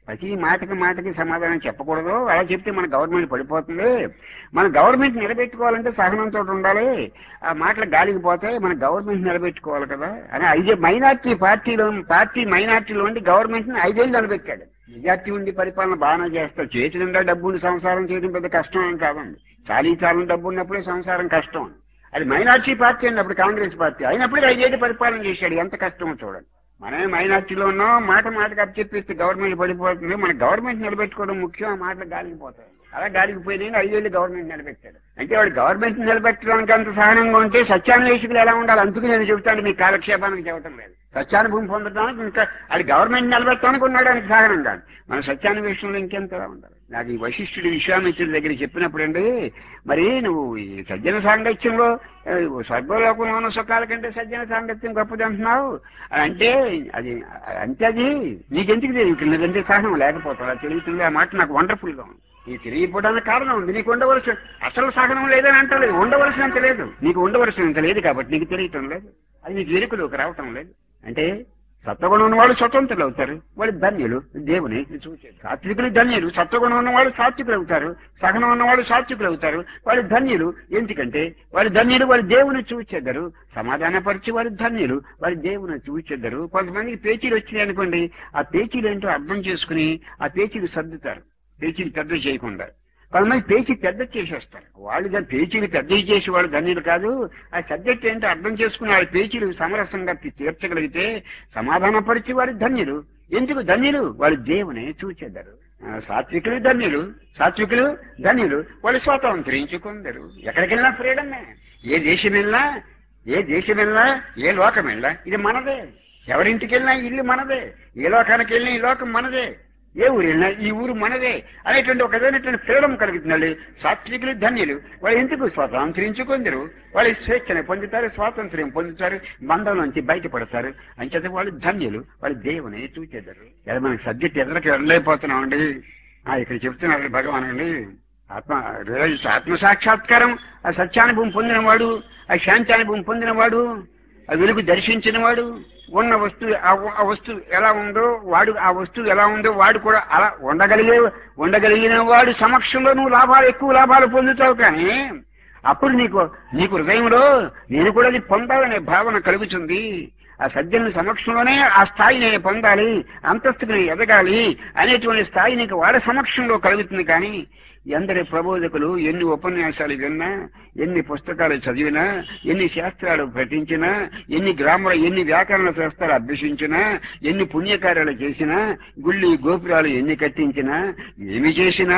ప్రతి మాటకి మాటకి సమాధానం చెప్పకూడదు అలా చెప్తే మన గవర్నమెంట్ పడిపోతుంది మన గవర్నమెంట్ నిలబెట్టుకోవాలంటే సహనంతో ఉండాలి ఆ మాటలు గాలికి పోతాయి మన గవర్నమెంట్ నిలబెట్టుకోవాలి కదా అని ఐదే మైనార్టీ పార్టీలో పార్టీ మైనార్టీలో ఉండి గవర్నమెంట్ ని ఐదేళ్ళు నిలబెట్టాడు మెజార్టీ ఉండి పరిపాలన బాగానే చేస్తారు చేతి నిండా డబ్బు ఉండి సంసారం చేయడం పెద్ద కష్టం ఏం కాదండి చాలీ చాలని డబ్బు ఉన్నప్పుడే సంసారం కష్టం అది మైనార్టీ పార్టీ అండి అప్పుడు కాంగ్రెస్ పార్టీ అయినప్పుడు ఐదేళ్ళు పరిపాలన చేశాడు ఎంత కష్టమో చూడండి మనమే మైనార్టీలో ఉన్నాం మాట మాటకి అప్పు చెప్పిస్తే గవర్నమెంట్ పడిపోతుంది మన గవర్నమెంట్ నిలబెట్టుకోవడం ముఖ్యం ఆ మాటలు గాలికి పోతాయి అలా గాలికి పోయినాయి ఐదేళ్ళు గవర్నమెంట్ నిలబెట్టాడు అంటే వాడు గవర్నమెంట్ నిలబెట్టడానికి అంత సహనంగా ఉంటే సత్యాన్వేషకులు ఎలా ఉండాలి అందుకు నేను చెబుతాను మీ కాలక్షేపానికి చెప్పడం లేదు సత్యానుభవం పొందడానికి ఇంకా అది గవర్నమెంట్ నిలబెట్టడానికి ఉన్నాడు అని సహనం కాదు మన సత్యాన్వేషణలో ఇంకెంతలా ఉండాలి నాకు ఈ వశిష్ఠుడి విశ్వామిత్రుడి దగ్గర చెప్పినప్పుడండి మరి నువ్వు ఈ సజ్జన సాంగత్యంలో ఆ, స్వర్గలోకంలో ఉన్న సుఖాల కంటే సజ్జన సాంగత్యం గొప్పది అంటున్నావు అని అంటే అది అంతే అది నీకెందుకు తెలియదు నీకంటే సహనం లేకపోతాడు తెలియతుంది ఆ మాట నాకు వండర్ఫుల్ గా ఉంది నీకు తెలియకపోవడానికి కారణం ఉంది నీకు ఉండవలసిన అసలు సహనం లేదని అంటలేదు ఉండవలసినంత లేదు నీకు ఉండవలసినంత లేదు కాబట్టి నీకు తెలియటం లేదు అది నీకు వెలుకలోకి రావటం లేదు అంటే సత్వగుణం ఉన్నవాళ్ళు స్వతంత్రులు అవుతారు వాళ్ళు ధన్యులు దేవుని చూచారు సాత్వికులు ధన్యులు సత్వగుణం ఉన్నవాళ్ళు సాత్వికులు అవుతారు సహనం ఉన్నవాళ్ళు సాత్వికులు అవుతారు వాళ్ళు ధన్యులు ఎందుకంటే వాళ్ళు ధన్యులు వాళ్ళు దేవుని చూచెద్దరు సమాధానపరిచి వాళ్ళు ధన్యులు వాళ్ళు దేవుని చూచెద్దరు కొంతమందికి పేచీలు వచ్చినాయి అనుకోండి ఆ పేచీలు ఏంటో అర్థం చేసుకుని ఆ పేచీలు సర్దుతారు పేచీలు పెద్ద చేయకుండా కొంతమంది పేచీ పెద్ద చేసేస్తారు వాళ్ళు దాని పేచీలు పెద్దవి చేసి వాళ్ళు ధన్యులు కాదు ఆ సబ్జెక్ట్ ఏంటో అర్థం చేసుకుని వాళ్ళ పేచీలు సమరసంగా తీ- తీర్చగలిగితే సమాధానపరిచి వారి ధన్యులు ఎందుకు ధన్యులు వాళ్ళు దేవుని చూచెదరు ఆ, సాత్వికులు ధన్యులు సాత్వికులు ధన్యులు వాళ్ళు స్వాతంత్రించుకుందరు ఎక్కడికి వెళ్ళినా ఫ్రీడమే ఏ దేశం వెళ్ళినా ఏ దేశం వెళ్ళినా ఏ లోకం వెళ్ళినా ఇది మనదే ఎవరింటికి వెళ్ళినా ఇల్లు మనదే ఏ లోకానికి వెళ్ళినా ఈ లోకం మనదే ఏ ఊరు వెళ్ళినా ఈ ఊరు మనదే అనేటువంటి ఒక విధమైనటువంటి ఫ్రీడమ్ కలుగుతున్నాడు సాత్వికులు ధన్యులు వాళ్ళు ఎందుకు స్వాతంత్రించుకుందరు వాళ్ళు స్వేచ్ఛను పొందుతారు స్వాతంత్ర్యం పొందుతారు బంధం నుంచి బయటపడతారు అంచేత వాళ్ళు ధన్యులు వాళ్ళు దేవుని చూచేద్దరు అది మనకి సబ్జెక్ట్ ఎదురుకి వెళ్ళలేకపోతున్నామండి ఆ, ఇక్కడ చెప్తున్నారు భగవాన్ అండి ఆత్మ రియలైజ్ ఆత్మ సాక్షాత్కారం ఆ సత్యానుభవం పొందినవాడు ఆ శాంతానుభవం పొందినవాడు ఆ వెలుగు దర్శించినవాడు ఉన్న వస్తువు ఆ ఆ వస్తువు ఎలా ఉందో వాడు ఆ వస్తువు ఎలా ఉందో వాడు కూడా అలా ఉండగలిగే ఉండగలిగిన వాడు సమక్షంలో నువ్వు లాభాలు ఎక్కువ లాభాలు పొందుతావు కానీ అప్పుడు నీకు నీకు హృదయంలో నేను కూడా అది పొందాలనే భావన కలుగుతుంది ఆ సజ్జనుల సమక్షంలోనే ఆ స్థాయి నేను పొందాలి అంతస్తుకు నేను ఎదగాలి అనేటువంటి స్థాయి నీకు వాళ్ళ సమక్షంలో కలుగుతుంది కానీ ఎందరి ప్రబోధకులు ఎన్ని ఉపన్యాసాలు విన్నా ఎన్ని పుస్తకాలు చదివినా ఎన్ని శాస్త్రాలు పఠించినా ఎన్ని గ్రామర ఎన్ని వ్యాకరణ శాస్త్రాలు అభ్యసించినా ఎన్ని పుణ్యకార్యాలు చేసినా గుళ్ళి గోపురాలు ఎన్ని కట్టించినా ఏమి చేసినా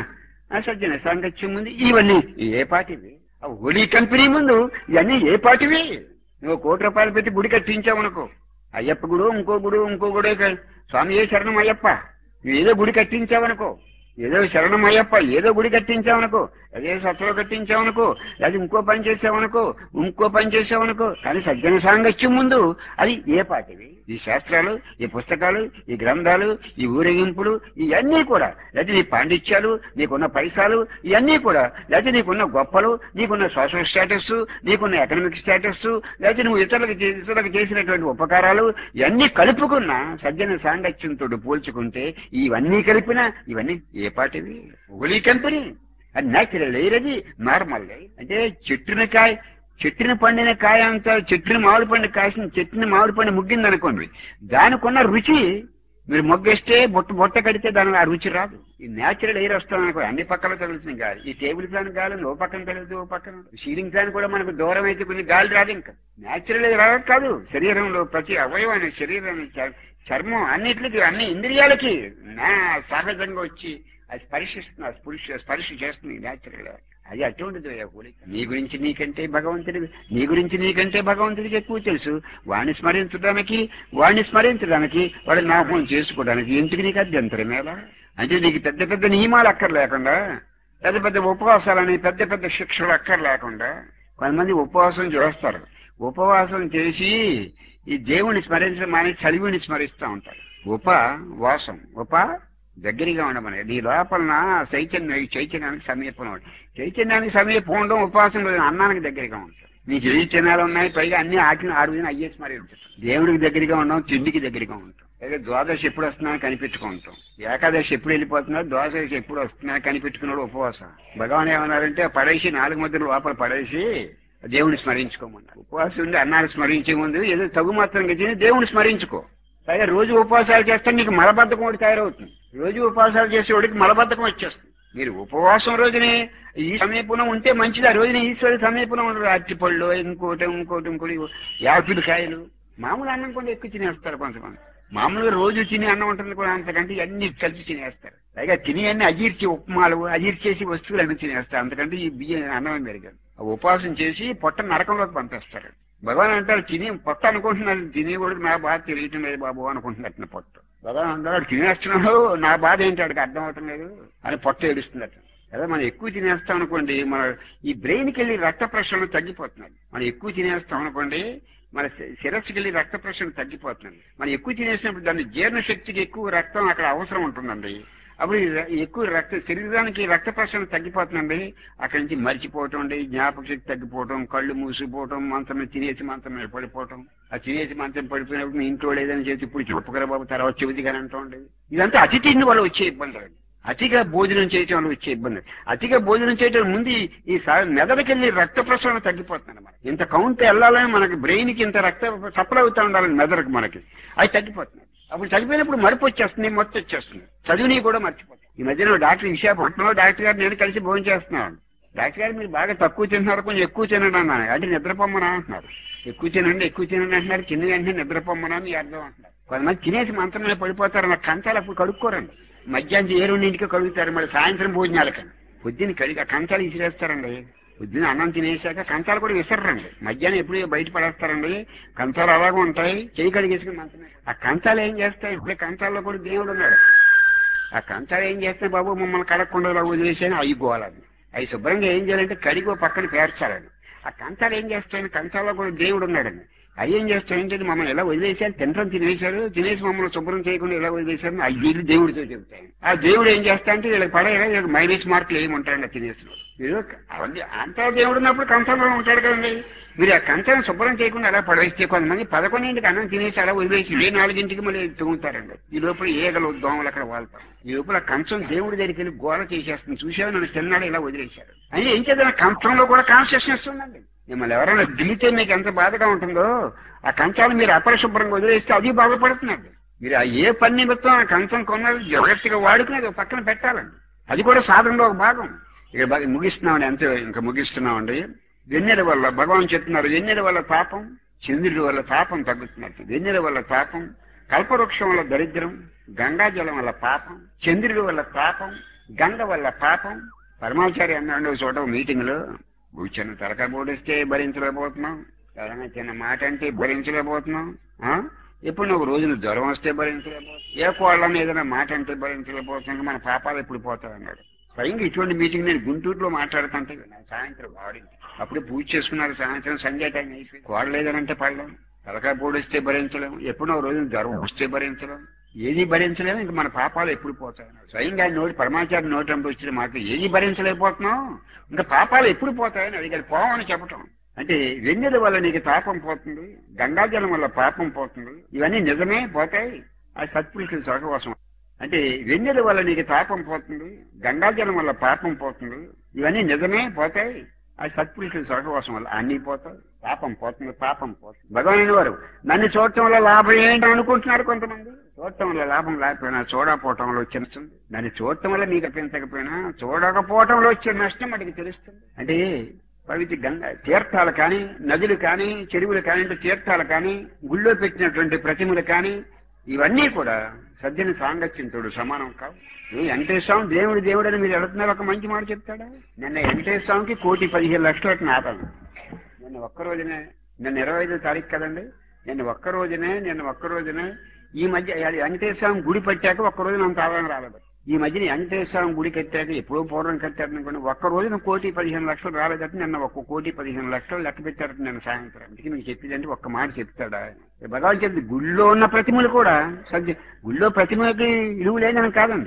ఆ సజ్జన సాంగత్యం ముందు ఇవన్నీ ఏ పాటివి ఆ ఒడి కంపెనీ ముందు ఇవన్నీ ఏ పాటివి నువ్వు కోటి రూపాయలు పెట్టి గుడి కట్టించావనుకో అయ్యప్ప గుడు ఇంకో గుడు ఇంకో గుడే క- స్వామి ఏ శరణం అయ్యప్ప నువ్వు ఏదో గుడి కట్టించావనుకో ఏదో శరణం అయ్యప్ప ఏదో గుడి కట్టించావనుకో అదే సత్వం కట్టించావనుకో లేదా ఇంకో పని చేసావనుకో ఇంకో పని చేసావనుకో కానీ సజ్జన సాంగత్యం ముందు అది ఏ పాటివి ఈ శాస్త్రాలు ఈ పుస్తకాలు ఈ గ్రంథాలు ఈ ఊరేగింపులు ఇవన్నీ కూడా లేకపోతే నీ పాండిత్యాలు నీకున్న పైసాలు ఇవన్నీ కూడా లేకపోతే నీకున్న గొప్పలు నీకున్న సోషల్ స్టేటస్ నీకున్న ఎకనామిక్ స్టేటస్ లేకపోతే నువ్వు ఇతరులకు చే- ఇతరులకు చేసినటువంటి ఉపకారాలు ఇవన్నీ కలుపుకున్న సజ్జన సాంగత్యంతో పోల్చుకుంటే ఇవన్నీ కలిపినా ఇవన్నీ ఏ పాటివి ఒలి కంపెనీ అది న్యాచురల్ ఎయిర్ అది నార్మల్ అంటే చెట్టుని కాయ చెట్టుని పండిన కాయ అంతా చెట్టుని మామిడి పండు కాసిన చెట్టుని మామిడి పండు ముగ్గింది అనుకోండి దానికి ఉన్న రుచి మీరు మొగ్గేస్తే బొట్ట బొట్ట కడితే దానికి ఆ రుచి రాదు ఈ నేచురల్ ఎయిర్ వస్తాం అనుకో అన్ని పక్కల తగులుతుంది గాలి ఈ టేబుల్ ఫ్యాన్ గాలి ఓ పక్కన తగులుతుంది ఓ పక్కన సీలింగ్ ఫ్యాన్ కూడా మనకు దూరం అయితే కొంచెం గాలి రాదు ఇంకా నేచురల్ ఎయిర్ రాదు కాదు శరీరంలో ప్రతి అవయవాన్ని శరీరాన్ని చ- చర్మం అన్నిటికి అన్ని ఇంద్రియాలకి నా సహజంగా వచ్చి అది స్పర్శిస్తుంది ఆ స్పర్శ స్పర్శ చేస్తుంది నేచురల్ అది అటువంటిది ఆ పోలిక నీ గురించి నీకంటే భగవంతుడి నీ గురించి నీకంటే భగవంతుడికి ఎక్కువ తెలుసు వాణ్ణి స్మరించడానికి వాణ్ణి స్మరించడానికి వాడి నామం చేసుకోవడానికి ఎందుకు నీకు అభ్యంతరం ఎలా అంటే నీకు పెద్ద పెద్ద నియమాలు అక్కర్లేకుండా పెద్ద పెద్ద ఉపవాసాలని పెద్ద పెద్ద శిక్షలు అక్కర్లేకుండా కొంతమంది ఉపవాసం చేస్తారు ఉపవాసం చేసి ఈ దేవుని స్మరించడం మాని చలివిని స్మరిస్తూ ఉంటారు ఉప వాసం ఉప దగ్గరగా ఉండమని నీ లోపల చైతన్యం ఈ చైతన్యానికి సమీపం ఉండాలి. చైతన్యానికి సమీపం ఉండడం ఉపవాసం లేదు, అన్నానికి దగ్గరగా ఉంటాం నీకు ఏ చిన్నాలు ఉన్నాయి పైగా అన్ని ఆకిన ఆడుగుని అయ్యే స్మరించడం దేవుడికి దగ్గరగా ఉండడం తిండికి దగ్గరగా ఉంటాం అయితే ద్వాదశి ఎప్పుడు వస్తున్నా కనిపెట్టుకుంటాం ఏకాదశి ఎప్పుడు వెళ్ళిపోతున్నా ద్వాదశి ఎప్పుడు వస్తున్నా కనిపెట్టుకున్నాడు ఉపవాసం భగవాన్ ఏమన్నారంటే పడేసి నాలుగు మధ్యలో లోపల పడేసి దేవుని స్మరించుకోమన్నారు ఉపవాసం ఉండి అన్నాలు స్మరించే ముందు ఏదో తగు మాత్రం తిని దేవుని స్మరించుకో పైగా రోజు ఉపవాసాలు చేస్తే నీకు మలబద్ధకం ఒకటి తయారవుతుంది రోజు ఉపవాసాలు చేసేవాడికి మలబద్ధకం వచ్చేస్తుంది మీరు ఉపవాసం రోజునే ఈ సమీపంలో ఉంటే మంచిది ఆ రోజున ఈశ్వరుడి సమీపంలో ఉండరు అరటిపళ్ళు ఇంకోటి ఇంకోటి ఇంకోటి యాపిల్ కాయలు మామూలు అన్నం కూడా ఎక్కువ తినేస్తారు కొంతమంది మామూలుగా రోజు తినే అన్నం ఉంటుంది కూడా అంతకంటే అన్ని కలిసి తినేస్తారు పైగా తిని అన్ని అజీర్చి ఉప్మాలు అజీర్చేసి వస్తువులు అన్ని తినేస్తారు అంతకంటే ఈ బియ్యం అన్నం పెరిగారు ఉపవాసం చేసి పొట్ట నరకంలోకి పంపేస్తారు భగవాన్ అంటారు తిని పొట్ట అనుకుంటున్నారు తినేవాడికి నా బాధ తెలియటం లేదు బాబు అనుకుంటున్నట్టు పొట్ట భగవాన్ అంటారు తినేస్తున్నాడు నా బాధ ఏంటి వాడికి అర్థం అవటం లేదు అని పొట్ట ఏడుస్తున్నట్టు అదే మనం ఎక్కువ తినేస్తాం అనుకోండి మన ఈ బ్రెయిన్కి వెళ్ళి రక్త ప్రసరణ తగ్గిపోతున్నాయి మనం ఎక్కువ తినేస్తాం అనుకోండి మన శి- శిరస్సుకి వెళ్ళి రక్త ప్రసరణ తగ్గిపోతుంది మనం ఎక్కువ తినేసినప్పుడు దాని జీర్ణ శక్తికి ఎక్కువ రక్తం అక్కడ అవసరం ఉంటుందండి అప్పుడు ఈ ర- ఎక్కువ రక్త శరీరానికి రక్త ప్రసరణ తగ్గిపోతుందండి అక్కడి నుంచి మర్చిపోవటం అండి జ్ఞాపక శక్తి తగ్గిపోవటం కళ్ళు మూసిపోవటం మంచం మీద తినేసి మంచం మీద పడిపోవటం ఆ తినేసి మంచం పడిపోయినప్పుడు నీ ఇంట్లో లేదని చెప్పి ఇప్పుడు చెప్పుకరా బాబు తర్వాత చెబుది కానీ అంటూ ఉండేది ఇదంతా అతి తిండి వల్ల వచ్చే ఇబ్బంది అండి అతిగా భోజనం చేయటం వల్ల వచ్చే ఇబ్బంది అతిగా భోజనం చేయటం ముందు ఈ- ఈ సా- మెదడుకెళ్ళి రక్త ప్రసరణ తగ్గిపోతుంది మనకి ఇంత కౌంట్ వెళ్ళాలని మనకి బ్రెయిన్ కి ఇంత రక్త సప్లై అవుతా ఉండాలని మెదడుకు మనకి అది తగ్గిపోతుంది అప్పుడు తగ్గిపోయినప్పుడు మరపు వచ్చేస్తుంది మొత్తం వచ్చేస్తుంది చదువుని కూడా మర్చిపోతుంది ఈ మధ్యన డాక్టర్ విశాఖపట్నంలో డాక్టర్ గారు నేను కలిసి భోజనం చేస్తున్నాను డాక్టర్ గారు మీరు బాగా తక్కువ తింటున్నారు కొంచెం ఎక్కువ తినండి అన్నాను అంటే నిద్రపోమ్మనా అంటున్నారు ఎక్కువ తినండి ఎక్కువ తినండి అంటున్నారు కింద వెంటనే నిద్రపోమ్మనా అని అర్థం అంటున్నారు కొంతమంది తినేసి మంచం మీద పడిపోతారు నాకు కంచాలు అప్పుడు కడుక్కోరండి మధ్యాహ్నం ఏ రెండింటికి కడుగుతారు మరి సాయంత్రం భోజనాలకని పొద్దున్న కడిగి ఆ కంచాలు విసిరేస్తారండి పొద్దున్న అన్నం తినేసాక కంచాలు కూడా విసర్రండి మధ్యాహ్నం ఎప్పుడు బయట పడేస్తారండి కంచాలు అలాగే ఉంటాయి చేయి కడిగేసుకుని మంచం మీద. ఆ కంచాలు ఏం చేస్తాయి ఇప్పుడే కంచాల్లో కూడా దేవుడు ఉన్నాడు ఆ కంచాలు ఏం చేస్తాయి బాబు మమ్మల్ని కడగకుండా ఇలా వదిలేసాను అవి గోవాలని అవి శుభ్రంగా ఏం చేయాలంటే కడిగి ఓ పక్కన పేర్చాలని ఆ కంచాలు ఏం చేస్తాయని కంచాల్లో కూడా దేవుడు ఉన్నాడండి అవి ఏం చేస్తాయంటే మమ్మల్ని ఎలా వదిలేశారు తినడం తినేశారు తినేసి మమ్మల్ని శుభ్రం చేయకుండా ఎలా వదిలేశారు అవి వీళ్ళు దేవుడితో చెబుతాయి ఆ దేవుడు ఏం చేస్తా అంటే వీళ్ళకి పడేలా వీళ్ళకి మైనస్ మార్కులు ఏముంటాయండి తినేసిన మీరు అవన్నీ అంతా దేవుడు ఉన్నప్పుడు కంచంలో ఉంటాడు కదండి మీరు ఆ కంచం శుభ్రం చేయకుండా అలా పడేస్తే కొంతమంది పదకొండింటికి అన్నం తినేసి అలా వదిలేసి ఏ నాలుగింటికి మళ్ళీ తొంగుతారండి ఈ లోపల ఏగలు దోమలు అక్కడ వాళ్తాం ఈ లోపల కంచం దేవుడి దగ్గరికి వెళ్ళి గోల చేసేస్తుంది చూసావు నన్ను తిన్నాడు ఇలా వదిలేశాడు అని ఏం చేద్దాం కంచంలో కూడా కాన్షియస్నెస్ ఉందండి మిమ్మల్ని ఎవరైనా దిగితే మీకు ఎంత బాధగా ఉంటుందో ఆ కంచాలు మీరు అపరిశుభ్రంగా వదిలేస్తే అది బాధపడుతున్నది మీరు ఆ ఏ పని నిమిత్తం ఆ కంచం కొన్నది జాగ్రత్తగా వాడుకునేది ఒక పక్కన పెట్టాలండి అది కూడా సాధనలో ఒక భాగం ఇక బాగా ముగిస్తున్నామండి అంతే ఇంకా ముగిస్తున్నామండి వెన్నెల వల్ల భగవాన్ చెప్తున్నారు వెన్నెల వల్ల పాపం చంద్రుడి వల్ల పాపం తగ్గుతున్నట్టు వెన్నెల వల్ల పాపం కల్పవృక్షం వల్ల దరిద్రం గంగాజలం వల్ల పాపం చంద్రుడి వల్ల పాపం గంగ వల్ల పాపం పరమాచారి అన్నాడు ఒక చోట మీటింగ్ లో కూర్చొని తలక బోడిస్తే భరించలేకపోతున్నాం ఎవరైనా చిన్న మాట అంటే భరించలేకపోతున్నాం ఆ? ఇప్పుడు నువ్వు రోజున జ్వరం వస్తే భరించలేకపోతున్నాం ఏ కోళ్ళని ఏదైనా మాట అంటే భరించలేకపోతున్నాం మన పాపాలు ఎప్పుడు పోతాయి అన్నాడు స్వయంగా ఇటువంటి మీటింగ్ నేను గుంటూరులో మాట్లాడుతుంటే విన్నాను. సాయంత్రం వాడింది అప్పుడే పూజ చేసుకున్నారు సాయంత్రం సంధ్యా టైం అయిపోయింది కోడలేదనంటే పడలేం తలకాయ పొడిస్తే భరించలేం ఎప్పుడో ఓ రోజున జ్వరం వస్తే భరించలేం ఏది భరించలేము ఇంక మన పాపాలు ఎప్పుడు పోతాయి అన్నాడు. స్వయంగా ఆయన నోటి పరమాచారి నోటి వెంట వచ్చిన మాట ఏది భరించలేకపోతున్నాం ఇంకా పాపాలు ఎప్పుడు పోతాయని అడిగాడు పోవని చెప్పటం అంటే వెన్నెల వల్ల నీకు తాపం పోతుంది గంగాజలం వల్ల పాపం పోతుంది ఇవన్నీ నిజమే పోతాయి అది సత్పురుషుల సహవాసం అంటే వెన్నెల వల్ల నీకు తాపం పోతుంది గంగాజలం వల్ల పాపం పోతుంది ఇవన్నీ నిజమే పోతాయి అది సత్పురుషుల సహవాసం వల్ల అన్ని పోతాయి పాపం పోతుంది పాపం పోతుంది భగవాన్ వారు నన్ను చూడటం వల్ల లాభం ఏంటి అనుకుంటున్నారు కొంతమంది చూడటం వల్ల లాభం లేకపోయినా చూడకపోవటం వల్ల వచ్చే నష్టం దాన్ని చూడటం వల్ల మీకు పెంచకపోయినా చూడకపోవటంలో వచ్చే నష్టం మనకి తెలుస్తుంది అంటే పవిత్ర గంగ తీర్థాలు కానీ నదులు కానీ చెరువులు కానీ అంటే తీర్థాలు కానీ గుళ్ళో పెట్టినటువంటి ప్రతిమలు కానీ ఇవన్నీ కూడా సజ్జన సాంగత్యంతోడు సమానం కావు ఏ వెంకటేశ్వరం దేవుడు దేవుడు అని మీరు వెళుతున్నారు ఒక మంచి మాట చెప్తాడా నిన్న వెంకటేశ్వరంకి కోటి పదిహేను లక్షలకు నాటాను నిన్న ఒక్క రోజునే నిన్న ఇరవై ఐదో తారీఖు కదండి నిన్న ఒక్క రోజునే నిన్న ఒక్క రోజునే ఈ మధ్య అది వెంకటేశ్వరం గుడి పెట్టాక ఒక్క రోజున అంత ఆదాయం రాలేదు ఈ మధ్యన వెంకటేశ్వరం గుడి కట్టాక ఎప్పుడో పూర్వం కట్టారు అనుకోండి ఒక్క రోజున కోటి పదిహేను లక్షలు రాలేదట నిన్న ఒక్క కోటి పదిహేను లక్షలు లెక్క పెట్టారట నిన్న సాయంత్రం అందుకే మీకు చెప్పిందంటే ఒక్క మాట చెప్తాడా భగవాన్ చెప్తుంది గుళ్ళో ఉన్న ప్రతిమలు కూడా సద్య గుళ్ళో ప్రతిమలకి విలువ లేదని కాదండి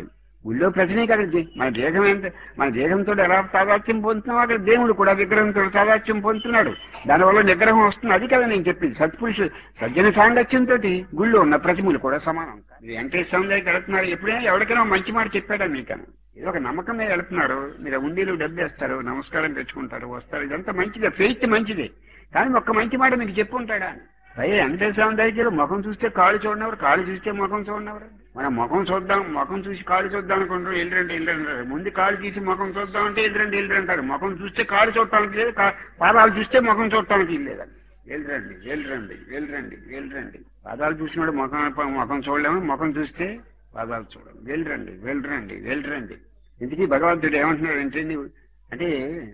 గుళ్ళో ప్రతిమకి అక్కడ దే- మన దేహం ఎంత మన దేహంతో ఎలా తాదాత్యం పొందుతున్నామో అక్కడ దేవుడు కూడా విగ్రహంతో తాదాత్యం పొందుతున్నాడు దానివల్ల నిగ్రహం వస్తుంది అది కదా నేను చెప్పింది సత్పురుషులు సజ్జన సాంగత్యంతో గుళ్ళో ఉన్న ప్రతిమలు కూడా సమానం మీరు వెంకటేశ్వర స్వామి దగ్గరికి వెళ్తున్నారు ఎప్పుడైనా ఎవరికైనా మంచి మాట చెప్పాడా మీకన్నా ఇది ఒక నమ్మకం మీద వెళ్తున్నారు మీరు ఉండీలు డబ్బేస్తారు నమస్కారం పెట్టుకుంటారు వస్తారు ఇదంతా మంచిదే ఫెయిత్ మంచిదే కానీ ఒక్క మంచి మాట మీకు చెప్పుంటాడా అని పైగా వెంకటేశ్వర స్వామి దగ్గర ముఖం చూస్తే కాళ్ళు చూడనవరు కాళ్ళు చూస్తే ముఖం చూడనవరు మనం ముఖం చూద్దాం ముఖం చూసి కాళ్ళు చూద్దాం అనుకుంటారు ఎల్లురండి ఎల్లురంటారు ముందు కాళ్ళు తీసి ముఖం చూద్దాం అంటే ఎల్లురండి ఎల్లురంటారు ముఖం చూస్తే కాళ్ళు చూడటానికి లేదు కా- పాదాలు చూస్తే ముఖం చూడటానికి లేదండి వెళ్ళరండి వెళ్ళరండి వెళ్ళరండి వెళ్ళరండి పాదాలు చూసినాడు ముఖం ముఖం చూడలేము ముఖం చూస్తే పాదాలు చూడండి వెళ్ళరండి వెళ్ళరండి వెళ్ళరండి ఇంతకీ భగవంతుడు ఏమంటున్నాడంటే నీవు అంటే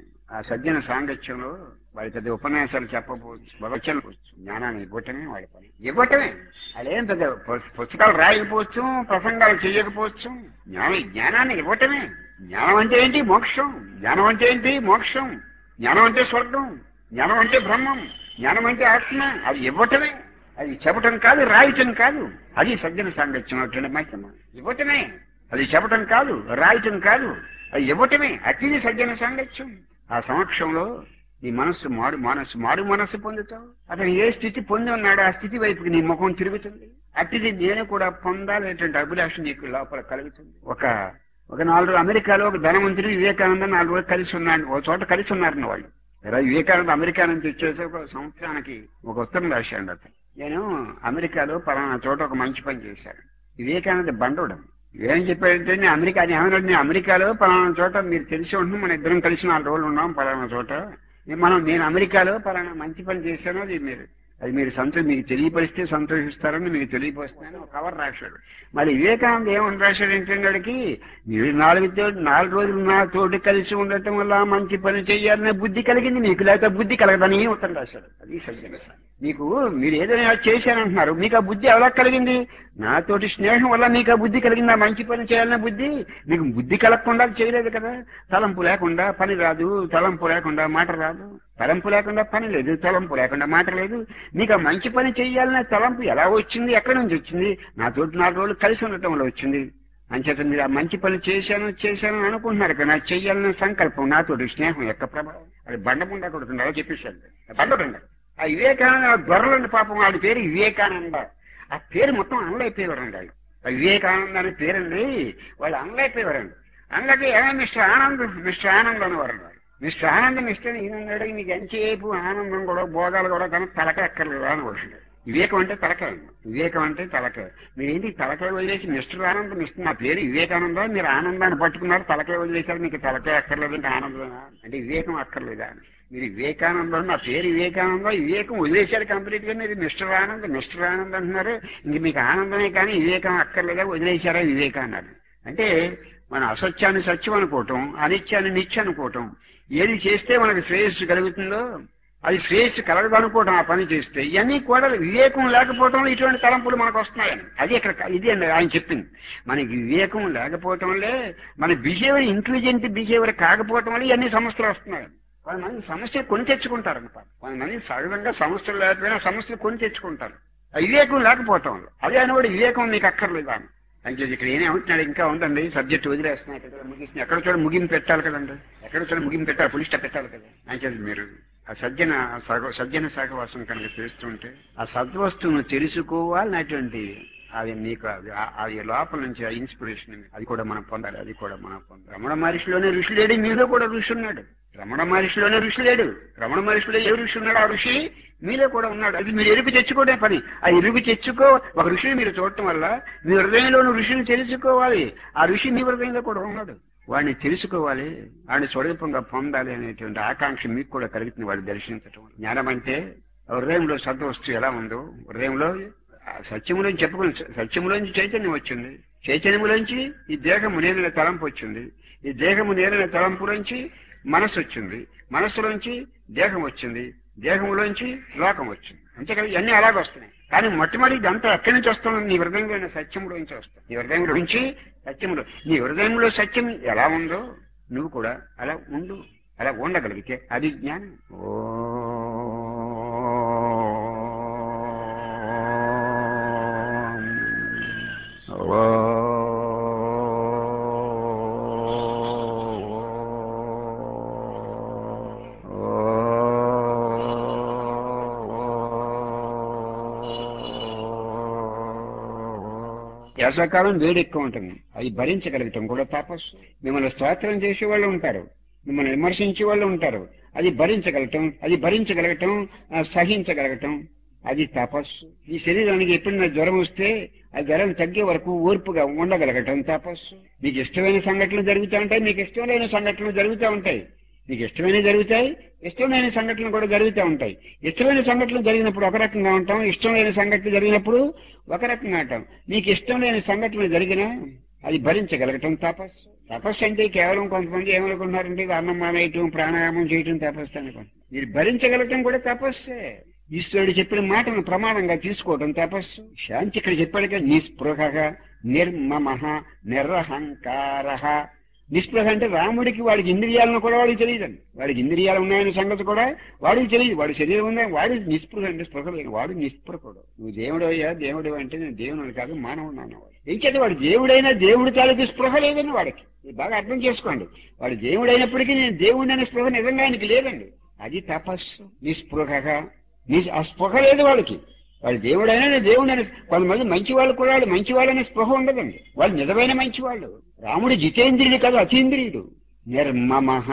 ఆ సజ్జన సాంగత్యంలో వాడి పెద్ద ఉపన్యాసాలు చెప్పకపోవచ్చు భగవచ్చలు జ్ఞానాన్ని ఇవ్వటమే వాడి పని ఇవ్వటమే అదేం పెద్ద పుస్- పుస్తకాలు రాయకపోవచ్చు ప్రసంగాలు చేయకపోవచ్చు జ్ఞాన జ్ఞానాన్ని ఇవ్వటమే జ్ఞానం అంటే ఏంటి మోక్షం జ్ఞానం అంటే ఏంటి మోక్షం జ్ఞానం అంటే స్వర్గం జ్ఞానం అంటే బ్రహ్మం జ్ఞానం అంటే ఆత్మ అది ఇవ్వటమే అది చెప్పటం కాదు రాయటం కాదు అది సజ్జన సాంగత్యం అటువంటి మహిమ ఇవ్వటమే అది చెప్పటం కాదు రాయటం కాదు అది ఇవ్వటమే అతిథి సజ్జన సాంగత్యం ఆ సమక్షంలో నీ మనస్సు మాడు మనస్సు మాడు మనస్సు పొందుతావు అతను ఏ స్థితి పొంది ఉన్నాడో ఆ స్థితి వైపుకి నీ ముఖం తిరుగుతుంది అతిథి నేను కూడా పొందాలనేటువంటి అభిలాష నీకు లోపల కలుగుతుంది ఒక ఒక నాలుగు రోజులు అమెరికాలో ఒక ధనవంతుడు వివేకానంద నాలుగు రోజులు కలిసి ఉన్నాడు ఒక చోట కలిసి ఉన్నారన్న వాళ్ళు ఇలా వివేకానంద అమెరికా నుంచి వచ్చేసి ఒక సంవత్సరానికి ఒక ఉత్తరం రాశాడు అతను నేను అమెరికాలో పలానా చోట ఒక మంచి పని చేశాను వివేకానంద బండోడం ఏం చెప్పాడంటే నేను అమెరికా అని ఏమన్నాడు నేను అమెరికాలో పలానా చోట మీరు తెలిసి ఉంటుంది మన ఇద్దరం కలిసి నాలుగు రోజులు ఉన్నాం పలానా చోట మనం నేను అమెరికాలో పలానా మంచి పని చేశాను అది మీరు అది మీరు సంతో మీకు తెలియపరిస్తే సంతోషిస్తారని మీకు తెలియపరుస్తున్నాను ఒక కవర్ రాశాడు మరి వివేకానంద ఏమని రాశాడు ఏంటంటే మీరు నాలుగు తో- నాలుగు రోజులు నా తోటి కలిసి ఉండటం వల్ల మంచి పని చేయాలనే బుద్ధి కలిగింది మీకు లేకపోతే బుద్ధి కలగదని ఉత్తరం రాశాడు అది సజ్జన సార్ మీకు మీరు ఏదైనా చేశానంటున్నారు మీకు ఆ బుద్ధి ఎలా కలిగింది నాతోటి స్నేహం వల్ల మీకు ఆ బుద్ధి కలిగింది ఆ మంచి పని చేయాలనే బుద్ధి మీకు బుద్ధి కలగకుండా చేయలేదు కదా తలంపు లేకుండా పని రాదు తలంపు లేకుండా మాట రాదు తలంపు లేకుండా పని లేదు తలంపు లేకుండా మాట లేదు మీకు ఆ మంచి పని చేయాలనే తలంపు ఎలా వచ్చింది ఎక్కడి నుంచి వచ్చింది నాతోటి నాలుగు రోజులు కలిసి ఉండటం వల్ల వచ్చింది అంచేత మీరు ఆ మంచి పని చేశాను చేశాను అని అనుకుంటున్నారు కదా నాకు చెయ్యాలనే సంకల్పం నాతోటి స్నేహం యొక్క ప్రభావం అది బండముండా కొడుతుంది అలా చెప్పేశాడు బండకుండా ఆ వివేకానంద దొరలండి పాపం వాడి పేరు వివేకానంద ఆ పేరు మొత్తం అనలైపోయేవారండి వాళ్ళు ఆ వివేకానంద అనే పేరండి వాళ్ళు అనలైపోయేవారండి అనలేక ఏమైనా మిస్టర్ ఆనంద్ మిస్టర్ ఆనంద్ అనేవారు వాళ్ళు. మిస్టర్ ఆనందం ఇస్తే ఈయన మీకు ఎంతసేపు ఆనందం కూడా భోగాలు కూడా కానీ తలకాయ ఎక్కర్లేదా అని వస్తుంది వివేకం అంటే తలకాయ వివేకం అంటే తలకాయ మీరేంటి తలకాయ వదిలేసి మిస్టర్ ఆనందం ఇస్తుంది నా పేరు వివేకానంద మీరు ఆనందాన్ని పట్టుకున్నారు తలకాయ వదిలేశారు మీకు తలకాయ అక్కర్లేదు అంటే ఆనందమేనా అంటే వివేకం అక్కర్లేదా అని మీరు వివేకానందం నా పేరు వివేకానందం వివేకం వదిలేశారు కంప్లీట్ గా మీరు మిస్టర్ ఆనంద్ మిస్టర్ ఆనంద్ అంటున్నారు ఇంక మీకు ఆనందమే కానీ వివేకం అక్కర్లేదా వదిలేశారా వివేకం అన్నారు అంటే మన అసత్యాన్ని సత్యం అనుకోవటం అనిత్యాన్ని నిత్యం అనుకోవటం ఏది చేస్తే మనకు శ్రేయస్సు కలుగుతుందో అది శ్రేయస్సు కలగదు అనుకోవటం ఆ పని చేస్తే ఇవన్నీ కూడా వివేకం లేకపోవటం ఇటువంటి తలంపులు మనకు వస్తున్నాయని అది ఇక్కడ ఇది అండి ఆయన చెప్పింది మనకి వివేకం లేకపోవటంలే మన బిహేవియర్ ఇంటెలిజెంట్ బిహేవియర్ కాకపోవటం వల్ల ఇవన్నీ సమస్యలు వస్తున్నాయి కొంతమంది సమస్యలు కొని తెచ్చుకుంటారు అనమాట కొంతమంది సహజంగా సమస్యలు లేకపోయినా సమస్యలు కొని తెచ్చుకుంటారు ఆ వివేకం లేకపోవటం వల్ల అదే అనేవాడు వివేకం మీకు అక్కర్లేదు అని అంటే ఇక్కడ ఏమవుతున్నాడు ఇంకా ఉందండి సబ్జెక్ట్ వదిలేస్తున్నాయి ఇక్కడ ముగిస్తున్నాయి ఎక్కడ చూడ ముగింపు పెట్టాలి కదండి ఎక్కడ చూడ ముగింపు పెట్టాలి పులిష్ట పెట్టాలి కదా అంటే మీరు ఆ సజ్జన సగ సజ్జన సహవాసం కనుక చేస్తుంటే ఆ సద్వస్తువును తెలుసుకోవాలనేటువంటి అది నీకు అది ఆ- అది లోపల నుంచి ఆ ఇన్స్పిరేషన్ అది కూడా మనం పొందాలి అది కూడా మనం పొందాలి రమణ మహర్షిలోనే ఋషి లేడు మీలో కూడా ఋషి ఉన్నాడు రమణ మహర్షిలోనే ఋషి లేడు రమణ మహర్షిలో ఏ ఋషి ఉన్నాడు ఆ ఋషి మీలో కూడా ఉన్నాడు అది మీరు ఎరుపు తెచ్చుకోవడే పని ఆ ఎరుపు తెచ్చుకో ఒక ఋషిని మీరు చూడటం వల్ల మీ హృదయంలోని ఋషిని తెలుసుకోవాలి ఆ ఋషి మీ హృదయంలో కూడా ఉన్నాడు వాడిని తెలుసుకోవాలి వాడిని స్వరూపంగా పొందాలి అనేటువంటి ఆకాంక్ష మీకు కూడా కలుగుతుంది వాడిని దర్శించటం జ్ఞానం అంటే హృదయంలో సద్వస్తు ఎలా ఉందో హృదయంలో ఆ సత్యములోంచి చెప్పుకుని సత్యములోంచి చైతన్యం వచ్చింది చైతన్యములోంచి ఈ దేహము నేరిన తలంపు వచ్చింది ఈ దేహము నేరిన తలంపులోంచి మనస్సు వచ్చింది మనస్సులోంచి దేహం వచ్చింది దేహములోంచి లోకం వచ్చింది అంతేకాదు ఇవన్నీ అలాగే వస్తున్నాయి కానీ మొట్టమొదటి ఇదంతా ఎక్కడి నుంచి వస్తుంది నీ హృదయంలో సత్యములోంచి వస్తుంది నీ హృదయంలో నుంచి సత్యములో నీ హృదయంలో సత్యం ఎలా ఉందో నువ్వు కూడా అలా ఉండు అలా ఉండగలిగితే అది జ్ఞానం ఓ వేసవకాలం వేడి ఎక్కువ ఉంటుంది అది భరించగలగటం కూడా తపస్సు మిమ్మల్ని స్తోత్రం చేసే వాళ్ళు ఉంటారు మిమ్మల్ని విమర్శించే వాళ్ళు ఉంటారు అది భరించగలగటం అది భరించగలగటం ఆ, సహించగలగటం అది తపస్సు ఈ శరీరానికి ఎప్పుడైనా జ్వరం వస్తే ఆ జ్వరం తగ్గే వరకు ఓర్పుగా ఉండగలగటం తపస్సు మీకు ఇష్టమైన సంఘటనలు జరుగుతూ ఉంటాయి మీకు ఇష్టం లేని సంఘటనలు జరుగుతూ ఉంటాయి మీకు ఇష్టమైనవి జరుగుతాయి ఇష్టం లేని సంఘటనలు కూడా జరుగుతూ ఉంటాయి ఇష్టమైన సంఘటనలు జరిగినప్పుడు ఒక రకంగా ఉంటాం ఇష్టం లేని సంఘటనలు జరిగినప్పుడు ఒక రకంగా ఉంటాం మీకు ఇష్టం లేని సంఘటనలు జరిగినా అది భరించగలగటం తపస్సు తపస్సు అంటే కేవలం కొంతమంది ఏమనుకుంటున్నారంటే ఇది అన్నం మానేయటం ప్రాణాయామం చేయటం తపస్సు అనుకుంటారు మీరు భరించగలగటం కూడా తపస్సే ఈశ్వరుడు చెప్పిన మాటను ప్రమాణంగా తీసుకోవటం తపస్సు శాంతి ఇక్కడ చెప్పాడు కదా నిస్పృహ నిర్మమ నిరహంకార నిస్పృహ అంటే రాముడికి వాడికి ఇంద్రియాలను కూడా వాడికి తెలియదండి వాడికి ఇంద్రియాలు ఉన్నాయనే సంగతి కూడా వాడికి తెలియదు వాడి శరీరం ఉందని వాడి నిస్పృహ అంటే స్పృహ లేదు వాడు నిస్పృహుడు నువ్వు దేవుడు అయ్యా దేవుడు అంటే నేను దేవుడు కాదు మానవుడు అన్నవాడు ఏంటంటే వాడు దేవుడైనా దేవుడి తాలూకు స్పృహ లేదండి వాడికి ఇది బాగా అర్థం చేసుకోండి వాడు దేవుడైనప్పటికీ నేను దేవుడి అనే స్పృహ నిజంగా ఆయనకి లేదండి అది తపస్సు నిస్పృహగా నీ ఆ స్పృహ లేదు వాడికి వాడు దేవుడైనా నేను దేవుడైనా కొంతమంది మంచి వాళ్ళు కూడా వాళ్ళు మంచి వాళ్ళనే స్పృహ ఉండదండి వాళ్ళు నిజమైన మంచి వాళ్ళు రాముడు జితేంద్రియుడు కాదు అతీంద్రియుడు నిర్మమహ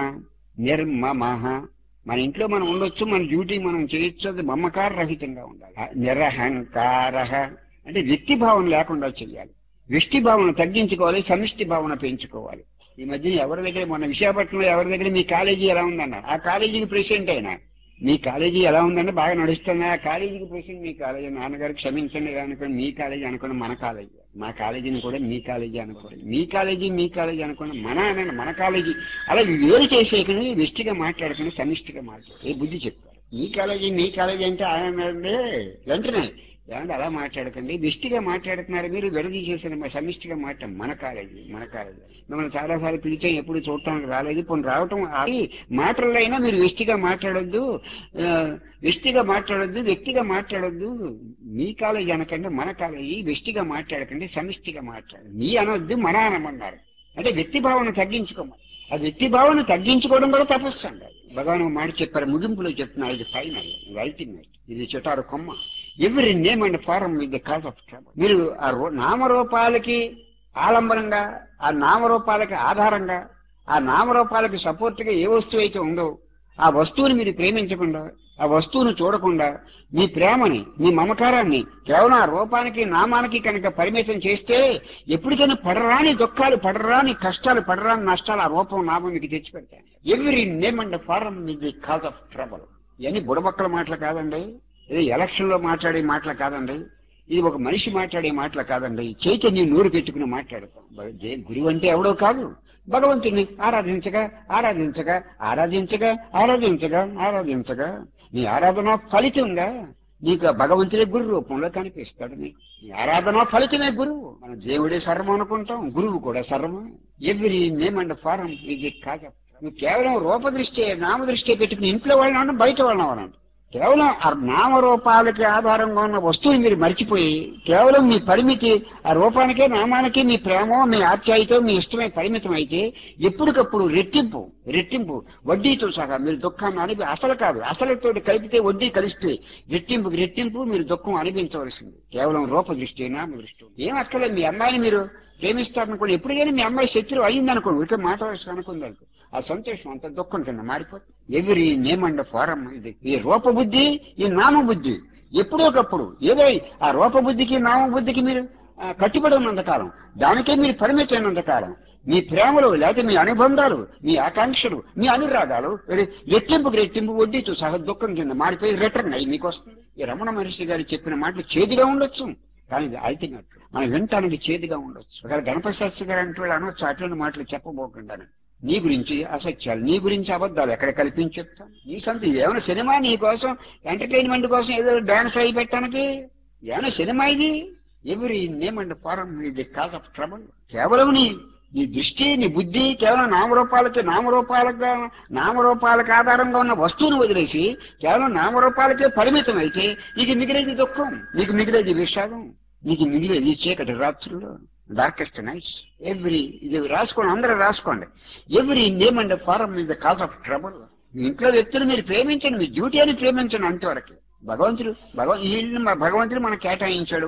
నిర్మమహ మన ఇంట్లో మనం ఉండొచ్చు మన డ్యూటీ మనం చేయొచ్చు అది మమకార రహితంగా ఉండాలి ఆ నిరహంకార అంటే వ్యక్తి భావన లేకుండా చేయాలి వ్యక్తి భావన తగ్గించుకోవాలి సమిష్టి భావన పెంచుకోవాలి ఈ మధ్య ఎవరి దగ్గర మన విశాఖపట్నంలో ఎవరి దగ్గర మీ కాలేజీ ఎలా ఉందన్న ఆ కాలేజీకి ప్రెసిడెంట్ అయినా మీ కాలేజీ ఎలా ఉందంటే బాగా నడుస్తుంది ఆ కాలేజీకి ప్రెసిడెంట్ మీ కాలేజీ నాన్నగారు క్షమించండి ఇలా అనుకోండి మీ కాలేజీ అనుకోండి మన కాలేజీ మా కాలేజీని కూడా మీ కాలేజీ అనుకోండి మీ కాలేజీ మీ కాలేజీ అనుకోండి మన అనండి మన కాలేజీ అలా వేరు చేసేయకుండా వెష్టిగా మాట్లాడకుండా సమిష్టిగా మాట్లాడు ఏ బుద్ధి చెప్తారు మీ కాలేజీ మీ కాలేజీ అంటే ఆయన వెంటనే ఏమంటే అలా మాట్లాడకండి వెష్టిగా మాట్లాడుతున్నారు మీరు విడదీసేసిన సమిష్టిగా మాట్లాడు మన కాలేజీ మన కాలేజీ మిమ్మల్ని చాలాసార్లు పిలిచాం ఎప్పుడు చూడటానికి రాలేదు ఇప్పుడు రావటం అది మాటల్లో అయినా మీరు వెష్టిగా మాట్లాడొద్దు ఆ, వెష్టిగా మాట్లాడొద్దు వ్యక్తిగా మాట్లాడొద్దు మీ కాలేజీ అనకండి మన కాలేజీ వెష్టిగా మాట్లాడకండి సమిష్టిగా మాట్లాడండి మీ అనొద్దు మన అనమన్నారు అంటే వ్యక్తి భావన తగ్గించుకోమని ఆ వ్యక్తి భావన తగ్గించుకోవడం కూడా తపస్సు అండి భగవాన్ ఒక మాట చెప్పారు ముగింపులో చెప్తున్నారు ఇది ఫైనల్ ఇది అల్టిమేట్ ఇది చెటారు కొమ్మ every name and form with the cause of trouble మీరు ఆ రూ- నామరూపాలకి ఆలంబనంగా ఆ నామరూపాలకి ఆధారంగా ఆ నామరూపాలకి సపోర్ట్ గా ఏ వస్తువు అయితే ఉందో ఆ వస్తువుని మీరు ప్రేమించకుండా ఆ వస్తువును చూడకుండా మీ ప్రేమని మీ మమకారాన్ని కేవలం ఆ రూపానికి నామానికి కనుక పరిమితం చేస్తే ఎప్పటికైనా పడరాని దుఃఖాలు పడరాని కష్టాలు పడరాని నష్టాలు ఆ రూపం నామం మీకు తెచ్చిపెడతాయి every name and form with the cause of trouble ఇవన్నీ బుడబక్కల మాటలు కాదండి ఇది ఎలక్షన్ లో మాట్లాడే మాటలు కాదండి ఇది ఒక మనిషి మాట్లాడే మాటలు కాదండి చైతన్యం నూరు పెట్టుకుని మాట్లాడతాం బ- జే- గురువు అంటే ఎవడో కాదు భగవంతుని ఆరాధించగా ఆరాధించగా ఆరాధించగా ఆరాధించగా ఆరాధించగా నీ ఆరాధన ఫలితంగా నీకు ఆ భగవంతుడే గురు రూపంలో కనిపిస్తాడు నీకు నీ ఆరాధన ఫలితమే గురువు మన దేవుడే సర్వం అనుకుంటాం గురువు కూడా సర్వం ఎవ్రీ నేమ్ అండ్ ఫారం ఇది కాక నువ్వు కేవలం రూపదృష్టి నామదృష్టి పెట్టుకుని ఇంట్లో వాళ్ళని అన్నా బయట వాళ్ళని అవ్వనండి కేవలం ఆ నామరూపాలకి ఆధారంగా ఉన్న వస్తువుని మీరు మర్చిపోయి కేవలం మీ పరిమితి ఆ రూపానికే నామానికి మీ ప్రేమ మీ ఆప్యాయతో మీ ఇష్టమే పరిమితం అయితే ఎప్పటికప్పుడు రెట్టింపు రెట్టింపు వడ్డీతో సహా మీరు దుఃఖాన్ని అనిపి అసలు కాదు అసలుతో కలిపితే వడ్డీ కలిస్తే రెట్టింపుకి రెట్టింపు మీరు దుఃఖం అనిపించవలసింది కేవలం రూప దృష్టి నామ దృష్టి ఏం అక్కర్లేదు మీ అమ్మాయిని మీరు ప్రేమిస్తారనుకోండి ఎప్పుడైనా మీ అమ్మాయి శత్రువు అయ్యిందనుకోండి ఇక మాట వరుస అనుకుంది అనుకో ఆ సంతోషం అంత దుఃఖం కింద మారిపోతుంది ఎవరి నేమ్ అండ్ ఫారం ఇది ఈ రూపబుద్ధి ఈ నామబుద్ధి ఎప్పుడోకప్పుడు ఏదో ఆ రూపబుద్ధికి నామబుద్ధికి మీరు ఆ, కట్టుబడి ఉన్నంతకాలం దానికే మీరు పరిమితమైనంతకాలం మీ ప్రేమలు లేకపోతే మీ అనుబంధాలు మీ ఆకాంక్షలు మీ అనురాగాలు రె- రెట్టింపుకి రెట్టింపు వడ్డీతో సహా దుఃఖం కింద మారిపోయి రిటర్న్ అయ్యి మీకు వస్తుంది ఈ రమణ మహర్షి గారు చెప్పిన మాటలు చేదుగా ఉండొచ్చు కానీ ఇది అల్టిమేట్ మనం వినటానికి చేదుగా ఉండొచ్చు ఒకవేళ గణపతి శాస్త్రి గారు అంటే వాళ్ళు అనొచ్చు అటువంటి మాటలు చెప్పబోకుండా నీ గురించి అసత్యాలు నీ గురించి అబద్ధాలు ఎక్కడ కల్పించి చెప్తాను నీ సొంత ఏమైనా సినిమా నీ కోసం ఎంటర్టైన్మెంట్ కోసం ఏదో డాన్స్ అయి పెట్టడానికి ఏమైనా సినిమా ఇది ఎవరి నేమ్ అండ్ ఫారం ఇది కాజ్ ఆఫ్ ట్రబుల్ కేవలం నీ నీ దృష్టి నీ బుద్ధి కేవలం నామరూపాలకి నామరూపాలకు నామరూపాలకు ఆధారంగా ఉన్న వస్తువును వదిలేసి కేవలం నామరూపాలకే పరిమితం అయితే నీకు మిగిలేది దుఃఖం నీకు మిగిలేది విషాదం నీకు మిగిలేది చీకటి రాత్రులు డార్కెస్ట్ నైట్స్ ఎవ్రీ ఇది రాసుకోండి అందరూ రాసుకోండి every name and form is the cause of trouble మీ ఇంట్లో వ్యక్తులు మీరు ప్రేమించండి మీ డ్యూటీ అని ప్రేమించండి అంతవరకు భగవంతుడు భగవ ఈ ఇల్లు మా భగవంతుడు మనకు కేటాయించాడు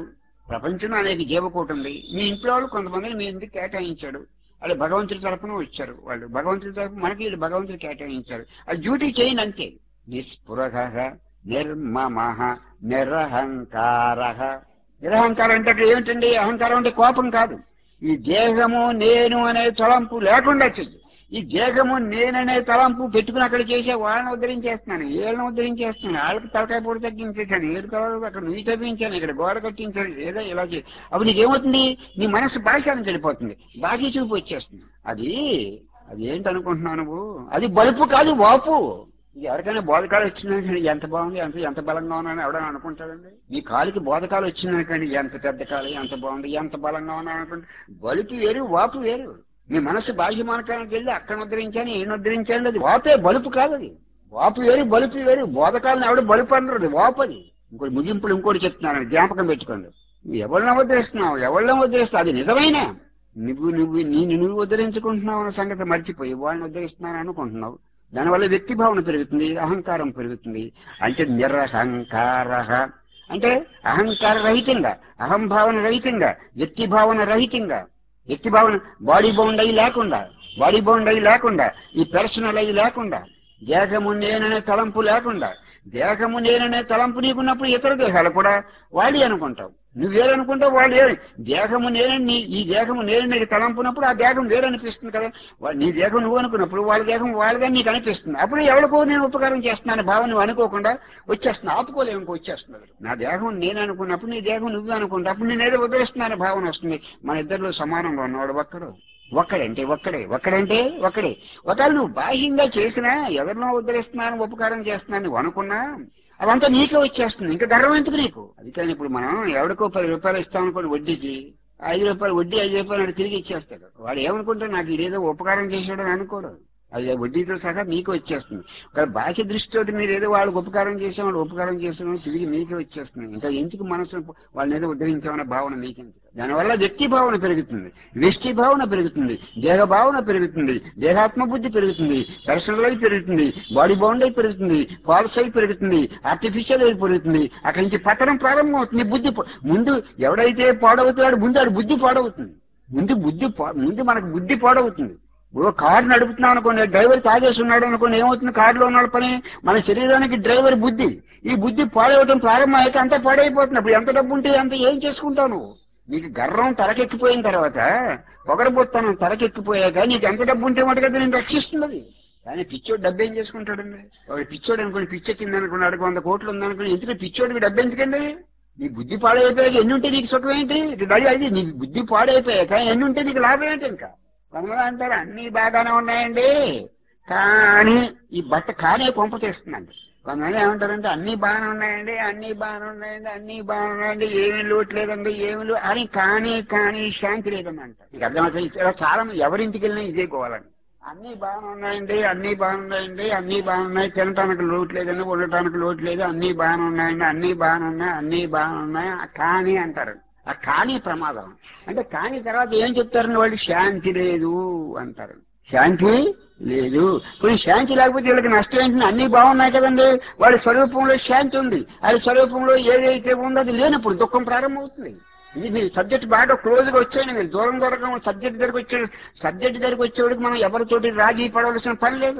ప్రపంచంలో అనేక జీవకోటి ఉంది మీ ఇంట్లో వాళ్ళు కొంతమందిని మీ ఇంటికి కేటాయించాడు వాళ్ళు భగవంతుడి తరపున వచ్చారు వాళ్ళు భగవంతుడి తరపున మనకి వీళ్ళు భగవంతుడు కేటాయించారు అది డ్యూటీ చేయండి అంతే నిస్పృహ నిర్మమ నిరహంకార నిరహంకారం అంటే అక్కడ ఏమిటండి అహంకారం అంటే కోపం కాదు ఈ దేహము నేను అనే తలంపు లేకుండా చెయ్యి ఈ దేహము నేననే తలంపు పెట్టుకుని అక్కడ చేసే వాళ్ళని ఉద్ధరించేస్తున్నాను ఏళ్ళని ఉద్ధరించేస్తున్నాను వాళ్ళకి తలకాయ పొడి తగ్గించేశాను ఏడు తలలు అక్కడ నువ్వు తప్పించాను ఇక్కడ గోడ కట్టించాను ఏదో ఇలా చే అప్పుడు నీకేమవుతుంది నీ మనసు బాహ్యానికి వెళ్ళిపోతుంది బాహ్య చూపు వచ్చేస్తుంది అది అది ఏంటి అనుకుంటున్నావు నువ్వు అది బలుపు కాదు వాపు ఎవరికైనా బోధకాలు వచ్చిందనుకోండి ఎంత బాగుంది ఎంత ఎంత బలంగా ఉన్నాను ఎవడని అనుకుంటాడండి మీ కాలుకి బోధకాలు వచ్చిందనుకోండి ఎంత పెద్ద కాలు ఎంత బాగుంది ఎంత బలంగా ఉన్నాను అనుకుంటే బలుపు వేరు వాపు వేరు మీ మనసు బాహ్య మార్గానికి వెళ్ళి అక్కడ ఉద్ధరించాను ఈయన ఉద్ధరించాను అది వాపే బలుపు కాదు అది వాపు వేరు బలుపు వేరు బోధకాలను ఎవడు బలుపు అనరు అది వాపు అది ఇంకోటి ముగింపులు ఇంకోటి చెప్తున్నాను జ్ఞాపకం పెట్టుకోండి నువ్వు ఎవరిని ఉద్ధరిస్తున్నావు ఎవరిని ఉద్ధరిస్తావు అది నిజమైనా నువ్వు నువ్వు నేను నువ్వు ఉద్ధరించుకుంటున్నావు అన్న సంగతి మర్చిపోయి వాళ్ళని ఉద్ధరిస్తున్నాను అనుకుంటున్నావు దానివల్ల వ్యక్తి భావన పెరుగుతుంది అహంకారం పెరుగుతుంది అంటే నిరహంకార అంటే అహంకార రహితంగా అహంభావన రహితంగా వ్యక్తి భావన రహితంగా వ్యక్తి భావన బాడీ బౌండ్ అయి లేకుండా బాడీ బౌండ్ అయి లేకుండా ఈ పర్సనల్ అయి లేకుండా దేహము నేననే తలంపు లేకుండా దేహము నేననే తలంపు నీకున్నప్పుడు ఇతర దేహాలు కూడా వాడి అనుకుంటావు నువ్వు వేరనుకుంటావు వాళ్ళు వేరు దేహము నేనని ఈ దేహము నేనని తలంపునప్పుడు ఆ దేహం వేరనిపిస్తుంది కదా వా- నీ దేహం నువ్వు అనుకున్నప్పుడు వాళ్ళ దేహం వాళ్ళగా నీకు అనిపిస్తుంది అప్పుడు ఎవరికో నేను ఉపకారం చేస్తున్నాను భావం నువ్వు అనుకోకుండా వచ్చేస్తున్నా ఆపుకోలేము ఇంకో వచ్చేస్తున్నది నా దేహం నేను అనుకున్నప్పుడు నీ దేహం నువ్వు అనుకుంటా అప్పుడు నేనేదో ఉద్ధరిస్తున్నాను భావన వస్తుంది మన ఇద్దరిలో సమానంగా ఉన్నవాడు ఒక్కడు ఒక్కడంటే ఒక్కడే ఒక్కడంటే ఒక్కడే ఒకవేళ నువ్వు బాహ్యంగా చేసినా ఎవరినో ఉద్ధరిస్తున్నాను ఉపకారం చేస్తున్నాను నువ్వు అనుకున్నా అదంతా నీకే వచ్చేస్తుంది ఇంకా గర్వం ఎందుకు నీకు అది కానీ ఇప్పుడు మనం ఎవరికో పది రూపాయలు ఇస్తామనుకోండి వడ్డీకి ఐదు రూపాయలు వడ్డీ ఐదు రూపాయలు వాడు తిరిగి ఇచ్చేస్తాడు వాడు ఏమనుకుంటాడు నాకు ఇదేదో ఉపకారం చేశాడని అనుకోడు అది వడ్డీతో సహా మీకు వచ్చేస్తుంది ఒక బాహ్య దృష్టితోటి మీరు ఏదో వాళ్ళకి ఉపకారం చేసామని ఉపకారం చేసామని తిరిగి మీకే వచ్చేస్తుంది ఇంకా ఎందుకు మనసు వాళ్ళని ఏదో ఉద్ధరించామనే భావన మీకెందుకు దానివల్ల వ్యక్తి భావన పెరుగుతుంది వ్యష్టి భావన పెరుగుతుంది దేహ భావన పెరుగుతుంది దేహాత్మ బుద్ధి పెరుగుతుంది పర్సనల్ అయి పెరుగుతుంది బాడీ బౌండ్ అయి పెరుగుతుంది ఫాల్స్ అయి పెరుగుతుంది ఆర్టిఫిషియల్ అయి పెరుగుతుంది అక్కడి నుంచి పతనం ప్రారంభం అవుతుంది బుద్ధి ప- ముందు ఎవడైతే పాడవుతాడో ముందు ఆడు బుద్ధి పాడవుతుంది ముందు బుద్ధి పా- ముందు మనకు బుద్ధి పాడవుతుంది ఓ కారు నడుపుతున్నాం అనుకోండి డ్రైవర్ తాగేసి ఉన్నాడు అనుకోండి ఏమవుతుంది కారులో ఉన్న పని మన శరీరానికి డ్రైవర్ బుద్ధి ఈ బుద్ధి పాడవటం ప్రారంభం అయితే అంతా పాడైపోతుంది అప్పుడు ఎంత డబ్బు ఉంటే అంత ఏం చేసుకుంటావు నువ్వు నీకు గర్వం తలకెక్కిపోయిన తర్వాత పొగరబోత్తాను తలకెక్కిపోయాక నీకు ఎంత డబ్బు ఉంటే మటుకు అది నేను రక్షిస్తుంది అది. కానీ పిచ్చోడు డబ్బు ఏం చేసుకుంటాడండి వాడు పిచ్చోడు అనుకోండి పిచ్చ కింద అనుకున్నాడు వంద కోట్లు ఉందనుకోండి ఎందుకంటే పిచ్చోడికి డబ్బు ఎందుకండి నీ బుద్ధి పాడైపోయాక ఎన్ని ఉంటే నీకు సుఖం ఏంటి ఇది అది అది నీ బుద్ధి పాడైపోయాక ఎన్ని ఉంటే నీకు లాభం ఏంటి ఇంకా కొంతమంది అంటారు అన్ని బాగానే ఉన్నాయండి కానీ ఈ బట్ట కానే కొంప చేస్తుందండి కొంతమంది ఏమంటారంటే అన్ని బాగానే ఉన్నాయండి అన్ని బాగానే ఉన్నాయండి అన్ని బాగానే ఉన్నాయండి ఏమీ లోటు లేదండి ఏమి లో అని కానీ కానీ శాంతి లేదని అంటారు నీకు అర్థమవుతుంది ఇలా చాలా మంది ఎవరింటికి వెళ్ళినా ఇదే గోవాలని అన్ని బాగానే ఉన్నాయండి అన్ని బాగున్నాయండి అన్ని బాగున్నాయి తినటానికి లోటు లేదండి ఉండటానికి లోటు లేదు అన్ని బాగానే ఉన్నాయండి అన్ని బాగానే ఉన్నాయి అన్ని బాగానే ఉన్నాయి ఆ కానీ అంటారు ఆ కానీ ప్రమాదం అంటే కానీ తర్వాత ఏం చెప్తారండి వాళ్ళు శాంతి లేదు అంటారు శాంతి లేదు ఇప్పుడు ఈ శాంతి లేకపోతే వీళ్ళకి నష్టం ఏంటి అన్ని బాగున్నాయి కదండి వాడి స్వరూపంలో శాంతి ఉంది వాడి స్వరూపంలో ఏదైతే ఉందో అది లేనప్పుడు దుఃఖం ప్రారంభమవుతుంది ఇది మీరు సబ్జెక్ట్ బాగా క్లోజ్ గా వచ్చాయండి మీరు దూరం దూరంగా సబ్జెక్ట్ దగ్గరికి వచ్చే సబ్జెక్ట్ దగ్గరికి వచ్చేవాడికి మనం ఎవరితోటి రాజీ పడవలసిన పని లేదు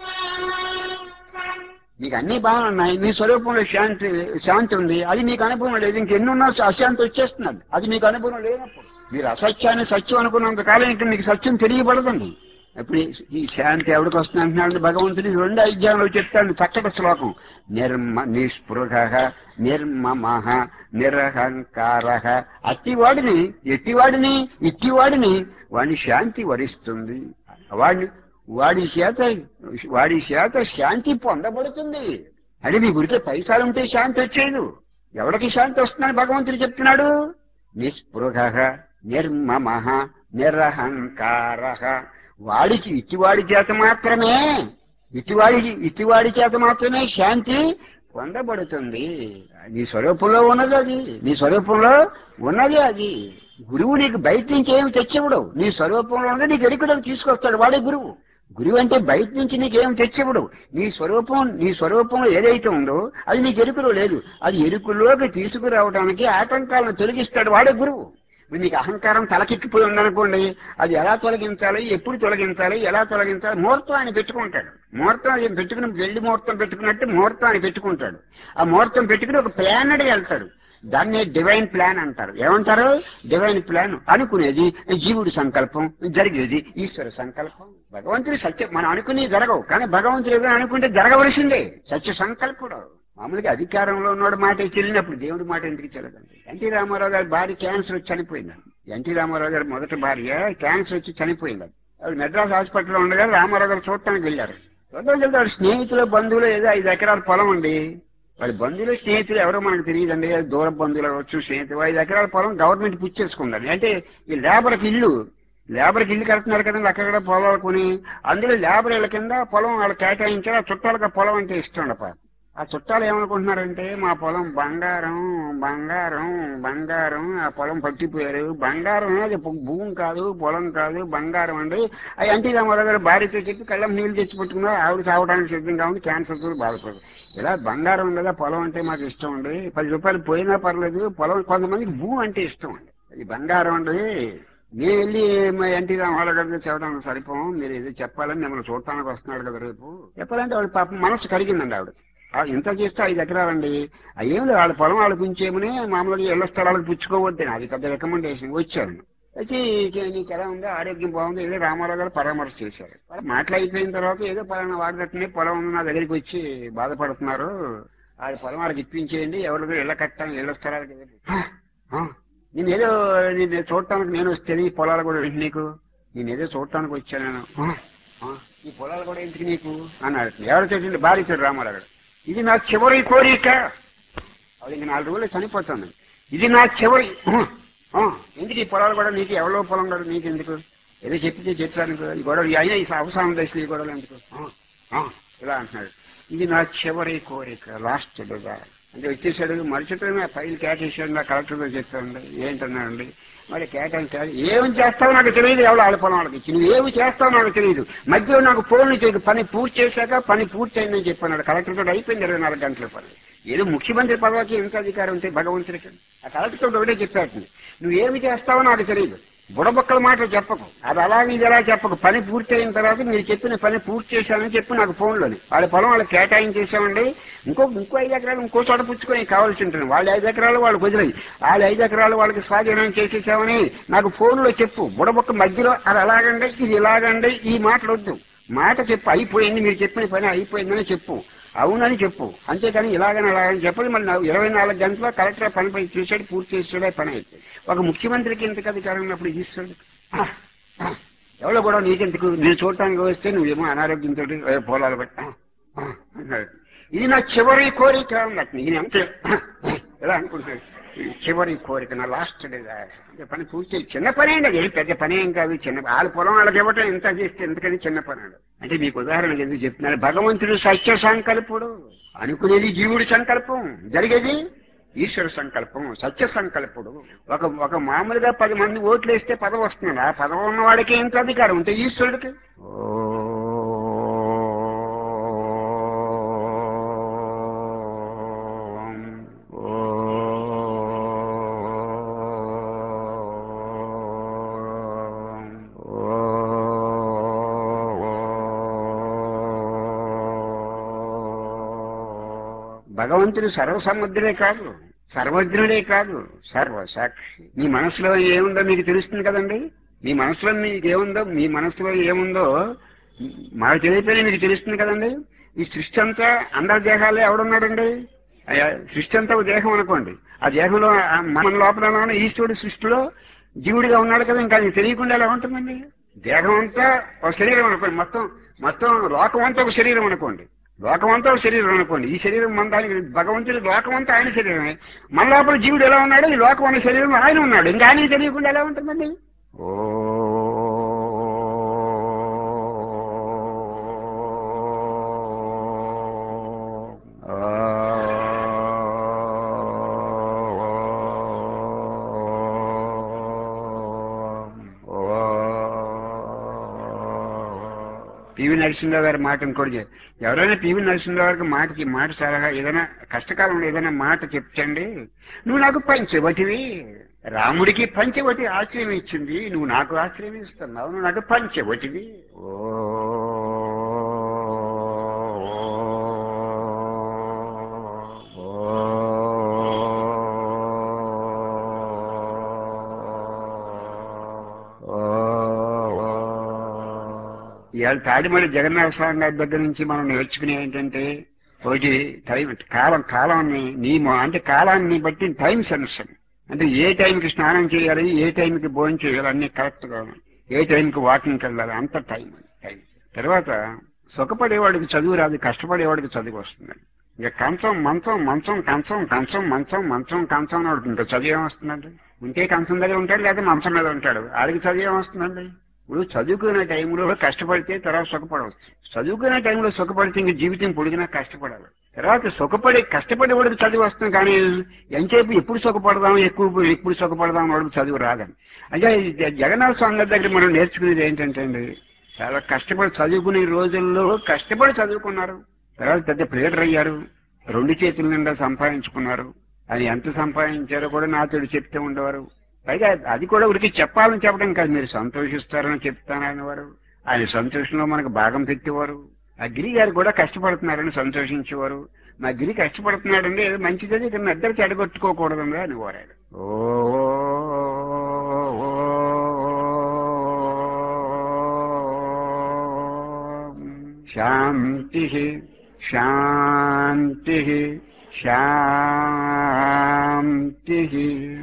మీకు అన్ని బాగున్నాయి మీ స్వరూపంలో శాంతి శాంతి ఉంది అది మీకు అనుభవం లేదు ఇంకెన్నున్నా అశాంతి వచ్చేస్తున్నాడు అది మీకు అనుభవం లేనప్పుడు మీరు అసత్యాన్ని సత్యం అనుకున్నంత కాలం ఇంకా మీకు సత్యం తెలియబడదండి ఇప్పుడు ఈ- ఈ శాంతి ఎవరికి వస్తుంది అంటున్నాడు భగవంతుడి రెండు అధ్యాయంలో చెప్తాడు చక్కటి శ్లోకం నిర్మ నిస్పృహ నిర్మమ నిరహంకార అట్టివాడిని ఎట్టివాడిని ఇట్టివాడిని వాడిని శాంతి వరిస్తుంది వాడిని వాడి చేత వాడి చేత శాంతి పొందబడుతుంది అంటే మీ గురికే పైసలు ఉంటే శాంతి వచ్చేది ఎవరికి శాంతి వస్తుందని భగవంతుడు చెప్తున్నాడు నిస్పృహ నిర్మమ నిరహంకార వాడికి ఇటివాడి చేత మాత్రమే ఇటివాడి ఇటివాడి చేత మాత్రమే శాంతి పొందబడుతుంది నీ స్వరూపంలో ఉన్నది అది నీ స్వరూపంలో ఉన్నది అది గురువు నీకు బయట నుంచి ఏమి తెచ్చివ్వడు నీ స్వరూపంలో ఉన్నది నీకు ఎరుకులోకి తీసుకొస్తాడు వాడే గురువు గురువు అంటే బయట నుంచి నీకేం తెచ్చివ్వడు నీ స్వరూపం నీ స్వరూపం ఏదైతే ఉందో అది నీకు ఎరుకులో లేదు అది ఎరుకులోకి తీసుకురావడానికి ఆటంకాలను తొలగిస్తాడు వాడే గురువు ఇప్పుడు నీకు అహంకారం తలకెక్కిపోయి ఉందనుకోండి అది ఎలా తొలగించాలి ఎప్పుడు తొలగించాలి ఎలా తొలగించాలి ముహూర్తం ఆయన పెట్టుకుంటాడు ముహూర్తం అది పెట్టుకుని వెళ్లి ముహూర్తం పెట్టుకున్నట్టు ముహూర్తం ఆయన పెట్టుకుంటాడు ఆ ముహూర్తం పెట్టుకుని ఒక ప్లాన్ అడిగి వెళ్తాడు దాన్ని డివైన్ ప్లాన్ అంటారు ఏమంటారు డివైన్ ప్లాన్ అనుకునేది జీవుడి సంకల్పం జరిగేది ఈశ్వర సంకల్పం భగవంతుడి సత్య మనం అనుకుని జరగవు కానీ భగవంతుడు ఏదో అనుకుంటే జరగవలసిందే సత్య సంకల్పుడు మామూలుగా అధికారంలో ఉన్నోడు మాట చెల్లినప్పుడు దేవుడి మాట ఎందుకు చెల్లదండి ఎన్టీ రామారావు గారి భార్య క్యాన్సర్ వచ్చి చనిపోయిందండి ఎన్టీ రామారావు గారి మొదటి భార్య క్యాన్సర్ వచ్చి చనిపోయింది ఆవిడ మెడ్రాస్ హాస్పిటల్లో ఉండగా రామారావు గారు చూడటానికి వెళ్ళారు చూడటానికి వెళ్తే వాళ్ళ స్నేహితులు బంధువులు ఏదో ఐదు ఎకరాల పొలం ఉంది వాళ్ళ బంధువులు స్నేహితులు ఎవరో మనకు తెలియదండి అది దూర బంధువులు అవ్వచ్చు స్నేహితులు ఐదు ఎకరాల పొలం గవర్నమెంట్ పుచ్చేసుకుందండి అంటే ఈ లేబర్కి ఇల్లు లేబర్కి ఇల్లు కడుతున్నారు కదండి అక్కడ పొలాలు కొని అందులో లేబర్ ఇళ్ళ కింద పొలం వాళ్ళు కేటాయించారు ఆ చుట్టాలకు ఆ పొలం అంటే ఇష్టం ఉండప ఆ చుట్టాలు ఏమనుకుంటున్నారంటే మా పొలం బంగారం బంగారం బంగారం ఆ పొలం పట్టిపోయారు బంగారం అనేది భూ- భూమి కాదు పొలం కాదు బంగారం అండి అవి ఎన్టీ రామారావు గారు భార్యతో చెప్పి కళ్ళం నీళ్లు తెచ్చి పెట్టుకున్నారు ఆవిడ తాగడానికి సిద్ధంగా ఉంది క్యాన్సర్ తో బాధపడదు ఇలా బంగారం ఉండదా పొలం అంటే మాకు ఇష్టం అండి పది రూపాయలు పోయినా పర్లేదు పొలం కొంతమందికి భూమి అంటే ఇష్టం అండి అది బంగారం అండి నేను వెళ్ళి మా ఎన్టీ రామారావు గారితో చెప్పడానికి సరిపోం మీరు ఏదో చెప్పాలని మిమ్మల్ని చూడటానికి వస్తున్నాడు కదా రేపు చెప్పాలంటే ఆవిడ పాపం మనసు కడిగిందండి ఆవిడ ఆవిడ ఇంత చేస్తే ఐదు ఎకరాలండి అయ్యేం లేదు వాళ్ళ పొలం వాళ్ళ గుంచేమని మామూలుగా ఇళ్ల స్థలాలకు పుచ్చుకోవద్దని అది పెద్ద రికమెండేషన్ వచ్చాను వచ్చి "నీకు- నీకు ఎలా ఉంది ఆరోగ్యం బాగుంది ఏదో రామారావు గారు పరామర్శ చేశారు మాటలు అయిపోయిన తర్వాత ఏదో పలానా వాడగట్టునే పొలం ఉంది నా దగ్గరికి వచ్చి బాధపడుతున్నారు ఆ పొలం వాళ్ళకి ఇప్పించేయండి ఎవరి ఇళ్ల కట్టాను ఇళ్ల స్థలాలకి "ఆ, ఆ, నేను ఏదో నేను చూడటానికి నేను వస్తే ఈ పొలాలు కూడా ఏంటి నీకు నేను ఏదో చూడటానికి వచ్చాను నేను "ఆ, ఆ, ఈ పొలాలు కూడా ఎందుకు నీకు అన్నాడు ఎవరు చూడండి భార్యతో రామారావు గారు ఇది నా చివరి కోరిక అది ఇంక నాలుగు రోజులు చనిపోతాను ఇది నా చివరి "ఆ, ఆ, ఎందుకు ఈ పొలాలు కూడా నీకు ఎవరో పొలం కూడా నీకు ఎందుకు ఏదో చెప్పితే చెప్పాను ఈ గొడవ అయినా ఈ అవసరం దశలు ఈ గొడవలు ఎందుకు "ఆ, ఆ," ఇలా అంటున్నాడు ఇది నా చివరి కోరిక లాస్ట్ డిజైర్ అంటే వచ్చేసాడు మరుసటి ఫైల్ కేటాయించాడు నా కలెక్టర్తో చెప్పాడు ఏంటన్నాడండి మరి కేటాయించాడు ఏం చేస్తావో నాకు తెలియదు ఎవరు వాళ్ళ పొలం వాళ్ళకి ఇచ్చి నువ్వు ఏమి చేస్తావో నాకు తెలియదు మధ్యలో నాకు ఫోన్ చేయదు పని పూర్తి చేశాక పని పూర్తి అయిందని చెప్పన్నాడు కలెక్టర్ తోటి అయిపోయింది ఇరవై నాలుగు గంటల పని ఏదో ముఖ్యమంత్రి పదవికి ఎంత అధికారం ఉంటే భగవంతుడికి ఆ కలెక్టర్ తోటి ఒకటే చెప్పాడు నువ్వు ఏమి చేస్తావో నాకు తెలియదు బుడబొక్కల మాటలు చెప్పకు అది అలాగే ఇది ఎలా చెప్పకు పని పూర్తి అయిన తర్వాత మీరు చెప్పిన పని పూర్తి చేశానని చెప్పి నాకు ఫోన్లోని వాళ్ళ పొలం వాళ్ళకి కేటాయించేసామండి ఇంకో ఇంకో ఐదు ఎకరాలు ఇంకో చోట పుచ్చుకొని కావాల్సి ఉంటుంది వాళ్ళ ఐదు ఎకరాలు వాళ్ళకి వదిలేయి వాళ్ళ ఐదు ఎకరాలు వాళ్ళకి స్వాధీనం చేసేసామని నాకు ఫోన్లో చెప్పు బుడబొక్క మధ్యలో అది అలాగండి ఇది ఇలాగండి ఈ మాటలు వద్దు మాట చెప్పు అయిపోయింది మీరు చెప్పిన పని అయిపోయిందని చెప్పు అవునని చెప్పు అంతేకాని ఇలాగని అలాగని చెప్పదు మళ్ళీ నాకు ఇరవై నాలుగు గంటల కలెక్టర్ పని పని చూశాడు పూర్తి చేసాడు పని అయిపోయింది ఒక ముఖ్యమంత్రికి ఎంతకు అధికారం ఉన్నప్పుడు ఇది ఇస్తాడు ఆ, ఆ, ఎవరో కూడా నీకెందుకు నేను చూడటానికి వస్తే నువ్వేమో అనారోగ్యంతో పొలాలు పట్టి ఆ, ఆ, అన్నాడు ఇది నా చివరి కోరిక అన్నట్టు నేను అంతే ఎలా అనుకుంటున్నాడు ఇది చివరి కోరిక నా లాస్ట్ డిజైర్ అంటే పని పూర్తి చేయి. చిన్న పని అండి అది ఏం పెద్ద పని ఏం కాదు చిన్న వాళ్ళ పొలం వాళ్ళకి ఇవ్వటం ఎంత చేస్తే ఎందుకని చిన్న పని అండి అంటే మీకు ఉదాహరణకు ఎందుకు చెప్తున్నాను భగవంతుడు సత్య సంకల్పుడు అనుకునేది జీవుడి సంకల్పం జరిగేది ఈశ్వర సంకల్పం సత్య సంకల్పుడు ఒక ఒక మామూలుగా పది మంది ఓట్లు వేస్తే పదవి వస్తుంది ఆ పదవి ఉన్న వాడికి ఎంత అధికారం ఉంటే ఈశ్వరుడికి ఓం. భగవంతుడు సర్వసముద్రుడే కాదు సర్వజ్ఞుడే కాదు సర్వసాక్షి మీ మనసులో ఏముందో మీకు తెలుస్తుంది కదండి మీ మనసులో మీకు ఏముందో మీ మనసులో ఏముందో మాకు తెలియపోయినా మీకు తెలుస్తుంది కదండి ఈ సృష్టి అంతా అందరి దేహాలే ఎవడున్నాడండి అయ్యా, సృష్టి అంతా ఒక దేహం అనుకోండి ఆ దేహంలో ఆ మన లోపల ఉన్న ఈశ్వరుడు సృష్టిలో జీవుడిగా ఉన్నాడు కదా ఇంకా నీకు తెలియకుండా ఎలా ఉంటుందండి దేహం అంతా ఒక శరీరం అనుకోండి మొత్తం మొత్తం లోకం అంతా ఒక శరీరం అనుకోండి లోకం అంతా ఒక శరీరం అనుకోండి ఈ శరీరం మన దానికి భగవంతుడి లోకం అంతా ఆయన శరీరమే మన లోపల జీవుడు ఎలా ఉన్నాడు ఈ లోకం అనే శరీరం ఆయన ఉన్నాడు ఇంకా ఆయనకి తెలియకుండా ఎలా ఉంటుందండి పివి నరసింహరావు గారి మాట ఇంకోటి చెప్- ఎవరైనా పివి నరసింహరావు గారికి మాట చె- మాట సలహా ఏదైనా కష్టకాలంలో ఏదైనా మాట చెప్తండి నువ్వు నాకు పంచవటివి రాముడికి పంచవటి ఆశ్రయం ఇచ్చింది నువ్వు నాకు ఆశ్రయం ఇస్తున్నావు నువ్వు నాకు పంచవటివి ఓ ఇవాళ తాడిమడి జగన్నాథ స్వామి గారి దగ్గర నుంచి మనం నేర్చుకునే ఏంటంటే ఒకటి టైం కాలం కాలాన్ని నియమం అంటే కాలాన్ని బట్టి టైం సెన్స్ అని. అంటే ఏ టైంకి స్నానం చేయాలి ఏ టైంకి భోజనం చేయాలి అన్ని కరెక్ట్ గా ఉన్నాయి. ఏ టైంకి వాకింగ్కి వెళ్ళాలి అంత టైం టైం తర్వాత సుఖపడేవాడికి చదువు రాదు కష్టపడేవాడికి చదువు వస్తుంది ఇక కంచం మంచం మంచం కంచం కంచం మంచం మంచం కంచం అని వాడికి ఇంకా చదువు ఏమొస్తుందండి ఉంటే కంచం దగ్గర ఉంటాడు లేదా మంచం మీద ఉంటాడు ఆడికి చదువు ఏమొస్తుందండి ఇప్పుడు చదువుకునే టైంలో కష్టపడితే తర్వాత సుఖపడవచ్చు చదువుకునే టైంలో సుఖపడితే ఇంక జీవితం పొడిగినా కష్టపడాలి తర్వాత సుఖపడి కష్టపడేవాడికి చదువు వస్తుంది కానీ ఎంతసేపు ఎప్పుడు సుఖపడదాం ఎక్కువ ఎప్పుడు సుఖపడదాం వాడికి చదువు రాదని అంటే ఈ జ- జగన్నాథ స్వామి గారి దగ్గర మనం నేర్చుకునేది ఏంటంటే అండి చాలా కష్టపడి చదువుకునే రోజుల్లో కష్టపడి చదువుకున్నారు తర్వాత పెద్ద ప్లేడర్ అయ్యారు రెండు చేతుల నిండా సంపాదించుకున్నారు అది ఎంత సంపాదించారో కూడా నాతోడు చెప్తూ ఉండేవారు పైగా అది కూడా ఉరికి చెప్పాలని చెప్పడం కాదు మీరు సంతోషిస్తారని చెప్తాననేవారు ఆయన సంతోషంలో మనకు భాగం పెట్టేవారు ఆ గిరి గారు కూడా కష్టపడుతున్నారని సంతోషించేవారు మా గిరి కష్టపడుతున్నాడండి ఏదో మంచిది ఇక్కడ ఇద్దరు చెడగొట్టుకోకూడదు అనేవారు ఆయన. ఓ శాంతి శాంతి శాంతి